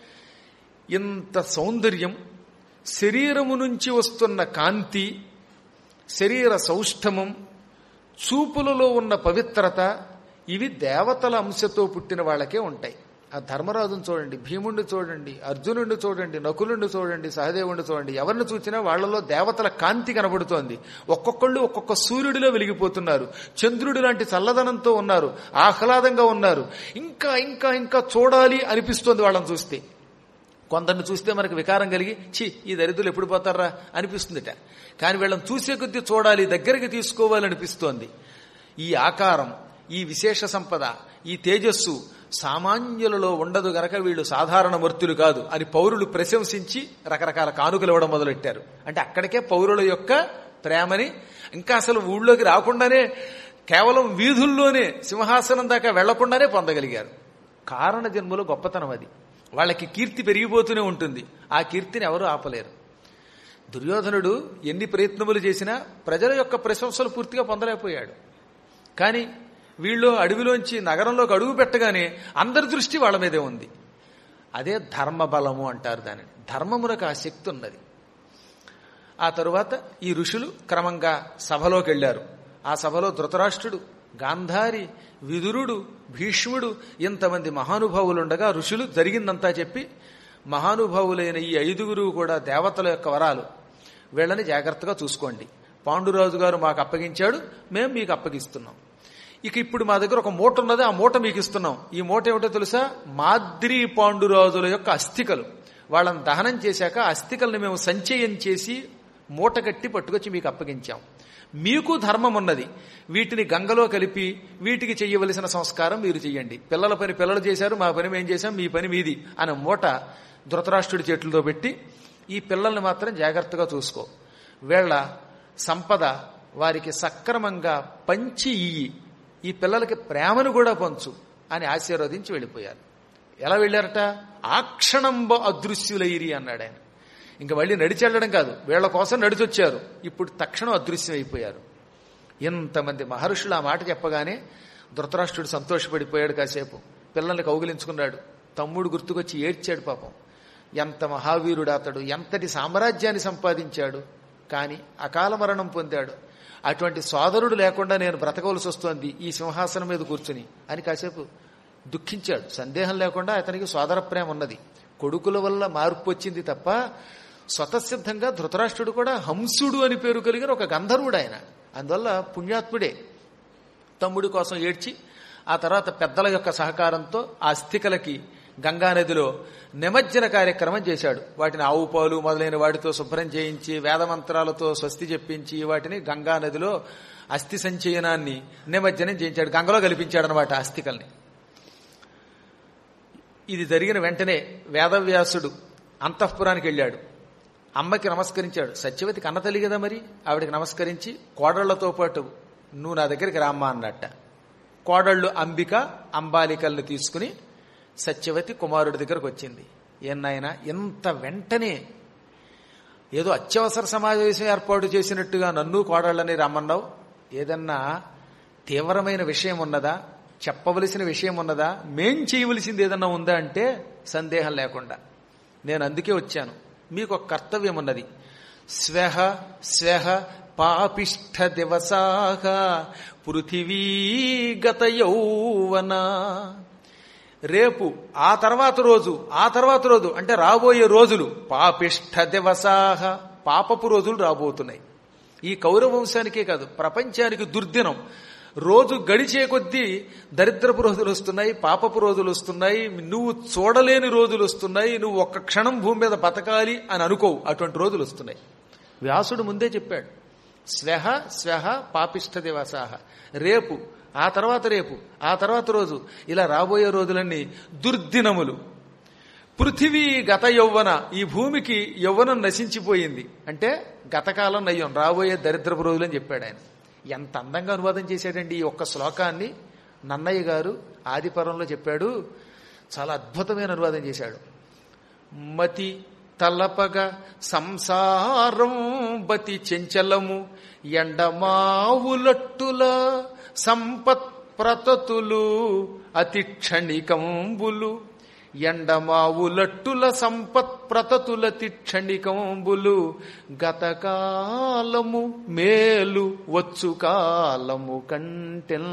ఇంత సౌందర్యం శరీరము నుంచి వస్తున్న కాంతి శరీర సౌష్ఠమం చూపులలో ఉన్న పవిత్రత ఇవి దేవతల అంశతో పుట్టిన వాళ్ళకే ఉంటాయి ఆ ధర్మరాజును చూడండి భీముడిని చూడండి అర్జునుడిని చూడండి నకులుడిని చూడండి సహదేవుడిని చూడండి ఎవరిని చూసినా వాళ్లలో దేవతల కాంతి కనబడుతోంది ఒక్కొక్కళ్ళు ఒక్కొక్క సూర్యుడిలో వెలిగిపోతున్నారు చంద్రుడి లాంటి చల్లదనంతో ఉన్నారు ఆహ్లాదంగా ఉన్నారు ఇంకా ఇంకా ఇంకా చూడాలి అనిపిస్తోంది వాళ్ళని చూస్తే కొందరిని చూస్తే మనకు వికారం కలిగి చి ఈ దరిద్రులు ఎప్పుడు పోతారా అనిపిస్తుందిట కానీ వీళ్ళని చూసే కొద్దీ చూడాలి దగ్గరికి తీసుకోవాలనిపిస్తోంది ఈ ఆకారం ఈ విశేష సంపద ఈ తేజస్సు సామాన్యులలో ఉండదు గనక వీళ్ళు సాధారణ వర్తులు కాదు అని పౌరులు ప్రశంసించి రకరకాల కానుకలు ఇవ్వడం మొదలెట్టారు అంటే అక్కడికే పౌరుల యొక్క ప్రేమని ఇంకా అసలు ఊళ్ళోకి రాకుండానే కేవలం వీధుల్లోనే సింహాసనం దాకా వెళ్లకుండానే పొందగలిగారు కారణ జన్మలో గొప్పతనం అది వాళ్ళకి కీర్తి పెరిగిపోతూనే ఉంటుంది ఆ కీర్తిని ఎవరు ఆపలేరు దుర్యోధనుడు ఎన్ని ప్రయత్నములు చేసినా ప్రజల యొక్క ప్రశంసలు పూర్తిగా పొందలేకపోయాడు కానీ వీళ్ళు అడవిలోంచి నగరంలోకి అడుగు పెట్టగానే అందరి దృష్టి వాళ్ళ మీదే ఉంది అదే ధర్మబలము అంటారు దానిని ధర్మమునకు ఆ శక్తి ఉన్నది ఆ తరువాత ఈ ఋషులు క్రమంగా సభలోకి వెళ్లారు ఆ సభలో ధృతరాష్ట్రుడు గాంధారి విదురుడు భీష్ముడు ఇంతమంది మహానుభావులుండగా ఋషులు జరిగిందంతా చెప్పి మహానుభావులైన ఈ ఐదుగురు కూడా దేవతల యొక్క వరాలు వీళ్ళని జాగ్రత్తగా చూసుకోండి పాండురాజు గారు మాకు అప్పగించాడు మేము మీకు అప్పగిస్తున్నాం ఇక ఇప్పుడు మా దగ్గర ఒక మూట ఉన్నది ఆ మూట మీకు ఇస్తున్నాం ఈ మూట ఏమిటో తెలుసా మాద్రి పాండురాజుల యొక్క అస్థికలు వాళ్ళని దహనం చేశాక అస్థికల్ని మేము సంచయం చేసి మూట కట్టి పట్టుకొచ్చి మీకు అప్పగించాం మీకు ధర్మం ఉన్నది వీటిని గంగలో కలిపి వీటికి చెయ్యవలసిన సంస్కారం మీరు చెయ్యండి పిల్లల పని పిల్లలు చేశారు మా పని మేము చేశాం మీ పని మీది అనే మూట ధృతరాష్ట్రుడి చేతులతో పెట్టి ఈ పిల్లల్ని మాత్రం జాగ్రత్తగా చూసుకో వీళ్ళ సంపద వారికి సక్రమంగా పంచి ఇయ్యి ఈ పిల్లలకి ప్రేమను కూడా పంచు అని ఆశీర్వదించి వెళ్ళిపోయారు ఎలా వెళ్ళారట ఆ క్షణంబ అదృశ్యులైరి అన్నాడు ఆయన ఇంకా మళ్ళీ నడిచి వెళ్ళడం కాదు వీళ్ళ కోసం నడిచొచ్చారు ఇప్పుడు తక్షణం అదృశ్యం అయిపోయారు ఎంతమంది మహర్షులు ఆ మాట చెప్పగానే ధృతరాష్ట్రుడు సంతోషపడిపోయాడు కాసేపు పిల్లల్ని కౌగిలించుకున్నాడు తమ్ముడు గుర్తుకొచ్చి ఏడ్చాడు పాపం ఎంత మహావీరుడు అతడు ఎంతటి సామ్రాజ్యాన్ని సంపాదించాడు కానీ అకాల మరణం పొందాడు అటువంటి సోదరుడు లేకుండా నేను బ్రతకవలసి వస్తోంది ఈ సింహాసనం మీద కూర్చుని అని కాసేపు దుఃఖించాడు సందేహం లేకుండా అతనికి సోదర ప్రేమ ఉన్నది కొడుకుల వల్ల మార్పు వచ్చింది తప్ప స్వతసిద్ధంగా ధృతరాష్ట్రుడు కూడా హంసుడు అని పేరు కలిగిన ఒక గంధర్వుడు ఆయన అందువల్ల పుణ్యాత్ముడే తమ్ముడి కోసం ఏడ్చి ఆ తర్వాత పెద్దల యొక్క సహకారంతో ఆ అస్థికలకి గంగానదిలో నిమజ్జన కార్యక్రమం చేశాడు వాటిని ఆవు పాలు మొదలైన వాటితో శుభ్రం చేయించి వేదమంత్రాలతో స్వస్తి చెప్పించి వాటిని గంగానదిలో అస్థి సంచయనాన్ని నిమజ్జనం చేయించాడు గంగలో కల్పించాడు అనమాట అస్థికల్ని ఇది జరిగిన వెంటనే వేదవ్యాసుడు అంతఃపురానికి వెళ్ళాడు అమ్మకి నమస్కరించాడు సత్యవతి కన్నతల్లి కదా మరి ఆవిడకి నమస్కరించి కోడళ్లతో పాటు నువ్వు నా దగ్గరికి రామ్మా అన్నట్ట కోడళ్ళు అంబిక అంబాలికల్ని తీసుకుని సత్యవతి కుమారుడి దగ్గరకు వచ్చింది ఏనాయన ఇంత వెంటనే ఏదో అత్యవసర సమావేశం ఏర్పాటు చేసినట్టుగా నన్ను కోడళ్ళని రమ్మన్నావు ఏదన్నా తీవ్రమైన విషయం ఉన్నదా చెప్పవలసిన విషయం ఉన్నదా మేం చేయవలసింది ఏదన్నా ఉందా అంటే సందేహం లేకుండా నేను అందుకే వచ్చాను మీకు ఒక కర్తవ్యం ఉన్నది స్వహ స్వహ పాపిష్ఠ దివసాహ పృథివీగత యౌవన రేపు ఆ తర్వాత రోజు ఆ తర్వాత రోజు అంటే రాబోయే రోజులు పాపిష్ఠ దివసాహ పాపపు రోజులు రాబోతున్నాయి ఈ కౌరవ వంశానికే కాదు ప్రపంచానికి దుర్దినం రోజు గడిచే కొద్దీ దరిద్రపు రోజులు వస్తున్నాయి పాపపు రోజులు వస్తున్నాయి నువ్వు చూడలేని రోజులు వస్తున్నాయి నువ్వు ఒక్క క్షణం భూమి మీద బతకాలి అని అనుకోవు అటువంటి రోజులు వస్తున్నాయి వ్యాసుడు ముందే చెప్పాడు స్వహ స్వహ పాపిష్ట దివసాహ రేపు ఆ తర్వాత రేపు ఆ తర్వాత రోజు ఇలా రాబోయే రోజులన్నీ దుర్దినములు పృథివీ గత యౌవన ఈ భూమికి యౌవనం నశించిపోయింది అంటే గతకాలం నయ్యం రాబోయే దరిద్రపు రోజులని చెప్పాడు ఆయన ఎంత అందంగా అనువాదం చేశాడండి ఈ ఒక్క శ్లోకాన్ని నన్నయ్య గారు ఆదిపరంలో చెప్పాడు చాలా అద్భుతమైన అనువాదం చేశాడు మతి తలపగా సంసారం బతి చెంచలము ఎండమావులట్టుల సంపత్ ప్రతతులు అతి క్షణికంబులు ఎండమావులట్టుల సంపత్ ప్రతతులతి క్షణికంబులు గతకాలము మేలు వచ్చు కాలము కంటెన్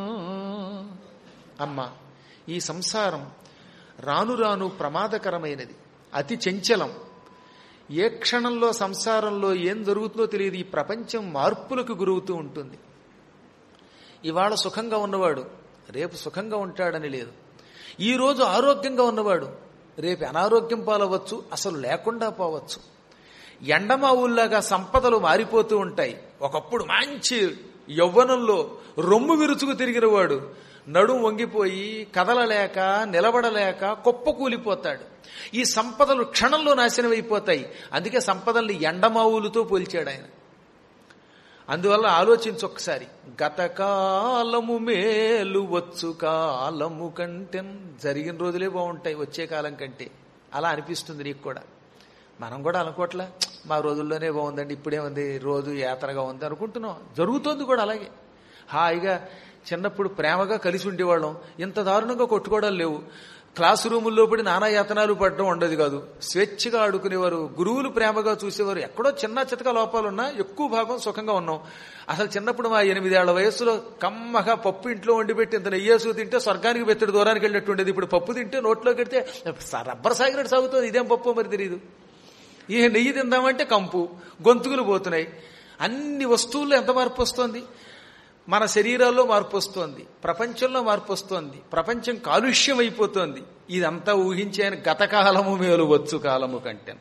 అమ్మా ఈ సంసారం రాను రాను ప్రమాదకరమైనది అతి చంచలం ఏ క్షణంలో సంసారంలో ఏం జరుగుతుందో తెలియదు ఈ ప్రపంచం మార్పులకు గురవుతూ ఉంటుంది ఇవాళ సుఖంగా ఉన్నవాడు రేపు సుఖంగా ఉంటాడని లేదు ఈ రోజు ఆరోగ్యంగా ఉన్నవాడు రేపు అనారోగ్యం పాలవచ్చు అసలు లేకుండా పోవచ్చు ఎండమావుల్లాగా సంపదలు మారిపోతూ ఉంటాయి ఒకప్పుడు మంచి యవ్వనంలో రొమ్ము విరుచుకు తిరిగిన వాడు నడుం వంగిపోయి కదలలేక నిలబడలేక కుప్ప కూలిపోతాడు ఈ సంపదలు క్షణంలో నాశనం అయిపోతాయి అందుకే సంపదల్ని ఎండమావులతో పోల్చాడు ఆయన అందువల్ల ఆలోచించు ఒకసారి గతకాలము మేలు వచ్చు కాలము కంటే జరిగిన రోజులే బాగుంటాయి వచ్చే కాలం కంటే అలా అనిపిస్తుంది నీకు కూడా మనం కూడా అనుకోవట్లా మా రోజుల్లోనే బాగుందండి ఇప్పుడేముంది రోజు యాత్రగా ఉంది అనుకుంటున్నాం జరుగుతోంది కూడా అలాగే హాయిగా చిన్నప్పుడు ప్రేమగా కలిసి ఉండేవాళ్ళం ఇంత దారుణంగా కొట్టుకోవడాలు లేవు క్లాస్ రూముల్లో పడి నానా యాతనాలు పడడం ఉండదు కాదు స్వేచ్ఛగా ఆడుకునేవారు గురువులు ప్రేమగా చూసేవారు ఎక్కడో చిన్న చితక లోపాలున్నా ఎక్కువ భాగం సుఖంగా ఉన్నాం అసలు చిన్నప్పుడు మా ఎనిమిదేళ్ల వయస్సులో కమ్మగా పప్పు ఇంట్లో వండి పెట్టి ఇంత నెయ్యేసు తింటే స్వర్గానికి బెత్తడి దూరానికి వెళ్ళినట్టు ఉండేది ఇప్పుడు పప్పు తింటే నోట్లో కడితే రబ్బర్ సాగినట్టు సాగుతుంది ఇదేం పప్పు మరి తెలియదు ఈ నెయ్యి తిందామంటే కంపు గొంతుకులు పోతున్నాయి అన్ని వస్తువుల్లో ఎంత మార్పు వస్తుంది మన శరీరాల్లో మార్పు వస్తోంది ప్రపంచంలో మార్పు వస్తోంది ప్రపంచం కాలుష్యం అయిపోతోంది ఇదంతా ఊహించాను గతకాలము మేలు వచ్చు కాలము కంటే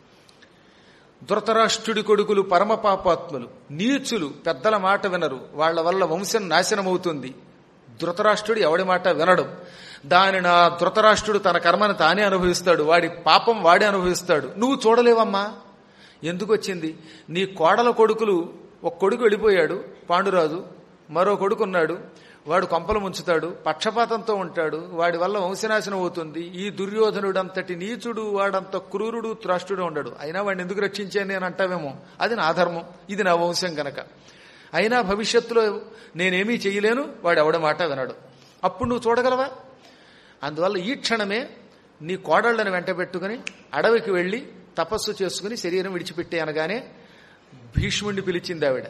ధృతరాష్ట్రుడి కొడుకులు పరమ పాపాత్ములు నీచులు పెద్దల మాట వినరు వాళ్ల వల్ల వంశం నాశనమవుతుంది ధృతరాష్ట్రుడు ఎవడి మాట వినడు దాని నా ధృతరాష్ట్రుడు తన కర్మను తానే అనుభవిస్తాడు వాడి పాపం వాడే అనుభవిస్తాడు నువ్వు చూడలేవమ్మా ఎందుకు వచ్చింది నీ కోడల కొడుకులు ఒక కొడుకు వెళ్ళిపోయాడు పాండురాజు మరో కొడుకున్నాడు వాడు కొంపలు ముంచుతాడు పక్షపాతంతో ఉంటాడు వాడి వల్ల వంశనాశనం అవుతుంది ఈ దుర్యోధనుడు అంతటి నీచుడు వాడంత క్రూరుడు త్రాష్టుడు ఉండడు అయినా వాడిని ఎందుకు రక్షించాను నేను అంటావేమో అది నా ధర్మం ఇది నా వంశం గనక అయినా భవిష్యత్తులో నేనేమీ చేయలేను వాడు ఎవడ మాట వినడు అప్పుడు నువ్వు చూడగలవా అందువల్ల ఈ క్షణమే నీ కోడళ్లను వెంట పెట్టుకుని అడవికి వెళ్లి తపస్సు చేసుకుని శరీరం విడిచిపెట్టే అనగానే భీష్ముడిని పిలిచింది ఆవిడ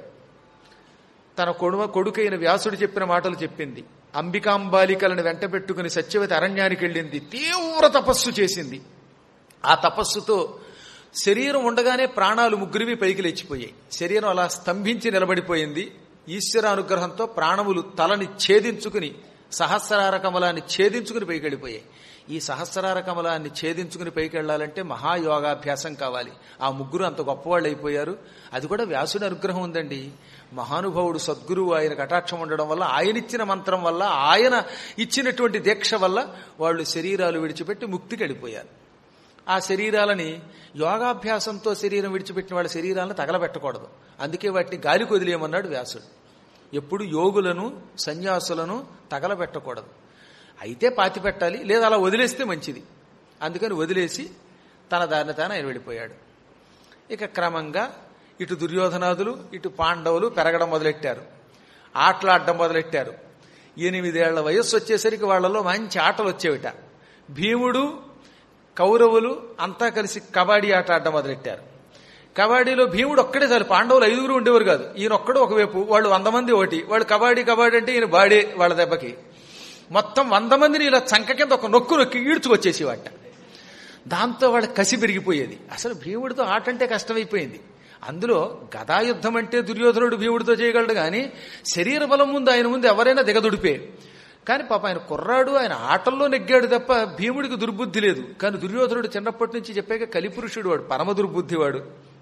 తన కొడువ కొడుకైన వ్యాసుడు చెప్పిన మాటలు చెప్పింది అంబికాంబాలికలను వెంట పెట్టుకుని సత్యవతి అరణ్యానికి వెళ్ళింది తీవ్ర తపస్సు చేసింది ఆ తపస్సుతో శరీరం ఉండగానే ప్రాణాలు ముగ్గురివి పైకి లేచిపోయాయి శరీరం అలా స్తంభించి నిలబడిపోయింది ఈశ్వర అనుగ్రహంతో ప్రాణములు తలని ఛేదించుకుని సహస్రార కమలాన్ని ఛేదించుకుని పైకి వెళ్ళిపోయాయి ఈ సహస్రార కమలాన్ని ఛేదించుకుని పైకి వెళ్ళాలంటే మహాయోగాభ్యాసం కావాలి ఆ ముగ్గురు అంత గొప్పవాళ్ళు అయిపోయారు అది కూడా వ్యాసుడి అనుగ్రహం ఉందండి మహానుభావుడు సద్గురువు ఆయన కటాక్షం ఉండడం వల్ల ఆయన ఇచ్చిన మంత్రం వల్ల ఆయన ఇచ్చినటువంటి దీక్ష వల్ల వాళ్ళు శరీరాలు విడిచిపెట్టి ముక్తికి వెళ్ళిపోయారు ఆ శరీరాలని యోగాభ్యాసంతో శరీరం విడిచిపెట్టిన వాళ్ళ శరీరాలను తగలబెట్టకూడదు అందుకే వాటిని గాలికి వదిలేయమన్నాడు వ్యాసుడు ఎప్పుడు యోగులను సన్యాసులను తగలబెట్టకూడదు అయితే పాతి పెట్టాలి లేదా అలా వదిలేస్తే మంచిది అందుకని వదిలేసి తన దారిని తాను ఆయన వెళ్ళిపోయాడు ఇక క్రమంగా ఇటు దుర్యోధనాదులు ఇటు పాండవులు పెరగడం మొదలెట్టారు ఆటలాడడం మొదలెట్టారు ఎనిమిదేళ్ల వయస్సు వచ్చేసరికి వాళ్లలో మంచి ఆటలు వచ్చేవిట భీముడు కౌరవులు అంతా కలిసి కబడ్డీ ఆట ఆడడం మొదలెట్టారు కబడ్డీలో భీముడు ఒక్కడే చాలు పాండవులు ఐదుగురు ఉండేవారు కాదు ఈయన ఒక్కడు ఒకవైపు వాళ్ళు వంద మంది ఒకటి వాళ్ళు కబడ్డీ కబడ్డీ అంటే ఈయన బాడే వాళ్ళ దెబ్బకి మొత్తం వంద మందిని ఇలా చంక కింద ఒక నొక్కు నొక్కి ఈడ్చుకొచ్చేసి వాట దాంతో వాళ్ళ కసి పెరిగిపోయేది అసలు భీముడితో ఆట అంటే కష్టమైపోయింది అందులో గదాయుద్ధం అంటే దుర్యోధనుడు భీముడితో చేయగలడు కానీ శరీర బలం ముందు ఆయన ముందు ఎవరైనా దిగదుడిపే కానీ పాప ఆయన కుర్రాడు ఆయన ఆటల్లో నెగ్గాడు తప్ప భీముడికి దుర్బుద్ధి లేదు కానీ దుర్యోధనుడు చిన్నప్పటి నుంచి చెప్పాక కలిపురుషుడు వాడు పరమ దుర్బుద్ధివాడు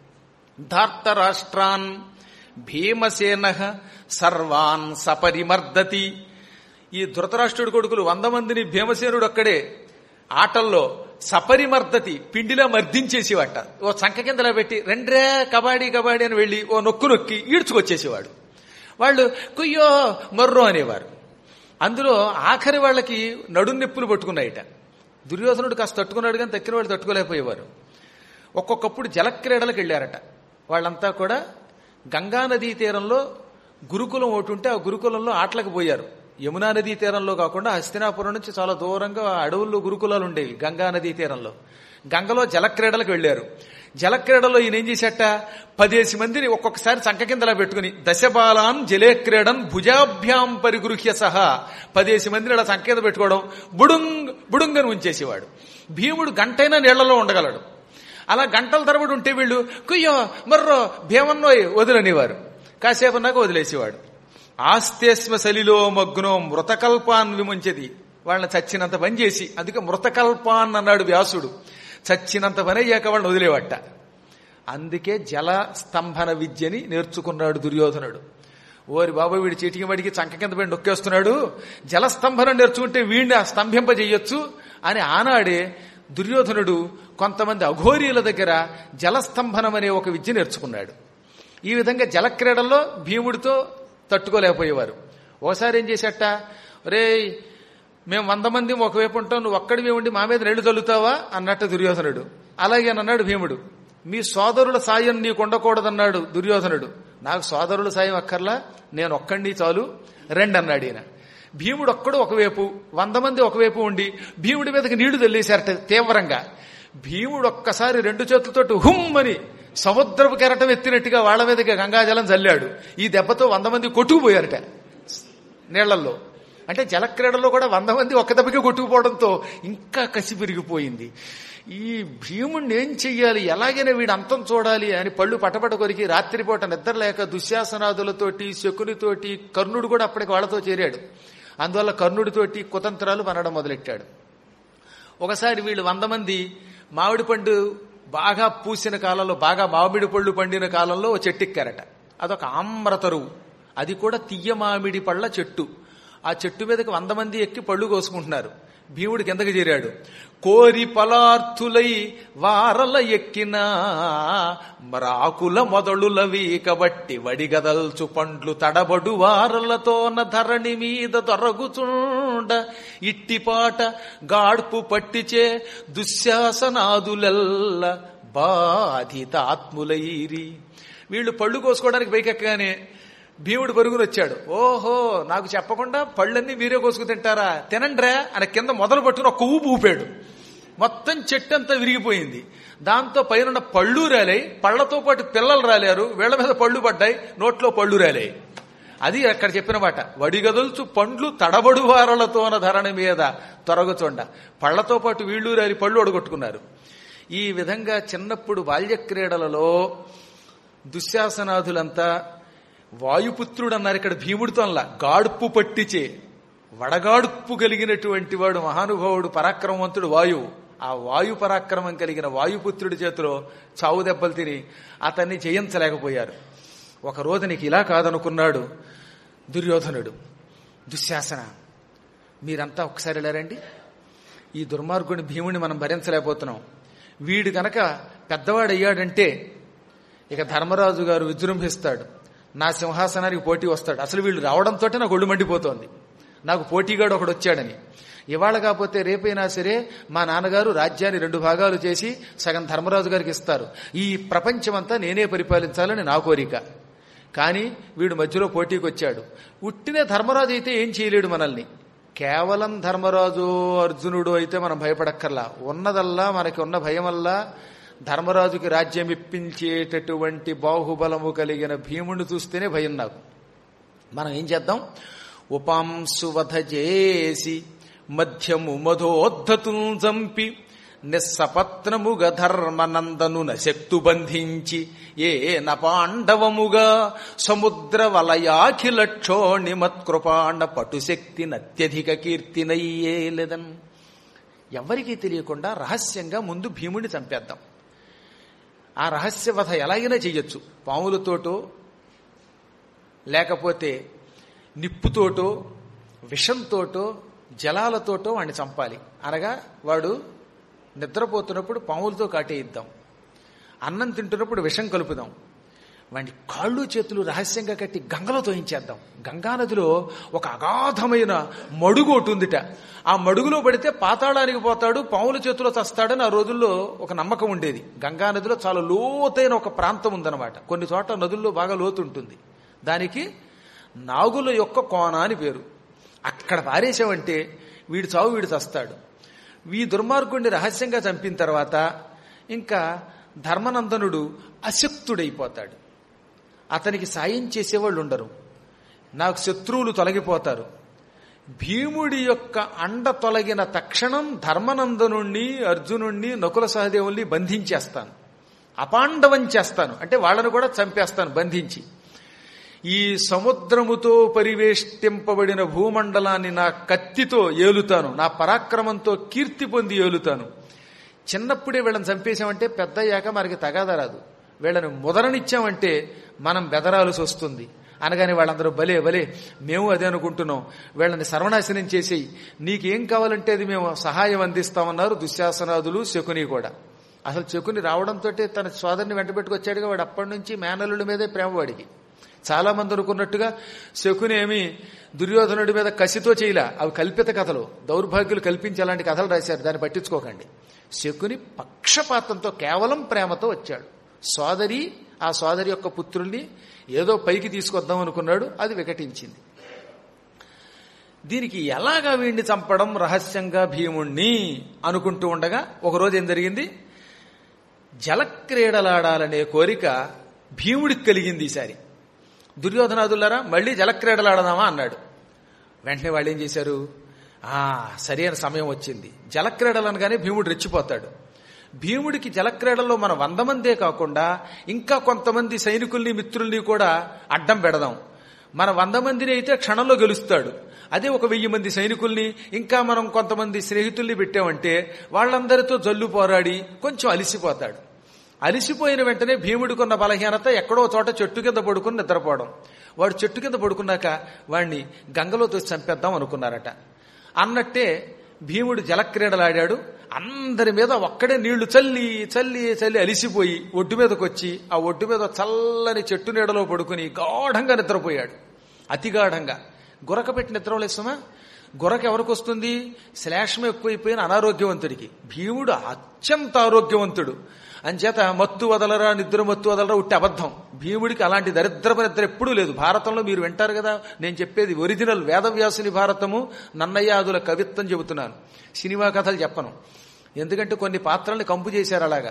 ధార్తరాష్ట్రాన్ భీమసేన సర్వాన్ సపరిమర్దతి ఈ ధృతరాష్ట్రుడి కొడుకులు వంద మందిని భీమసేనుడు ఒక్కడే ఆటల్లో సపరిమర్దతి పిండిలా మర్దించేసేవాట ఓ చంక కిందలా పెట్టి రెండ్రే కబాడీ కబాడీ అని వెళ్ళి ఓ నొక్కు నొక్కి ఈడ్చుకొచ్చేసేవాడు వాళ్ళు కుయ్యో మర్రో అనేవారు అందులో ఆఖరి వాళ్ళకి నడుం నొప్పులు పట్టుకున్నాయిట దుర్యోధనుడు కాస్త తట్టుకున్నాడు కానీ తక్కిన వాళ్ళు తట్టుకోలేకపోయేవారు ఒక్కొక్కప్పుడు జలక్రీడలకు వెళ్ళారట వాళ్ళంతా కూడా గంగానదీ తీరంలో గురుకులం ఒకటి ఉంటే ఆ గురుకులంలో ఆటలకు పోయారు యమునా నదీ తీరంలో కాకుండా హస్తినాపురం నుంచి చాలా దూరంగా అడవుల్లో గురుకులాలు ఉండేవి గంగా నదీ తీరంలో గంగలో జలక్రీడలకు వెళ్లారు జలక్రీడలో ఈయన ఏం చేసేట పదేసి మందిని ఒక్కొక్కసారి చంక కిందలా పెట్టుకుని దశబాలాన్ జలే క్రీడన్ భుజాభ్యాం పరిగృహ్య సహా పదేసి మందిని అలా చంక కింద పెట్టుకోవడం బుడుంగ్ బుడుంగని ఉంచేసేవాడు భీముడు గంటైనా నీళ్లలో ఉండగలడు అలా గంటల తరబడి ఉంటే వీళ్ళు కుయ్యో మర్రో భీమన్నోయ్ వదిలనేవారు కాసేపు నాకు వదిలేసేవాడు ఆస్తేస్మ సలిలో మగ్నో మృతకల్పాన్ విముంచది వాళ్ళని చచ్చినంత పని చేసి అందుకే మృతకల్పాన్ అన్నాడు వ్యాసుడు చచ్చినంత పని అయ్యాక వాళ్ళని వదిలేవట్ట అందుకే జల స్తంభన విద్యని నేర్చుకున్నాడు దుర్యోధనుడు ఓరి బాబు వీడి చీటికి వాడికి చంక కింద పడి నొక్కేస్తున్నాడు జలస్తంభనం నేర్చుకుంటే వీడిని ఆ స్తంభింపజేయొచ్చు అని ఆనాడే దుర్యోధనుడు కొంతమంది అఘోరీల దగ్గర జలస్తంభనం అనే ఒక విద్య నేర్చుకున్నాడు ఈ విధంగా జలక్రీడల్లో భీముడితో తట్టుకోలేకపోయేవారు ఓసారి ఏం చేశాట రే మేము వంద మంది ఒకవైపు ఉంటాం నువ్వు ఒక్కడివి ఉండి మా మీద నెళ్ళు చల్లుతావా అన్నట్టు దుర్యోధనుడు అలాగే అన్నాడు భీముడు మీ సోదరుల సాయం నీకు ఉండకూడదన్నాడు దుర్యోధనుడు నాకు సోదరుల సాయం అక్కర్లా నేను ఒక్కడిని చాలు రెండు అన్నాడు ఈయన భీముడు ఒక్కడు ఒకవైపు వంద మంది ఒకవైపు ఉండి భీముడి మీదకి నీళ్లు తల్లేశారట తీవ్రంగా భీముడు ఒక్కసారి రెండు చేతులతోటి హుమ్ అని సముద్రపు కెరటం ఎత్తినట్టుగా వాళ్ళ మీదకి గంగాజలం చల్లాడు ఈ దెబ్బతో వంద మంది కొట్టుకుపోయారట నీళ్లలో అంటే జలక్రీడలో కూడా వంద మంది ఒక్క దెబ్బకి కొట్టుకుపోవడంతో ఇంకా కసి పెరిగిపోయింది ఈ భీముణ్ణి ఏం చెయ్యాలి ఎలాగైనా వీడు అంతం చూడాలి అని పళ్ళు పటపట కొరికి రాత్రిపూట నిద్రలేక దుశ్శాసనాదులతోటి శకునితోటి కర్ణుడు కూడా అప్పటికి వాళ్ళతో చేరాడు అందువల్ల కర్ణుడితోటి కుతంత్రాలు మనడం మొదలెట్టాడు ఒకసారి వీళ్ళు వంద మంది మామిడి పండు బాగా పూసిన కాలంలో బాగా మామిడి పళ్ళు పండిన కాలంలో ఓ చెట్టు ఎక్కారట అదొక ఆమ్రతరువు అది కూడా తియ్య మామిడి పళ్ళ చెట్టు ఆ చెట్టు మీదకి వంద మంది ఎక్కి పళ్ళు కోసుకుంటున్నారు భీముడు కిందకి చేరాడు కోరి పలార్థులై వారల ఎక్కిన మరాకుల మొదలులవి కబట్టి వడిగదల్చు పండ్లు తడబడు వారలతోన ధరణి మీద దొరగుచుండ ఇట్టిపాట గాడ్పు పట్టిచే దుశ్శాసనాదులెల్ల బాధితాత్ములైరి వీళ్ళు పళ్ళు కోసుకోవడానికి పైకెక్కగానే భీముడు పరుగును వచ్చాడు ఓహో నాకు చెప్పకుండా పళ్ళన్నీ మీరే కోసుకు తింటారా తినండ్రా అని కింద మొదలు పట్టుకుని ఒక్క ఊపు ఊపాడు మొత్తం చెట్టు అంతా విరిగిపోయింది దాంతో పైన పళ్ళు రాలాయి పళ్లతో పాటు పిల్లలు రాలేరు వీళ్ళ మీద పళ్ళు పడ్డాయి నోట్లో పళ్ళు రాలాయి అది అక్కడ చెప్పిన మాట వడిగదుల్చు పండ్లు తడబడు వారలతోన ధరణి మీద తొరగుచుండ పళ్లతో పాటు వీళ్ళు రాలి పళ్ళు ఒడగొట్టుకున్నారు ఈ విధంగా చిన్నప్పుడు బాల్య క్రీడలలో దుశ్శాసనాథులంతా వాయుపుత్రుడు అన్నారు ఇక్కడ భీముడితో అలా గాడుపు పట్టిచే వడగాడుపు కలిగినటువంటి వాడు మహానుభావుడు పరాక్రమవంతుడు వాయువు ఆ వాయు పరాక్రమం కలిగిన వాయుపుత్రుడి చేతిలో చావు దెబ్బలు తిని అతన్ని జయించలేకపోయారు ఒక రోజు నీకు ఇలా కాదనుకున్నాడు దుర్యోధనుడు దుశ్శాసన మీరంతా ఒకసారి వెళ్ళారండి ఈ దుర్మార్గుని భీముని మనం భరించలేకపోతున్నాం వీడు గనక పెద్దవాడయ్యాడంటే ఇక ధర్మరాజు గారు విజృంభిస్తాడు నా సింహాసనానికి పోటీ వస్తాడు అసలు వీళ్ళు రావడంతో నాకు ఒళ్ళు మండిపోతోంది నాకు పోటీగాడు ఒకడు వచ్చాడని ఇవాళ కాకపోతే రేపైనా సరే మా నాన్నగారు రాజ్యాన్ని రెండు భాగాలు చేసి సగం ధర్మరాజు గారికి ఇస్తారు ఈ ప్రపంచమంతా నేనే పరిపాలించాలని నా కోరిక కానీ వీడు మధ్యలో పోటీకి వచ్చాడు ఉట్టినే ధర్మరాజు అయితే ఏం చేయలేడు మనల్ని కేవలం ధర్మరాజు అర్జునుడు అయితే మనం భయపడక్కర్లా ఉన్నదల్లా మనకి ఉన్న భయమల్లా ధర్మరాజుకి రాజ్యం ఇప్పించేటటువంటి బాహుబలము కలిగిన భీముడిని చూస్తేనే భయం నాకు మనం ఏం చేద్దాం ఉపాంశువధ చేసి మధ్యము మధోద్ధతుం చంపి నిస్సపత్నముగ ధర్మనందను నశక్తు బంధించి ఏ నపాండవముగా సముద్ర వలయాఖిల క్షోణిమత్కృపాండ పటుశక్తి నత్యధిక కీర్తినయ్యేలేదన్ ఎవరికీ తెలియకుండా రహస్యంగా ముందు భీముడిని చంపేద్దాం ఆ రహస్యవధ ఎలాగైనా చెయ్యొచ్చు పాములతోటో లేకపోతే నిప్పుతోటో విషంతోటో జలాలతోటో వాడిని చంపాలి అనగా వాడు నిద్రపోతున్నప్పుడు పాములతో కాటేయిద్దాం అన్నం తింటున్నప్పుడు విషం కలుపుదాం వాడిని కాళ్ళు చేతులు రహస్యంగా కట్టి గంగలో తోయించేద్దాం గంగానదిలో ఒక అగాధమైన మడుగు ఒకటి ఉందిట ఆ మడుగులో పడితే పాతాళానికి పోతాడు పాముల చేతిలో చస్తాడని ఆ రోజుల్లో ఒక నమ్మకం ఉండేది గంగానదిలో చాలా లోతైన ఒక ప్రాంతం ఉందన్నమాట కొన్ని చోట్ల నదుల్లో బాగా లోతు ఉంటుంది దానికి నాగుల యొక్క కోన అని పేరు అక్కడ పారేసామంటే వీడు చావు వీడు చస్తాడు ఈ దుర్మార్గుడిని రహస్యంగా చంపిన తర్వాత ఇంకా ధర్మనందనుడు అశక్తుడైపోతాడు అతనికి సాయం చేసేవాళ్ళు ఉండరు నాకు శత్రువులు తొలగిపోతారు భీముడి యొక్క అండ తొలగిన తక్షణం ధర్మనందనుణ్ణి అర్జునుణ్ణి నకుల సహదేవుల్ని బంధించేస్తాను అపాండవం చేస్తాను అంటే వాళ్ళను కూడా చంపేస్తాను బంధించి ఈ సముద్రముతో పరివేష్టింపబడిన భూమండలాన్ని నా కత్తితో ఏలుతాను నా పరాక్రమంతో కీర్తి పొంది ఏలుతాను చిన్నప్పుడే వీళ్ళని చంపేశామంటే పెద్దయ్యాక మనకి తగాదా రాదు వీళ్ళని ముదరనిచ్చామంటే మనం బెదరాల్సి వస్తుంది అనగానే వాళ్ళందరూ భలే భలే మేము అదే అనుకుంటున్నాం వీళ్ళని సర్వనాశనం చేసేయి నీకేం కావాలంటే అది మేము సహాయం అందిస్తామన్నారు దుశ్శాసనాదులు శకుని కూడా అసలు శకుని రావడంతో తన సోదరిని వెంట పెట్టుకొచ్చాడుగా వాడు అప్పటి నుంచి మేనల్లుల మీదే ప్రేమ వాడికి చాలా మంది అనుకున్నట్టుగా శకుని ఏమి దుర్యోధనుడి మీద కసితో చేయలే అవి కల్పిత కథలు దౌర్భాగ్యులు కల్పించి అలాంటి కథలు రాశారు దాన్ని పట్టించుకోకండి శకుని పక్షపాతంతో కేవలం ప్రేమతో వచ్చాడు సోదరి ఆ సోదరి యొక్క పుత్రుల్ని ఏదో పైకి తీసుకొద్దాం అనుకున్నాడు అది వికటించింది దీనికి ఎలాగా వీడిని చంపడం రహస్యంగా భీముణ్ణి అనుకుంటూ ఉండగా ఒకరోజు ఏం జరిగింది జలక్రీడలాడాలనే కోరిక భీముడికి కలిగింది ఈసారి దుర్యోధనాదులారా మళ్ళీ జలక్రీడలాడదామా అన్నాడు వెంటనే వాళ్ళు ఏం చేశారు ఆ సరైన సమయం వచ్చింది జలక్రీడలు అనగానే భీముడు రెచ్చిపోతాడు భీముడికి జలక్రీడల్లో మన వంద మందే కాకుండా ఇంకా కొంతమంది సైనికుల్ని మిత్రుల్ని కూడా అడ్డం పెడదాం మన వంద మందిని అయితే క్షణంలో గెలుస్తాడు అదే ఒక వెయ్యి మంది సైనికుల్ని ఇంకా మనం కొంతమంది స్నేహితుల్ని పెట్టామంటే వాళ్ళందరితో జల్లు పోరాడి కొంచెం అలిసిపోతాడు అలిసిపోయిన వెంటనే భీముడికున్న బలహీనత ఎక్కడో చోట చెట్టు కింద పడుకుని నిద్రపోవడం వాడు చెట్టు కింద పడుకున్నాక వాడిని గంగలో తోసి చంపేద్దాం అనుకున్నారట అన్నట్టే భీముడు జలక్రీడలాడాడు అందరి మీద ఒక్కడే నీళ్లు చల్లి చల్లి చల్లి అలిసిపోయి ఒడ్డు మీదకి వచ్చి ఆ ఒడ్డు మీద చల్లని చెట్టు నీడలో పడుకుని గాఢంగా నిద్రపోయాడు అతి గాఢంగా గురక పెట్టి నిద్రలేస్తామా గురక ఎవరికి వస్తుంది శ్లేషం ఎక్కువైపోయిన అనారోగ్యవంతుడికి భీముడు అత్యంత ఆరోగ్యవంతుడు అంచేత మత్తు వదలరా నిద్ర మత్తు వదలరా ఉట్టి అబద్ధం భీముడికి అలాంటి దరిద్రపు నిద్ర ఎప్పుడూ లేదు భారతంలో మీరు వింటారు కదా నేను చెప్పేది ఒరిజినల్ వేదవ్యాసుని భారతము నన్నయ్యాదుల కవిత్వం చెబుతున్నాను సినిమా కథలు చెప్పను ఎందుకంటే కొన్ని పాత్రల్ని కంపు చేశారు అలాగా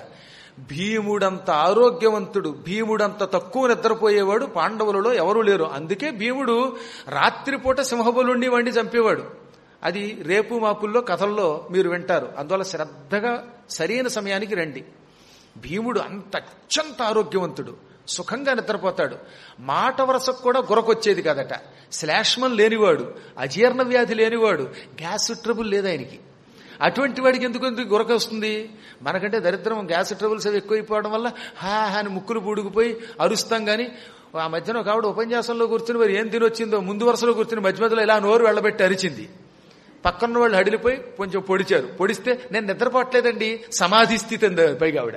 భీముడంత ఆరోగ్యవంతుడు భీముడంత తక్కువ నిద్రపోయేవాడు పాండవులలో ఎవరూ లేరు అందుకే భీముడు రాత్రిపూట సింహబలుండి వండి చంపేవాడు అది రేపు మాపుల్లో కథల్లో మీరు వింటారు అందువల్ల శ్రద్ధగా సరైన సమయానికి రండి భీముడు అంత అత్యంత ఆరోగ్యవంతుడు సుఖంగా నిద్రపోతాడు మాట వరసకు కూడా గురకొచ్చేది కాదట శ్లాష్మం లేనివాడు అజీర్ణ వ్యాధి లేనివాడు గ్యాస్ ట్రబుల్ లేదు ఆయనకి అటువంటి వాడికి ఎందుకు ఎందుకు గురక వస్తుంది మనకంటే దరిద్రం గ్యాస్ ట్రబుల్స్ అవి ఎక్కువైపోవడం వల్ల హా అని ముక్కులు పూడుకుపోయి అరుస్తాం గాని ఆ మధ్యన ఒక ఆవిడ ఉపన్యాసంలో కూర్చుని మరి ఏం తినొచ్చిందో ముందు వరుసలో కూర్చుని మధ్య మధ్యలో ఇలా నోరు వెళ్ళబెట్టి అరిచింది పక్కన వాళ్ళు హడిలిపోయి కొంచెం పొడిచారు పొడిస్తే నేను నిద్రపోవట్లేదండి సమాధి స్థితి అంది పైగా ఆవిడ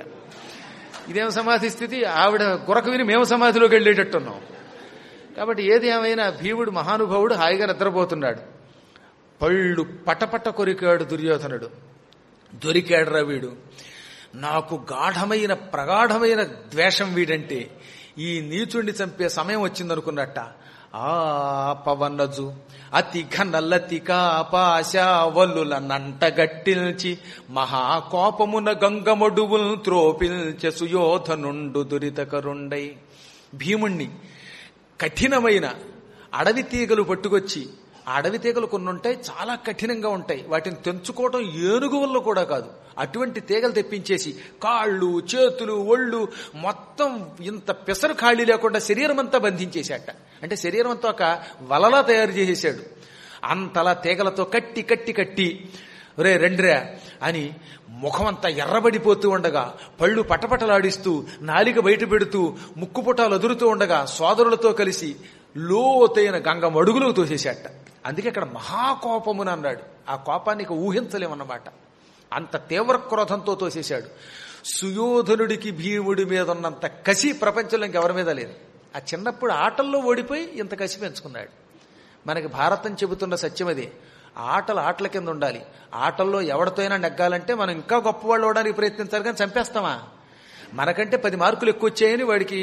ఇదేం సమాధి స్థితి ఆవిడ గురక విని మేము సమాధిలోకి వెళ్ళేటట్టున్నాం కాబట్టి ఏది ఏమైనా భీముడు మహానుభావుడు హాయిగా నిద్రపోతున్నాడు పళ్ళు పటపట కొరికాడు దుర్యోధనుడు దొరికాడురా వీడు నాకు గాఢమైన ప్రగాఢమైన ద్వేషం వీడంటే ఈ నీచుండి చంపే సమయం వచ్చిందనుకున్నట్ట ఆ పవన్నజు అతి ఘనల్లతికా పాశావల్లుల నంటగట్టిల్చి మహాకోపమున గంగమడువుల్ త్రోపిల్చె సుయోధనుండు దురితకరుండై భీముణ్ణి కఠినమైన అడవి తీగలు పట్టుకొచ్చి ఆ అడవి తీగలు కొన్ని ఉంటాయి చాలా కఠినంగా ఉంటాయి వాటిని తెంచుకోవటం ఏనుగు వల్ల కూడా కాదు అటువంటి తీగలు తెప్పించేసి కాళ్ళు చేతులు ఒళ్ళు మొత్తం ఇంత పెసరు ఖాళీ లేకుండా శరీరం అంతా బంధించేశాట అంటే శరీరం అంతా ఒక వలలా తయారు చేసేశాడు అంతలా తీగలతో కట్టి కట్టి కట్టి రే రెండ్రా అని ముఖమంతా ఎర్రబడిపోతూ ఉండగా పళ్ళు పటపటలాడిస్తూ నాలిక బయట పెడుతూ ముక్కు పుటాలు అదురుతూ ఉండగా సోదరులతో కలిసి లోతైన గంగ మడుగులో తోసేశాట అందుకే అక్కడ మహాకోపమున అన్నాడు ఆ కోపాన్ని ఇక ఊహించలేమన్నమాట అంత తీవ్ర క్రోధంతో తోసేశాడు సుయోధనుడికి భీముడి మీద ఉన్నంత కసి ప్రపంచంలో ఇంకెవరి మీద లేదు ఆ చిన్నప్పుడు ఆటల్లో ఓడిపోయి ఇంత కసి పెంచుకున్నాడు మనకి భారతం చెబుతున్న సత్యం అదే ఆటలు ఆటల కింద ఉండాలి ఆటల్లో ఎవరితో అయినా నెగ్గాలంటే మనం ఇంకా గొప్పవాళ్ళు అవడానికి ప్రయత్నించాలి కానీ చంపేస్తామా మనకంటే పది మార్కులు ఎక్కువ వచ్చాయని వాడికి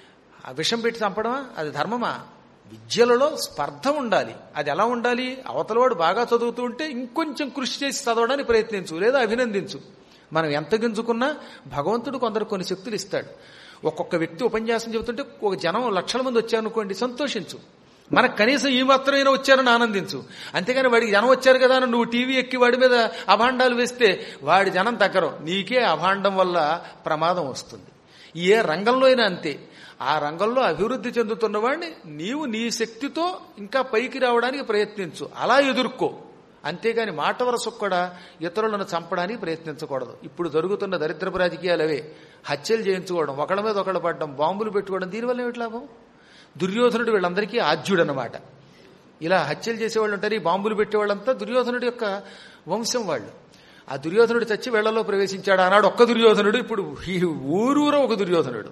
ఆ విషం పెట్టి చంపడమా అది ధర్మమా విద్యలలో స్పర్ధ ఉండాలి అది ఎలా ఉండాలి అవతలవాడు బాగా చదువుతూ ఉంటే ఇంకొంచెం కృషి చేసి చదవడానికి ప్రయత్నించు లేదా అభినందించు మనం ఎంత గింజుకున్నా భగవంతుడు కొందరు కొన్ని శక్తులు ఇస్తాడు ఒక్కొక్క వ్యక్తి ఉపన్యాసం చెబుతుంటే ఒక జనం లక్షల మంది వచ్చారనుకోండి సంతోషించు మనకు కనీసం ఈ మాత్రమైనా వచ్చారని ఆనందించు అంతేగాని వాడికి జనం వచ్చారు కదా అని నువ్వు టీవీ ఎక్కి వాడి మీద అభాండాలు వేస్తే వాడి జనం తగ్గరు నీకే అభాండం వల్ల ప్రమాదం వస్తుంది ఏ రంగంలో అయినా అంతే ఆ రంగంలో అభివృద్ధి చెందుతున్న వాడిని నీవు నీ శక్తితో ఇంకా పైకి రావడానికి ప్రయత్నించు అలా ఎదుర్కో అంతేగాని మాట వరసకు కూడా ఇతరులను చంపడానికి ప్రయత్నించకూడదు ఇప్పుడు జరుగుతున్న దరిద్రపు రాజకీయాలు అవే హత్యలు చేయించుకోవడం ఒకళ్ళ మీద ఒకళ్ళు పడడం బాంబులు పెట్టుకోవడం దీనివల్ల ఏమిటి లాభం దుర్యోధనుడు వీళ్ళందరికీ ఆద్యుడనమాట ఇలా హత్యలు చేసేవాళ్ళు ఉంటారు ఈ బాంబులు పెట్టేవాళ్ళంతా దుర్యోధనుడి యొక్క వంశం వాళ్ళు ఆ దుర్యోధనుడు చచ్చి వెళ్లలో ప్రవేశించాడు ఆనాడు ఒక్క దుర్యోధనుడు ఇప్పుడు ఈ ఊరూర ఒక దుర్యోధనుడు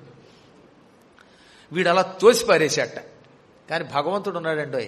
వీడు అలా తోసి పారేశాట కానీ భగవంతుడు ఉన్నాడండో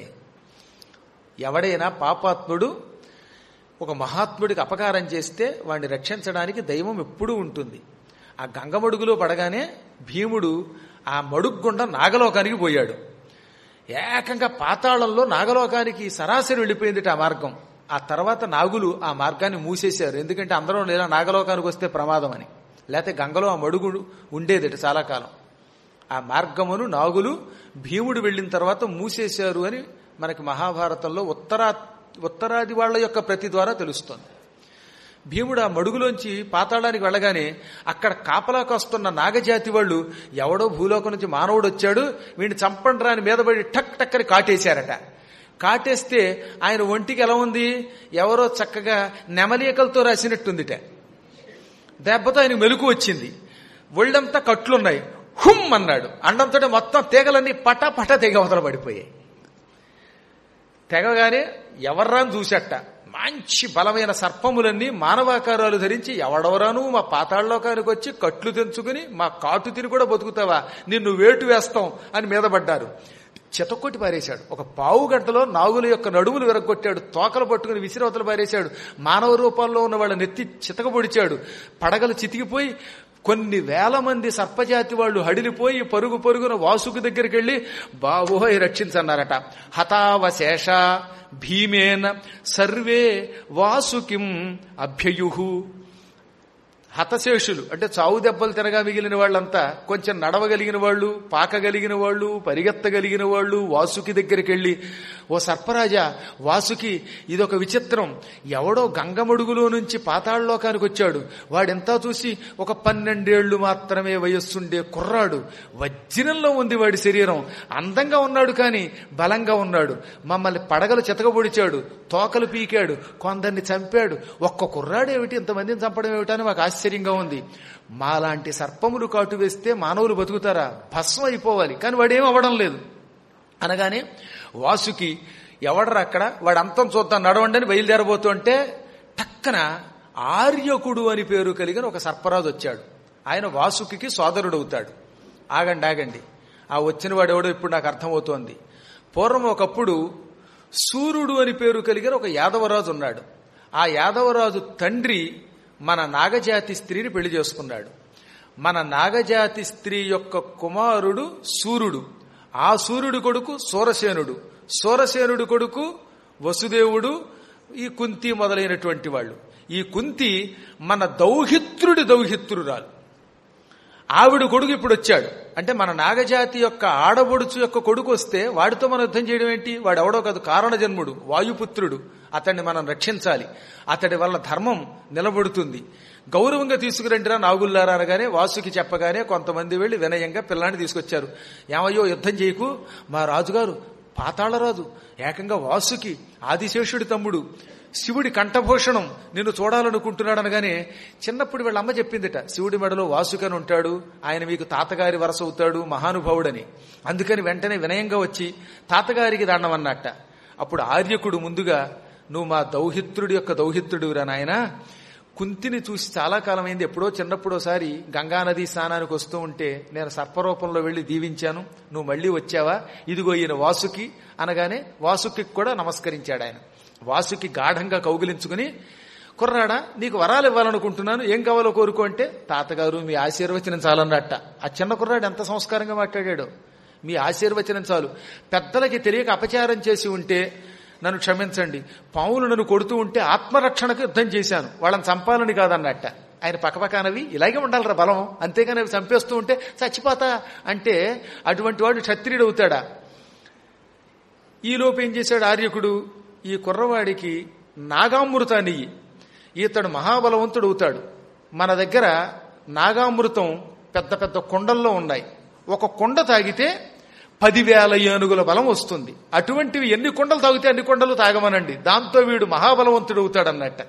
ఎవడైనా పాపాత్ముడు ఒక మహాత్ముడికి అపకారం చేస్తే వాడిని రక్షించడానికి దైవం ఎప్పుడూ ఉంటుంది ఆ గంగమడుగులో పడగానే భీముడు ఆ మడుగ్గుండా నాగలోకానికి పోయాడు ఏకంగా పాతాళంలో నాగలోకానికి సరాసరి వెళ్ళిపోయింది ఆ మార్గం ఆ తర్వాత నాగులు ఆ మార్గాన్ని మూసేశారు ఎందుకంటే అందరూ లేదా నాగలోకానికి వస్తే ప్రమాదం అని లేకపోతే గంగలో ఆ మడుగు ఉండేదట చాలా కాలం ఆ మార్గమును నాగులు భీముడు వెళ్ళిన తర్వాత మూసేశారు అని మనకి మహాభారతంలో ఉత్తరా ఉత్తరాది వాళ్ళ యొక్క ప్రతి ద్వారా తెలుస్తోంది భీముడు ఆ మడుగులోంచి పాతాళానికి వెళ్ళగానే అక్కడ కాపలాకి వస్తున్న నాగజాతి వాళ్ళు ఎవడో భూలోకం నుంచి మానవుడు వచ్చాడు వీడిని చంపండి రాని మీద పడి టక్ టక్కని కాటేశారట కాటేస్తే ఆయన ఒంటికి ఎలా ఉంది ఎవరో చక్కగా నెమలీకలతో రాసినట్టుందిట దెబ్బతో ఆయన మెలకు వచ్చింది ఒళ్ళంతా కట్లున్నాయి హుమ్ అన్నాడు అండంతో మొత్తం తీగలన్నీ పట పట తెగ అవతల పడిపోయాయి తెగగానే ఎవర్రాని చూసట మంచి బలమైన సర్పములన్నీ మానవాకారాలు ధరించి ఎవడెవరాను మా పాతాళలోకానికి వచ్చి కట్లు తెంచుకుని మా కాటు తిని కూడా బతుకుతావా నిన్ను వేటు వేస్తాం అని మీద పడ్డారు చితకొట్టి పారేశాడు ఒక పావు గంటలో నాగుల యొక్క నడుములు విరగొట్టాడు తోకలు పట్టుకుని విసిరవతలు పారేశాడు మానవ రూపంలో ఉన్న వాళ్ళ నెత్తి చితకబొడిచాడు పడగలు చితికిపోయి కొన్ని వేల మంది సర్పజాతి వాళ్ళు హడిలిపోయి పరుగు పరుగున వాసుకు దగ్గరికి వెళ్లి బాబోయ్ రక్షించన్నారట హతావశేష భీమేన సర్వే వాసుకిం అభ్యయు హతశేషులు అంటే చావు దెబ్బలు తినగా మిగిలిన వాళ్ళంతా కొంచెం నడవగలిగిన వాళ్ళు పాకగలిగిన వాళ్ళు పరిగెత్తగలిగిన వాళ్ళు వాసుకి దగ్గరికి వెళ్ళి ఓ సర్పరాజా వాసుకి ఇదొక విచిత్రం ఎవడో గంగమడుగులో నుంచి పాతాళలోకానికి వచ్చాడు వాడెంతా చూసి ఒక పన్నెండేళ్లు మాత్రమే వయస్సుండే కుర్రాడు వజ్రంలో ఉంది వాడి శరీరం అందంగా ఉన్నాడు కానీ బలంగా ఉన్నాడు మమ్మల్ని పడగలు చితకబొడిచాడు తోకలు పీకాడు కొందరిని చంపాడు ఒక్క కుర్రాడు ఏమిటి ఇంతమందిని చంపడం ఏమిటని మాకు ఆశ్చర్యంగా ఉంది మాలాంటి సర్పములు కాటు వేస్తే మానవులు బతుకుతారా భస్మం అయిపోవాలి కానీ వాడేం అవ్వడం లేదు అనగానే వాసుకి ఎవడరా అక్కడ వాడు అంతం చూద్దాం నడవండి అని బయలుదేరబోతుంటే టక్కన ఆర్యకుడు అని పేరు కలిగిన ఒక సర్పరాజు వచ్చాడు ఆయన వాసుకి సోదరుడు అవుతాడు ఆగండి ఆగండి ఆ వచ్చిన వాడు ఎవడో ఇప్పుడు నాకు అర్థమవుతోంది పూర్వం ఒకప్పుడు సూర్యుడు అని పేరు కలిగిన ఒక యాదవరాజు ఉన్నాడు ఆ యాదవరాజు తండ్రి మన నాగజాతి స్త్రీని పెళ్లి చేసుకున్నాడు మన నాగజాతి స్త్రీ యొక్క కుమారుడు సూర్యుడు ఆ సూర్యుడు కొడుకు సూరసేనుడు సూరసేనుడు కొడుకు వసుదేవుడు ఈ కుంతి మొదలైనటువంటి వాళ్ళు ఈ కుంతి మన దౌహిత్రుడి దౌహిత్రురాలు ఆవిడ కొడుకు ఇప్పుడు వచ్చాడు అంటే మన నాగజాతి యొక్క ఆడబొడుచు యొక్క కొడుకు వస్తే వాడితో మనం యుద్ధం చేయడం ఏంటి వాడు ఎవడో కాదు కారణ జన్ముడు వాయుపుత్రుడు అతన్ని మనం రక్షించాలి అతడి వల్ల ధర్మం నిలబడుతుంది గౌరవంగా తీసుకురండిరా నాగుల్లారా అనగానే వాసుకి చెప్పగానే కొంతమంది వెళ్లి వినయంగా పిల్లాన్ని తీసుకొచ్చారు ఏమయ్యో యుద్ధం చేయకు మా రాజుగారు పాతాళరాజు ఏకంగా వాసుకి ఆదిశేషుడి తమ్ముడు శివుడి కంఠభూషణం నిన్ను చూడాలనుకుంటున్నాడు అనగానే చిన్నప్పుడు వీళ్ళ అమ్మ చెప్పిందిట శివుడి మెడలో వాసుకని ఉంటాడు ఆయన మీకు తాతగారి వరస అవుతాడు మహానుభావుడని అందుకని వెంటనే వినయంగా వచ్చి తాతగారికి దండం అన్నట్ట అప్పుడు ఆర్యకుడు ముందుగా నువ్వు మా దౌహిత్రుడి యొక్క దౌహిత్రుడురా నాయన కుంతిని చూసి చాలా కాలం అయింది ఎప్పుడో చిన్నప్పుడోసారి గంగానది స్నానానికి వస్తూ ఉంటే నేను సర్పరూపంలో వెళ్లి దీవించాను నువ్వు మళ్ళీ వచ్చావా ఇదిగో ఈయన వాసుకి అనగానే వాసుకి కూడా నమస్కరించాడు ఆయన వాసుకి గాఢంగా కౌగిలించుకుని కుర్రాడా నీకు వరాలు ఇవ్వాలనుకుంటున్నాను ఏం కావాలో కోరుకో అంటే తాతగారు మీ ఆశీర్వచనం చాలన్నట్ట ఆ చిన్న కుర్రాడు ఎంత సంస్కారంగా మాట్లాడాడు మీ ఆశీర్వచనం చాలు పెద్దలకి తెలియక అపచారం చేసి ఉంటే నన్ను క్షమించండి పావులు నన్ను కొడుతూ ఉంటే ఆత్మరక్షణకు యుద్ధం చేశాను వాళ్ళని చంపాలని కాదన్నట్ట ఆయన పక్కపక్కనవి ఇలాగే ఉండాలిరా బలం అంతేగాని అవి చంపేస్తూ ఉంటే చచ్చిపోతా అంటే అటువంటి వాడు క్షత్రియుడు అవుతాడా ఈలోపు ఏం చేశాడు ఆర్యకుడు ఈ కుర్రవాడికి నాగామృతాన్ని ఇయ్యి. ఇతడు మహాబలవంతుడు అవుతాడు మన దగ్గర నాగామృతం పెద్ద పెద్ద కుండల్లో ఉన్నాయి ఒక కుండ తాగితే పదివేల ఏనుగుల బలం వస్తుంది అటువంటివి ఎన్ని కొండలు తాగితే అన్ని కొండలు తాగమనండి దాంతో వీడు మహాబలవంతుడు అవుతాడన్నట్ట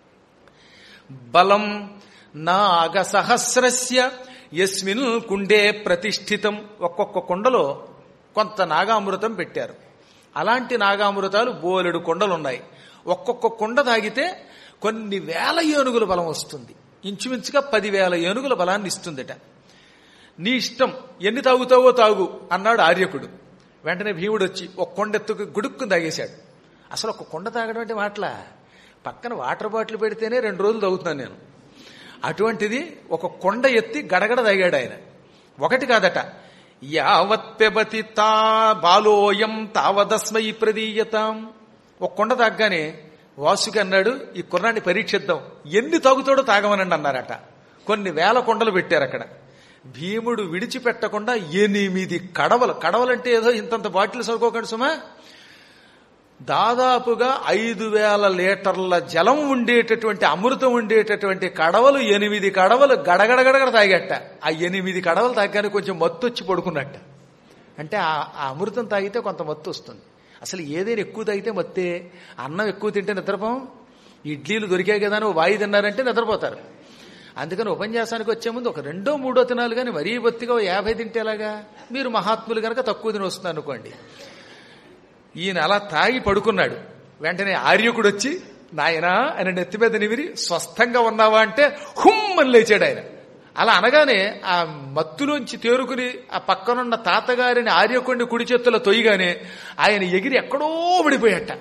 బలం నాగ సహస్రస్య యస్మిన్ కుండే ప్రతిష్ఠితం ఒక్కొక్క కుండలో కొంత నాగామృతం పెట్టారు అలాంటి నాగామృతాలు బోలెడు కొండలున్నాయి ఒక్కొక్క కుండ తాగితే కొన్ని వేల ఏనుగుల బలం వస్తుంది ఇంచుమించుగా పదివేల ఏనుగుల బలాన్ని ఇస్తుందట నీ ఇష్టం ఎన్ని తాగుతావో తాగు అన్నాడు ఆర్యకుడు వెంటనే భీముడు వచ్చి ఒక కొండ ఎత్తుకు గుడుక్కుని తాగేశాడు అసలు ఒక కొండ తాగడం అంటే మాటలా పక్కన వాటర్ బాటిల్ పెడితేనే రెండు రోజులు తాగుతున్నాను నేను అటువంటిది ఒక కొండ ఎత్తి గడగడ తాగాడు ఆయన ఒకటి కాదట యావత్ పెబతి తా బాలోయం తావదస్మై ప్రదీయతాం ఒక కొండ తాగ్గానే వాసుకి అన్నాడు ఈ కుర్రాన్ని పరీక్షిద్దాం ఎన్ని తాగుతాడో తాగమనండి అన్నారట కొన్ని వేల కొండలు పెట్టారు అక్కడ భీముడు విడిచిపెట్టకుండా ఎనిమిది కడవలు కడవలంటే ఏదో ఇంతంత బాటిల్ సరుకోకండి సుమా దాదాపుగా ఐదు వేల లీటర్ల జలం ఉండేటటువంటి అమృతం ఉండేటటువంటి కడవలు ఎనిమిది కడవలు గడగడగడగడ తాగట ఆ ఎనిమిది కడవలు తాగానే కొంచెం మత్తు వచ్చి పడుకున్నట్ట అంటే ఆ ఆ అమృతం తాగితే కొంత మత్తు వస్తుంది అసలు ఏదైనా ఎక్కువ తాగితే మత్తే అన్నం ఎక్కువ తింటే నిద్రపోం ఇడ్లీలు దొరికాయి కదా అని ఓ వాయి తిన్నారంటే నిద్రపోతారు అందుకని ఉపన్యాసానికి వచ్చే ముందు ఒక రెండో మూడో తినాలి కానీ మరీ బొత్తిగా ఓ యాభై తింటేలాగా మీరు మహాత్ములు కనుక తక్కువ తిని వస్తున్నారు అనుకోండి ఈయన అలా తాగి పడుకున్నాడు వెంటనే ఆర్యకుడు వచ్చి నాయనా ఆయన నెత్తి మీద నివిరి స్వస్థంగా ఉన్నావా అంటే హుమ్ అని లేచాడు ఆయన అలా అనగానే ఆ మత్తులోంచి తేరుకుని ఆ పక్కనున్న తాతగారిని ఆర్యకుడిని కుడి చేతుల్లో తొయ్యగానే ఆయన ఎగిరి ఎక్కడో పడిపోయాట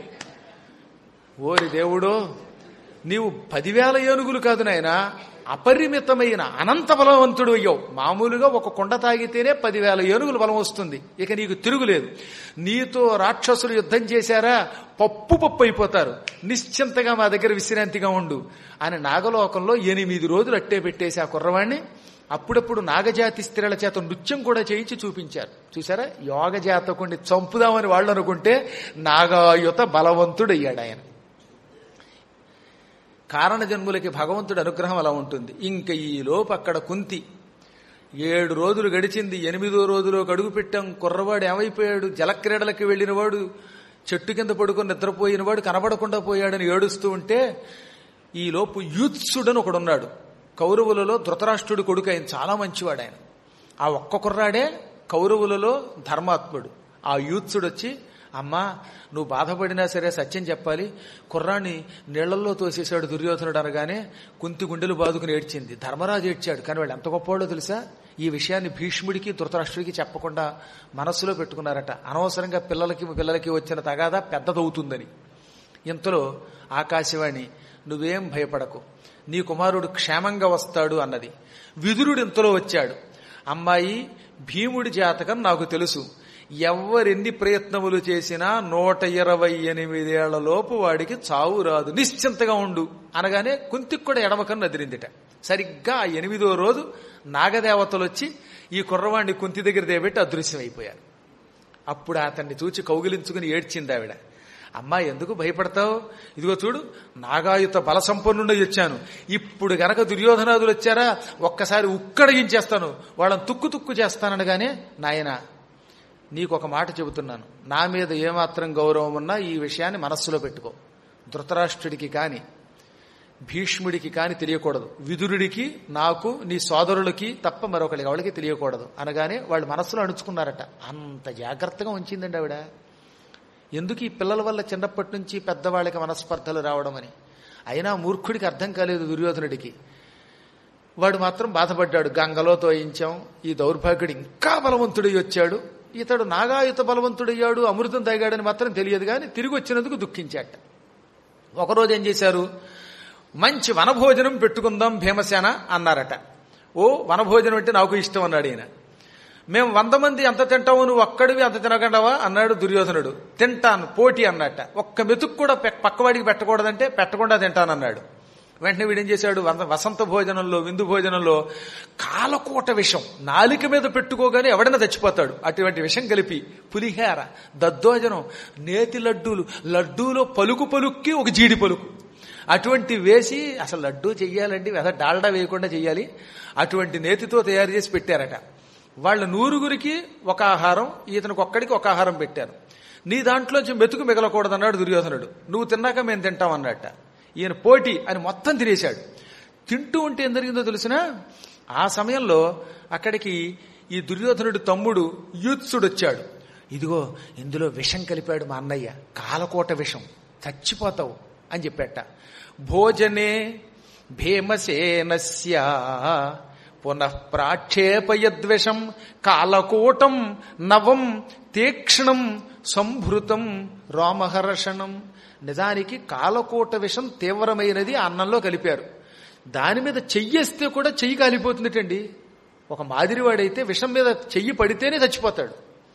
ఓరి దేవుడో నీవు పదివేల ఏనుగులు కాదు నాయనా అపరిమితమైన అనంత బలవంతుడు అయ్యావు మామూలుగా ఒక కొండ తాగితేనే పదివేల ఏనుగులు బలం వస్తుంది ఇక నీకు తిరుగులేదు నీతో రాక్షసులు యుద్ధం చేశారా పప్పు పప్పు అయిపోతారు నిశ్చింతగా మా దగ్గర విశ్రాంతిగా ఉండు అని నాగలోకంలో ఎనిమిది రోజులు అట్టే పెట్టేసి ఆ కుర్రవాణ్ణి అప్పుడప్పుడు నాగజాతి స్త్రీల చేత నృత్యం కూడా చేయించి చూపించారు చూసారా యోగ జాతకుడిని చంపుదామని వాళ్ళు అనుకుంటే నాగాయుత బలవంతుడయ్యాడు ఆయన కారణ జన్ములకి భగవంతుడి అనుగ్రహం అలా ఉంటుంది ఇంక ఈ లోపు అక్కడ కుంతి ఏడు రోజులు గడిచింది ఎనిమిదో రోజులో అడుగు పెట్టాం కుర్రవాడు ఏమైపోయాడు జలక్రీడలకి వెళ్ళినవాడు చెట్టు కింద పడుకొని నిద్రపోయినవాడు కనబడకుండా పోయాడని ఏడుస్తూ ఉంటే ఈ లోపు యూత్సుడని ఒకడున్నాడు కౌరవులలో ధృతరాష్ట్రుడి కొడుకు ఆయన చాలా మంచివాడు ఆయన ఆ ఒక్క కుర్రాడే కౌరవులలో ధర్మాత్ముడు ఆ యూత్సుడు వచ్చి అమ్మా నువ్వు బాధపడినా సరే సత్యం చెప్పాలి కుర్రాన్ని నీళ్లలో తోసేశాడు దుర్యోధనుడు అనగానే కుంతి గుండెలు బాదుకుని ఏడ్చింది ధర్మరాజు ఏడ్చాడు కానీ వాళ్ళు ఎంత గొప్పవాడో తెలుసా ఈ విషయాన్ని భీష్ముడికి ధృతరాష్ట్రుడికి చెప్పకుండా మనస్సులో పెట్టుకున్నారట అనవసరంగా పిల్లలకి పిల్లలకి వచ్చిన తగాదా పెద్దదవుతుందని ఇంతలో ఆకాశవాణి నువ్వేం భయపడకు నీ కుమారుడు క్షేమంగా వస్తాడు అన్నది విదురుడు ఇంతలో వచ్చాడు అమ్మాయి భీముడి జాతకం నాకు తెలుసు ఎవరెన్ని ప్రయత్నములు చేసినా నూట ఇరవై ఎనిమిదేళ్ల లోపు వాడికి చావు రాదు నిశ్చింతగా ఉండు అనగానే కుంతికి కూడా ఎడమకన్ను అదిరిందిట సరిగ్గా ఆ ఎనిమిదో రోజు నాగదేవతలు వచ్చి ఈ కుర్రవాణ్ణి కుంతి దగ్గర దేబెట్టి అదృశ్యమైపోయారు అప్పుడు అతన్ని చూచి కౌగిలించుకుని ఏడ్చింది ఆవిడ అమ్మా ఎందుకు భయపడతావు ఇదిగో చూడు నాగాయుత బల సంపన్నుండి వచ్చాను ఇప్పుడు గనక దుర్యోధనాదులు వచ్చారా ఒక్కసారి ఉక్కడగించేస్తాను వాళ్ళని తుక్కు తుక్కు చేస్తాననగానే నాయన నీకు ఒక మాట చెబుతున్నాను నా మీద ఏమాత్రం గౌరవం ఉన్నా ఈ విషయాన్ని మనస్సులో పెట్టుకో ధృతరాష్ట్రుడికి కాని భీష్ముడికి కాని తెలియకూడదు విదురుడికి నాకు నీ సోదరులకి తప్ప మరొకరికి ఎవరికి తెలియకూడదు అనగానే వాళ్ళు మనస్సులో అణుచుకున్నారట అంత జాగ్రత్తగా ఉంచిందండి ఆవిడ ఎందుకు ఈ పిల్లల వల్ల చిన్నప్పటి నుంచి పెద్దవాళ్ళకి మనస్పర్ధలు రావడం అని అయినా మూర్ఖుడికి అర్థం కాలేదు దుర్యోధనుడికి వాడు మాత్రం బాధపడ్డాడు గంగలో తోయించాం ఈ దౌర్భాగ్యుడు ఇంకా బలవంతుడై వచ్చాడు ఇతడు నాగాయుత బలవంతుడయ్యాడు అమృతం తాగాడని మాత్రం తెలియదు కానీ తిరిగి వచ్చినందుకు దుఃఖించాట ఒకరోజు ఏం చేశారు మంచి వనభోజనం పెట్టుకుందాం భీమసేన అన్నారట ఓ వనభోజనం అంటే నాకు ఇష్టం అన్నాడు ఈయన మేము వంద మంది ఎంత తింటావు నువ్వు ఒక్కడివి అంత తినగండవా అన్నాడు దుర్యోధనుడు తింటాను పోటీ అన్నట్ట ఒక్క మెతుకు కూడా పె- పక్కవాడికి పెట్టకూడదంటే పెట్టకుండా తింటానన్నాడు వెంటనే వీడేం చేశాడు వంద- వసంత భోజనంలో విందు భోజనంలో కాలకూట విషం నాలిక మీద పెట్టుకోగానే ఎవడైనా చచ్చిపోతాడు అటువంటి విషం కలిపి పులిహేర దద్దోజనం నేతి లడ్డూలు లడ్డూలో పలుకు పలుక్కి ఒక జీడి పలుకు అటువంటి వేసి అసలు లడ్డూ చెయ్యాలండి అసలు డాల్డా వేయకుండా చెయ్యాలి అటువంటి నేతితో తయారు చేసి పెట్టారట వాళ్ళ నూరుగురికి ఒక ఆహారం ఇతనికి ఒక్కడికి ఒక ఆహారం పెట్టారు నీ దాంట్లోంచి మెతుకు మిగలకూడదన్నాడు దుర్యోధనుడు నువ్వు తిన్నాక మేము తింటాం అన్నట్ట ఈయన పోటీ అని మొత్తం తినేశాడు తింటూ ఉంటే ఏం జరిగిందో తెలిసినా ఆ సమయంలో అక్కడికి ఈ దుర్యోధనుడి తమ్ముడు యూత్సుడు వచ్చాడు ఇదిగో ఇందులో విషం కలిపాడు మా అన్నయ్య కాలకోట విషం చచ్చిపోతావు అని చెప్పాట భోజనే భీమసేనస్య పునః ప్రాక్షేపయద్విషం కాలకోటం నవం తీక్ష్ణం సంభృతం రోమహర్షణం నిజానికి కాలకోట విషం తీవ్రమైనది ఆ అన్నంలో కలిపారు దాని మీద చెయ్యేస్తే కూడా చెయ్యి కాలిపోతుందిటండి ఒక మాదిరివాడైతే విషం మీద చెయ్యి పడితేనే చచ్చిపోతాడు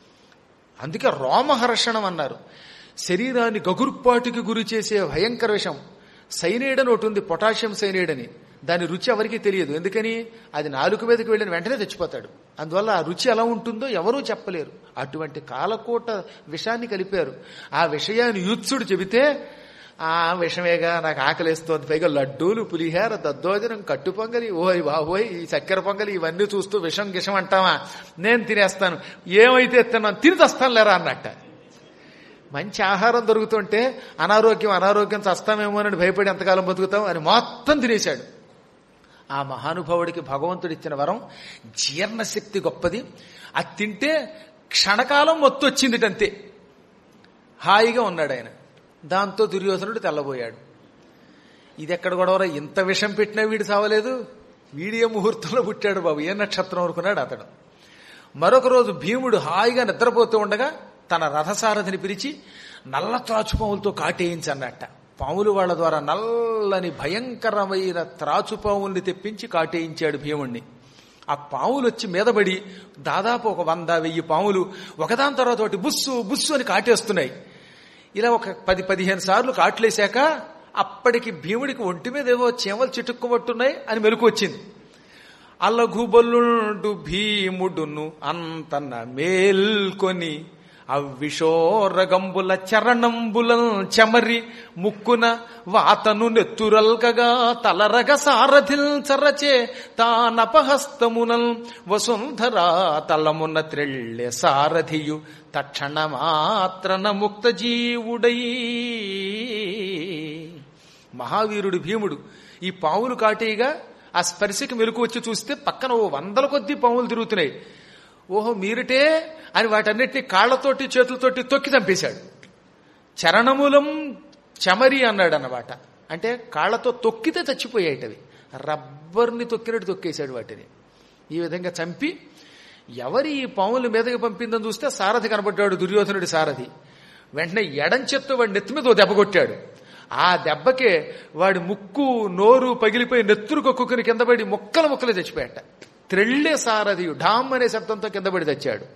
అందుకే రోమహర్షణం అన్నారు శరీరాన్ని గగుర్పాటుకి గురి చేసే భయంకర విషం సైనైడ్ అని ఒకటి ఉంది పొటాషియం సైనైడ్ అని దాని రుచి ఎవరికీ తెలియదు ఎందుకని అది నాలుగు మీదకి వెళ్ళిన వెంటనే చచ్చిపోతాడు అందువల్ల ఆ రుచి ఎలా ఉంటుందో ఎవరూ చెప్పలేరు అటువంటి కాలకోట విషాన్ని కలిపారు ఆ విషయాన్ని యూత్సుడు చెబితే ఆ విషమేగా నాకు ఆకలిస్తోంది పైగా లడ్డూలు పులిహార దద్దోజనం కట్టు పొంగలి ఓయ్ బాబోయ్ ఈ చక్కెర పొంగలి ఇవన్నీ చూస్తూ విషం గిషం అంటావా నేను తినేస్తాను ఏమైతే తిన్నాను తిని తెస్తాను లేరా అన్నట్ట మంచి ఆహారం దొరుకుతుంటే అనారోగ్యం అనారోగ్యం చస్తామేమో అని భయపడి ఎంతకాలం బతుకుతాం అని మొత్తం తినేశాడు ఆ మహానుభావుడికి భగవంతుడు ఇచ్చిన వరం జీర్ణశక్తి గొప్పది అది తింటే క్షణకాలం మొత్తం వచ్చింది అంతే హాయిగా ఉన్నాడు ఆయన దాంతో దుర్యోధనుడు తెల్లబోయాడు ఇది ఎక్కడ గొడవరా ఇంత విషం పెట్టినా వీడు సావలేదు వీడియో ముహూర్తంలో పుట్టాడు బాబు ఏ నక్షత్రం అనుకున్నాడు అతడు మరొక రోజు భీముడు హాయిగా నిద్రపోతూ ఉండగా తన రథసారథిని పిలిచి నల్ల త్రాచుపాములతో కాటేయించి అన్నట్ట పాములు వాళ్ళ ద్వారా నల్లని భయంకరమైన త్రాచుపాముల్ని తెప్పించి కాటేయించాడు భీముణ్ణి ఆ పాములు వచ్చి మీదబడి దాదాపు ఒక వంద వెయ్యి పాములు ఒకదాని తర్వాత ఒకటి బుస్సు బుస్సు అని కాటేస్తున్నాయి ఇలా ఒక పది పదిహేను సార్లు కాట్లేశాక అప్పటికి భీముడికి ఒంటి మీద ఏవో చీమలు చిటుక్కుబట్టున్నాయి అని మెలకు వచ్చింది అల్లఘుబల్లుండు భీముడును అంతన్న మేల్కొని అవ్విషోరగంబుల చరణంబుల చెమరి ముక్కున వాతను నెత్తురల్కగా తలరగ సారథిల్ చరచే తానపహస్తమునల్ వసుంధరా తలమున త్రెళ్ళె సారథియు తక్షణ మాత్రన ముక్త జీవుడై మహావీరుడు భీముడు ఈ పావులు కాటేయగా ఆ స్పర్శకి మెలకు వచ్చి చూస్తే పక్కన ఓ వందల కొద్దీ పాములు తిరుగుతున్నాయి ఓహో మీరిటే అని వాటన్నిటిని కాళ్లతోటి చేతులతోటి తొక్కి చంపేశాడు చరణములం చమరి అన్నాడు అన్నమాట అంటే కాళ్లతో తొక్కితే చచ్చిపోయాయిటవి రబ్బర్ని తొక్కినట్టు తొక్కేశాడు వాటిని ఈ విధంగా చంపి ఎవరి ఈ పాముల మీదకి పంపిందని చూస్తే సారథి కనబడ్డాడు దుర్యోధనుడి సారథి వెంటనే ఎడం చెత్త వాడి నెత్తి మీద ఓ దెబ్బ కొట్టాడు ఆ దెబ్బకే వాడి ముక్కు నోరు పగిలిపోయి నెత్తురు కొక్కుని కింద పడి ముక్కలు ముక్కలు చచ్చిపోయాట త్రెళ్ళే సారథి ఢామ్ అనే శబ్దంతో కింద పడి తెచ్చాడు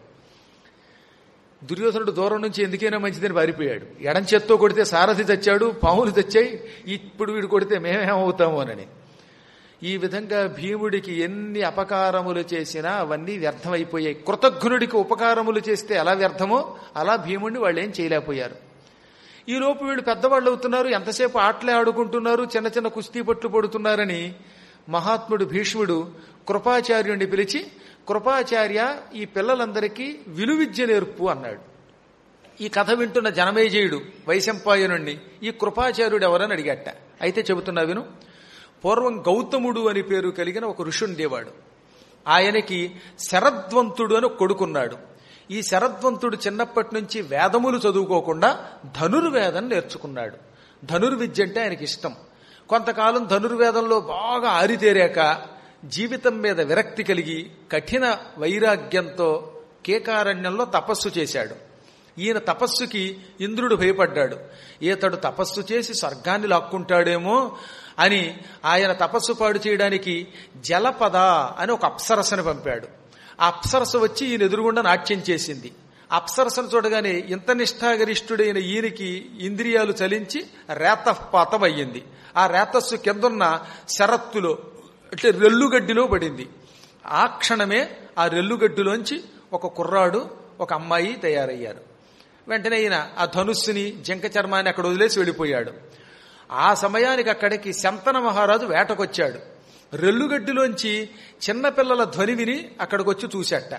దుర్యోధనుడు దూరం నుంచి ఎందుకైనా మంచిదని పారిపోయాడు ఎడం చేత్తో కొడితే సారథి తెచ్చాడు పాములు తెచ్చాయి ఇప్పుడు వీడు కొడితే మేమేమవుతాము అని ఈ విధంగా భీముడికి ఎన్ని అపకారములు చేసినా అవన్నీ వ్యర్థమైపోయాయి కృతజ్ఞుడికి ఉపకారములు చేస్తే ఎలా వ్యర్థమో అలా భీముడిని వాళ్ళు ఏం చేయలేకపోయారు ఈ లోపు వీళ్ళు పెద్దవాళ్ళు అవుతున్నారు ఎంతసేపు ఆటలే ఆడుకుంటున్నారు చిన్న చిన్న కుస్తీ పట్లు పడుతున్నారని మహాత్ముడు భీష్ముడు కృపాచార్యుడిని పిలిచి కృపాచార్య ఈ పిల్లలందరికీ విలువిద్య నేర్పు అన్నాడు ఈ కథ వింటున్న జనమేజయుడు వైశంపాయనుణ్ణి ఈ కృపాచార్యుడు ఎవరని అడిగట అయితే చెబుతున్నా విను పూర్వం గౌతముడు అని పేరు కలిగిన ఒక ఋషుండేవాడు ఆయనకి శరద్వంతుడు అని కొడుకున్నాడు ఈ శరద్వంతుడు చిన్నప్పటి నుంచి వేదములు చదువుకోకుండా ధనుర్వేదం నేర్చుకున్నాడు ధనుర్విద్య అంటే ఆయనకి ఇష్టం కొంతకాలం ధనుర్వేదంలో బాగా ఆరితేరాక జీవితం మీద విరక్తి కలిగి కఠిన వైరాగ్యంతో కేకారణ్యంలో తపస్సు చేశాడు ఈయన తపస్సుకి ఇంద్రుడు భయపడ్డాడు ఈతడు తపస్సు చేసి స్వర్గాన్ని లాక్కుంటాడేమో అని ఆయన తపస్సు పాడు చేయడానికి జలపద అని ఒక అప్సరసను పంపాడు ఆ అప్సరస వచ్చి ఈయన ఎదురుగుండా నాట్యం చేసింది అప్సరసను చూడగానే ఇంత నిష్ఠాగరిష్ఠుడైన ఈయనకి ఇంద్రియాలు చలించి రేతపాతం అయ్యింది ఆ రేతస్సు కిందున్న శరత్తులో అంటే రెల్లుగడ్డిలో పడింది ఆ క్షణమే ఆ రెల్లుగడ్డిలోంచి ఒక కుర్రాడు ఒక అమ్మాయి తయారయ్యారు వెంటనే ఈయన ఆ ధనుస్సుని జంక చర్మాన్ని అక్కడ వదిలేసి వెళ్ళిపోయాడు ఆ సమయానికి అక్కడికి శంతన మహారాజు వేటకొచ్చాడు రెల్లుగడ్డిలోంచి చిన్నపిల్లల ధ్వని విని అక్కడికి వచ్చి చూశాట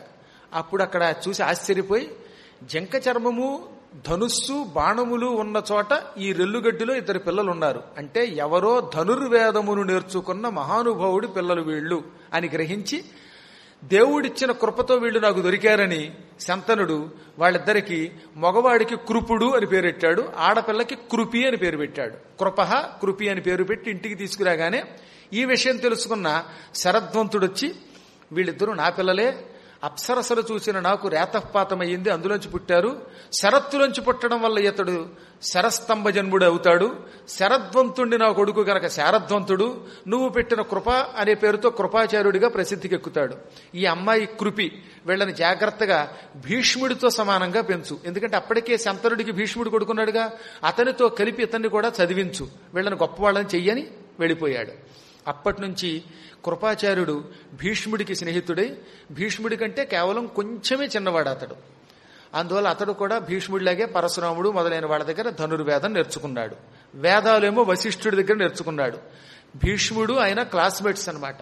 అప్పుడు అక్కడ చూసి ఆశ్చర్యపోయి జంక చర్మము ధనుస్సు బాణములు ఉన్న చోట ఈ రెల్లుగడ్డిలో ఇద్దరు పిల్లలు ఉన్నారు అంటే ఎవరో ధనుర్వేదమును నేర్చుకున్న మహానుభావుడి పిల్లలు వీళ్ళు అని గ్రహించి దేవుడిచ్చిన కృపతో వీళ్ళు నాకు దొరికారని శంతనుడు వాళ్ళిద్దరికి మగవాడికి కృపుడు అని పేరు పెట్టాడు ఆడపిల్లకి కృపి అని పేరు పెట్టాడు కృపహ కృపి అని పేరు పెట్టి ఇంటికి తీసుకురాగానే ఈ విషయం తెలుసుకున్న శరద్వంతుడొచ్చి వీళ్ళిద్దరూ నా పిల్లలే అప్సరసలు చూసిన నాకు రేతపాతమయ్యింది అందులోంచి పుట్టారు శరత్తులోంచి పుట్టడం వల్ల ఇతడు శరస్తంభ జన్ముడు అవుతాడు శరద్వంతుణ్ణి నా కొడుకు గనక శారద్వంతుడు నువ్వు పెట్టిన కృప అనే పేరుతో కృపాచార్యుడిగా ప్రసిద్ధికెక్కుతాడు ఈ అమ్మాయి కృపి వీళ్ళని జాగ్రత్తగా భీష్ముడితో సమానంగా పెంచు ఎందుకంటే అప్పటికే శంతనుడికి భీష్ముడు కొడుకున్నాడుగా అతనితో కలిపి ఇతన్ని కూడా చదివించు వీళ్ళని గొప్పవాళ్ళని చెయ్యని వెళ్ళిపోయాడు అప్పటి నుంచి కృపాచార్యుడు భీష్ముడికి స్నేహితుడై భీష్ముడి కంటే కేవలం కొంచెమే చిన్నవాడు అతడు అందువల్ల అతడు కూడా భీష్ముడిలాగే పరశురాముడు మొదలైన వాళ్ళ దగ్గర ధనుర్వేదం నేర్చుకున్నాడు వేదాలేమో వశిష్ఠుడి దగ్గర నేర్చుకున్నాడు భీష్ముడు ఆయన క్లాస్మేట్స్ అన్నమాట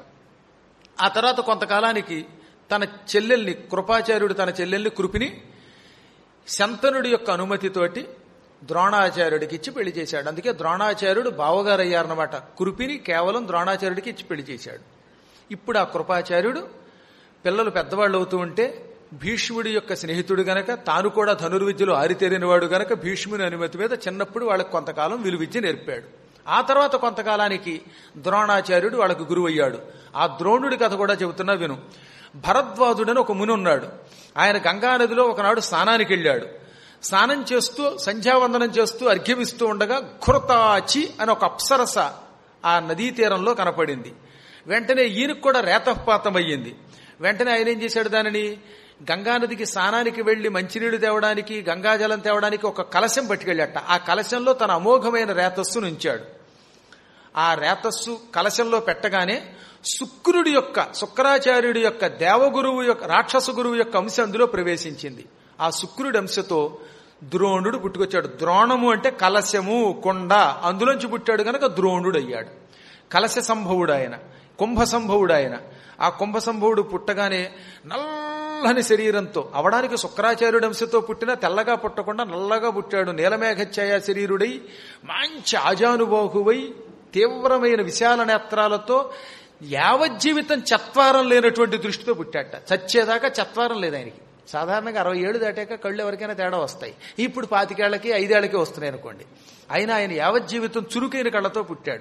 ఆ తర్వాత కొంతకాలానికి తన చెల్లెల్ని కృపాచార్యుడు తన చెల్లెల్ని కృపిని శంతనుడి యొక్క అనుమతితోటి ద్రోణాచార్యుడికి ఇచ్చి పెళ్లి చేశాడు అందుకే ద్రోణాచార్యుడు బావగారు అయ్యారన్నమాట కృపిని కేవలం ద్రోణాచార్యుడికి ఇచ్చి పెళ్లి చేశాడు ఇప్పుడు ఆ కృపాచార్యుడు పిల్లలు పెద్దవాళ్ళు అవుతూ ఉంటే భీష్ముడి యొక్క స్నేహితుడు గనక తాను కూడా ధనుర్విద్యలో ఆరితేరినవాడు గనక భీష్ముని అనుమతి మీద చిన్నప్పుడు వాళ్ళకి కొంతకాలం విలు విద్య నేర్పాడు ఆ తర్వాత కొంతకాలానికి ద్రోణాచార్యుడు వాళ్ళకు గురువు అయ్యాడు ఆ ద్రోణుడి కథ కూడా చెబుతున్నా విను భరద్వాజుడని ఒక ముని ఉన్నాడు ఆయన గంగానదిలో ఒకనాడు స్నానానికి వెళ్ళాడు స్నానం చేస్తూ సంధ్యావందనం చేస్తూ అర్ఘ్యమిస్తూ ఉండగా ఖురతాచి అని ఒక అప్సరస ఆ నదీ తీరంలో కనపడింది వెంటనే ఈయనకు కూడా రేతపాతం అయ్యింది వెంటనే ఆయన ఏం చేశాడు దానిని గంగానదికి స్నానానికి వెళ్లి మంచినీళ్లు తేవడానికి గంగాజలం తేవడానికి ఒక కలశం పట్టుకెళ్ళాట ఆ కలశంలో తన అమోఘమైన రేతస్సును ఉంచాడు ఆ రేతస్సు కలశంలో పెట్టగానే శుక్రుడి యొక్క శుక్రాచార్యుడి యొక్క దేవగురువు యొక్క రాక్షస గురువు యొక్క అంశం అందులో ప్రవేశించింది ఆ శుక్రుడి అంశతో ద్రోణుడు పుట్టుకొచ్చాడు ద్రోణము అంటే కలశము కొండ అందులోంచి పుట్టాడు గనక ద్రోణుడు అయ్యాడు కలశ సంభవుడు ఆయన కుంభ సంభవుడు ఆయన ఆ కుంభ సంభవుడు పుట్టగానే నల్లని శరీరంతో అవడానికి శుక్రాచార్యుడి అంశతో పుట్టిన తెల్లగా పుట్టకుండా నల్లగా పుట్టాడు నీలమేఘఛాయ శరీరుడై మంచి ఆజానుబాహువై తీవ్రమైన విశాల నేత్రాలతో యావజ్జీవితం చత్వారం లేనటువంటి దృష్టితో పుట్టాట చచ్చేదాకా చత్వారం లేదు ఆయనకి సాధారణంగా అరవై ఏడు దాటాక కళ్ళు ఎవరికైనా తేడా వస్తాయి ఇప్పుడు పాతికేళ్లకి ఐదేళ్లకి వస్తున్నాయి అనుకోండి అయినా ఆయన యావజ్జీవితం చురుకైన కళ్ళతో పుట్టాడు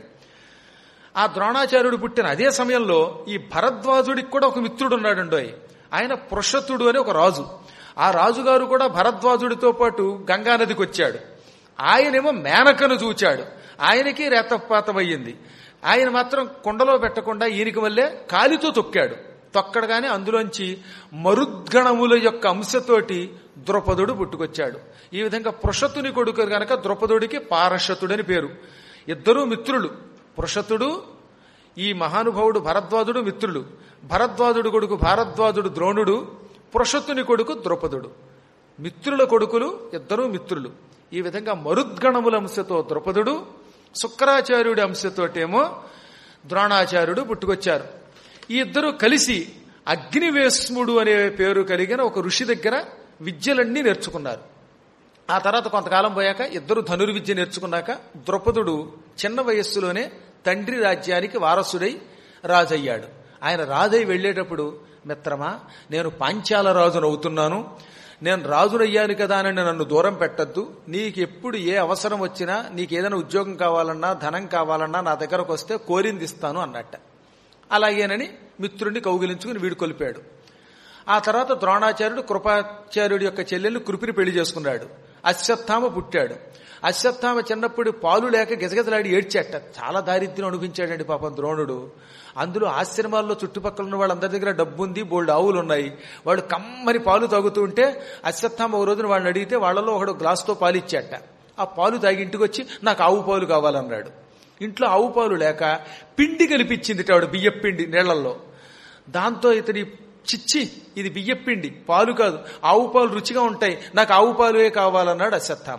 ఆ ద్రోణాచార్యుడు పుట్టిన అదే సమయంలో ఈ భరద్వాజుడికి కూడా ఒక మిత్రుడు ఉన్నాడండోయ్ ఆయన పృషతుడు అని ఒక రాజు ఆ రాజుగారు కూడా భరద్వాజుడితో పాటు గంగానదికి వచ్చాడు ఆయనేమో మేనకను చూచాడు ఆయనకి రేతపాతం అయ్యింది ఆయన మాత్రం కుండలో పెట్టకుండా ఈయనకి వల్లే కాలితో తొక్కాడు తొక్కడగానే అందులోంచి మరుద్గణముల యొక్క అంశతోటి ద్రౌపదుడు పుట్టుకొచ్చాడు ఈ విధంగా పృషతుని కొడుకు గనక ద్రౌపదుడికి పారషతుడని పేరు ఇద్దరూ మిత్రులు పృషతుడు ఈ మహానుభావుడు భరద్వాజుడు మిత్రుడు భరద్వాజుడు కొడుకు భారద్వాజుడు ద్రోణుడు పృషతుని కొడుకు ద్రౌపదుడు మిత్రుల కొడుకులు ఇద్దరూ మిత్రులు ఈ విధంగా మరుద్గణముల అంశతో ద్రౌపదుడు శుక్రాచార్యుడి అంశతోటేమో ద్రోణాచార్యుడు పుట్టుకొచ్చారు ఈ ఇద్దరు కలిసి అగ్నివేశ్ముడు అనే పేరు కలిగిన ఒక ఋషి దగ్గర విద్యలన్నీ నేర్చుకున్నారు ఆ తర్వాత కొంతకాలం పోయాక ఇద్దరు ధనుర్విద్య నేర్చుకున్నాక ద్రౌపదుడు చిన్న వయస్సులోనే తండ్రి రాజ్యానికి వారసుడై రాజయ్యాడు ఆయన రాజై వెళ్లేటప్పుడు మిత్రమా నేను పాంచాల రాజును అవుతున్నాను నేను రాజునయ్యాను కదా అని నన్ను దూరం పెట్టద్దు నీకు ఎప్పుడు ఏ అవసరం వచ్చినా నీకు ఏదైనా ఉద్యోగం కావాలన్నా ధనం కావాలన్నా నా దగ్గరకు వస్తే కోరింది ఇస్తాను అన్నట్ట అలాగేనని మిత్రుడిని కౌగిలించుకుని వీడు కొలిపాడు ఆ తర్వాత ద్రోణాచార్యుడు కృపాచార్యుడి యొక్క చెల్లెల్ని కృపిని పెళ్లి చేసుకున్నాడు అశ్వత్థామ పుట్టాడు అశ్వత్థామ చిన్నప్పుడు పాలు లేక గిజగిజలాడి ఏడ్చేట చాలా దారిద్ర్యం అనిపించాడండి పాపం ద్రోణుడు అందులో ఆశ్రమాల్లో చుట్టుపక్కల ఉన్న వాళ్ళందరి దగ్గర డబ్బు ఉంది బోల్డ్ ఆవులు ఉన్నాయి వాళ్ళు కమ్మని పాలు తాగుతూ ఉంటే అశ్వత్థామ ఒక రోజున వాళ్ళని అడిగితే వాళ్ళలో ఒకడు గ్లాసుతో పాలు ఇచ్చాట ఆ పాలు తాగి ఇంటికి వచ్చి నాకు ఆవు పాలు కావాలన్నాడు ఇంట్లో ఆవు పాలు లేక పిండి కనిపించింది ఆవిడ బియ్యపిండి నీళ్లలో దాంతో ఇతని చిచ్చి ఇది బియ్యపిండి పాలు కాదు ఆవు పాలు రుచిగా ఉంటాయి నాకు ఆవు పాలువే కావాలన్నాడు అశ్వత్థామ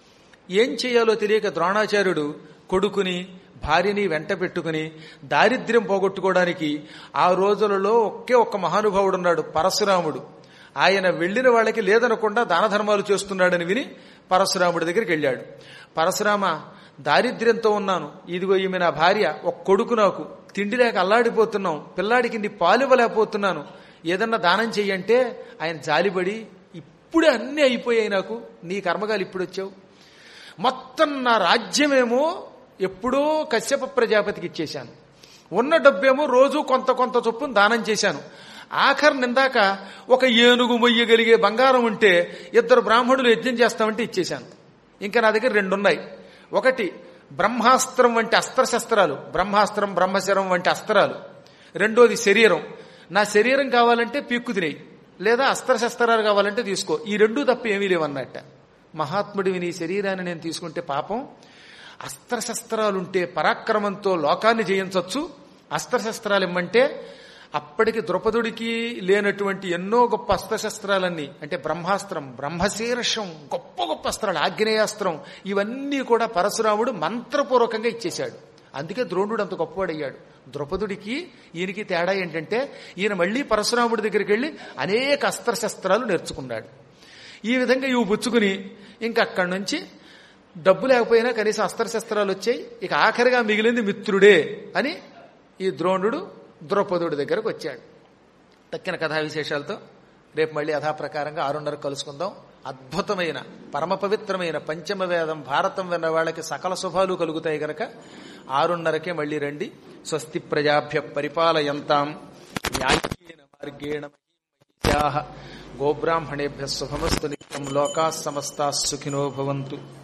ఏం చేయాలో తెలియక ద్రోణాచార్యుడు కొడుకుని భార్యని వెంట పెట్టుకుని దారిద్ర్యం పోగొట్టుకోవడానికి ఆ రోజులలో ఒకే ఒక్క మహానుభావుడు ఉన్నాడు పరశురాముడు ఆయన వెళ్ళిన వాళ్ళకి లేదనకుండా దాన ధర్మాలు చేస్తున్నాడని విని పరశురాముడి దగ్గరికి వెళ్ళాడు పరశురామ దారిద్ర్యంతో ఉన్నాను ఇదిగో ఈమె నా భార్య ఒక కొడుకు నాకు తిండి లేక అల్లాడిపోతున్నాం పిల్లాడికి నీ పాలు ఇవ్వలేకపోతున్నాను ఏదన్నా దానం చెయ్యంటే ఆయన జాలిపడి ఇప్పుడే అన్నీ అయిపోయాయి నాకు నీ కర్మగాలు ఇప్పుడు వచ్చావు మొత్తం నా రాజ్యమేమో ఎప్పుడో కశ్యప ప్రజాపతికి ఇచ్చేశాను ఉన్న డబ్బేమో రోజు కొంత కొంత చొప్పున దానం చేశాను ఆఖరి నిందాక ఒక ఏనుగు మొయ్యగలిగే బంగారం ఉంటే ఇద్దరు బ్రాహ్మణులు యజ్ఞం చేస్తామంటే ఇచ్చేశాను ఇంకా నా దగ్గర రెండు ఉన్నాయి ఒకటి బ్రహ్మాస్త్రం వంటి అస్త్రశస్త్రాలు బ్రహ్మాస్త్రం బ్రహ్మశరం వంటి అస్త్రాలు రెండోది శరీరం నా శరీరం కావాలంటే పీక్కు తినేయి లేదా అస్త్రశస్త్రాలు కావాలంటే తీసుకో ఈ రెండు తప్ప ఏమీ లేవన్నట్ట మహాత్ముడివి నీ శరీరాన్ని నేను తీసుకుంటే పాపం అస్త్రశస్త్రాలుంటే పరాక్రమంతో లోకాన్ని జయించవచ్చు అస్త్రశస్త్రాలు ఇమ్మంటే అప్పటికి ద్రౌపదుడికి లేనటువంటి ఎన్నో గొప్ప అస్త్రశస్త్రాలన్నీ అంటే బ్రహ్మాస్త్రం బ్రహ్మశీర్షం గొప్ప గొప్ప అస్త్రాలు ఆగ్నేయాస్త్రం ఇవన్నీ కూడా పరశురాముడు మంత్రపూర్వకంగా ఇచ్చేశాడు అందుకే ద్రోణుడు అంత గొప్పవాడయ్యాడు ద్రౌపదుడికి ఈయనకి తేడా ఏంటంటే ఈయన మళ్ళీ పరశురాముడి దగ్గరికి వెళ్ళి అనేక అస్త్రశస్త్రాలు నేర్చుకున్నాడు ఈ విధంగా ఇవి పుచ్చుకుని ఇంకా అక్కడి నుంచి డబ్బు లేకపోయినా కనీసం అస్త్రశస్త్రాలు వచ్చాయి ఇక ఆఖరిగా మిగిలింది మిత్రుడే అని ఈ ద్రోణుడు ద్రౌపదుడి దగ్గరకు వచ్చాడు తక్కిన కథా విశేషాలతో రేపు మళ్ళీ యథాప్రకారంగా ఆరున్నర కలుసుకుందాం అద్భుతమైన పరమ పవిత్రమైన పంచమ వేదం భారతం విన్న వాళ్ళకి సకల శుభాలు కలుగుతాయి గనక ఆరున్నరకే మళ్ళీ రండి స్వస్తి ప్రజాభ్య పరిపాలయంతాం న్యాయేన మార్గేణ మహిషాః గోబ్రాహ్మణేభ్య శుభమస్తు నిత్యం లోకా సమస్తా సుఖినో భవంతు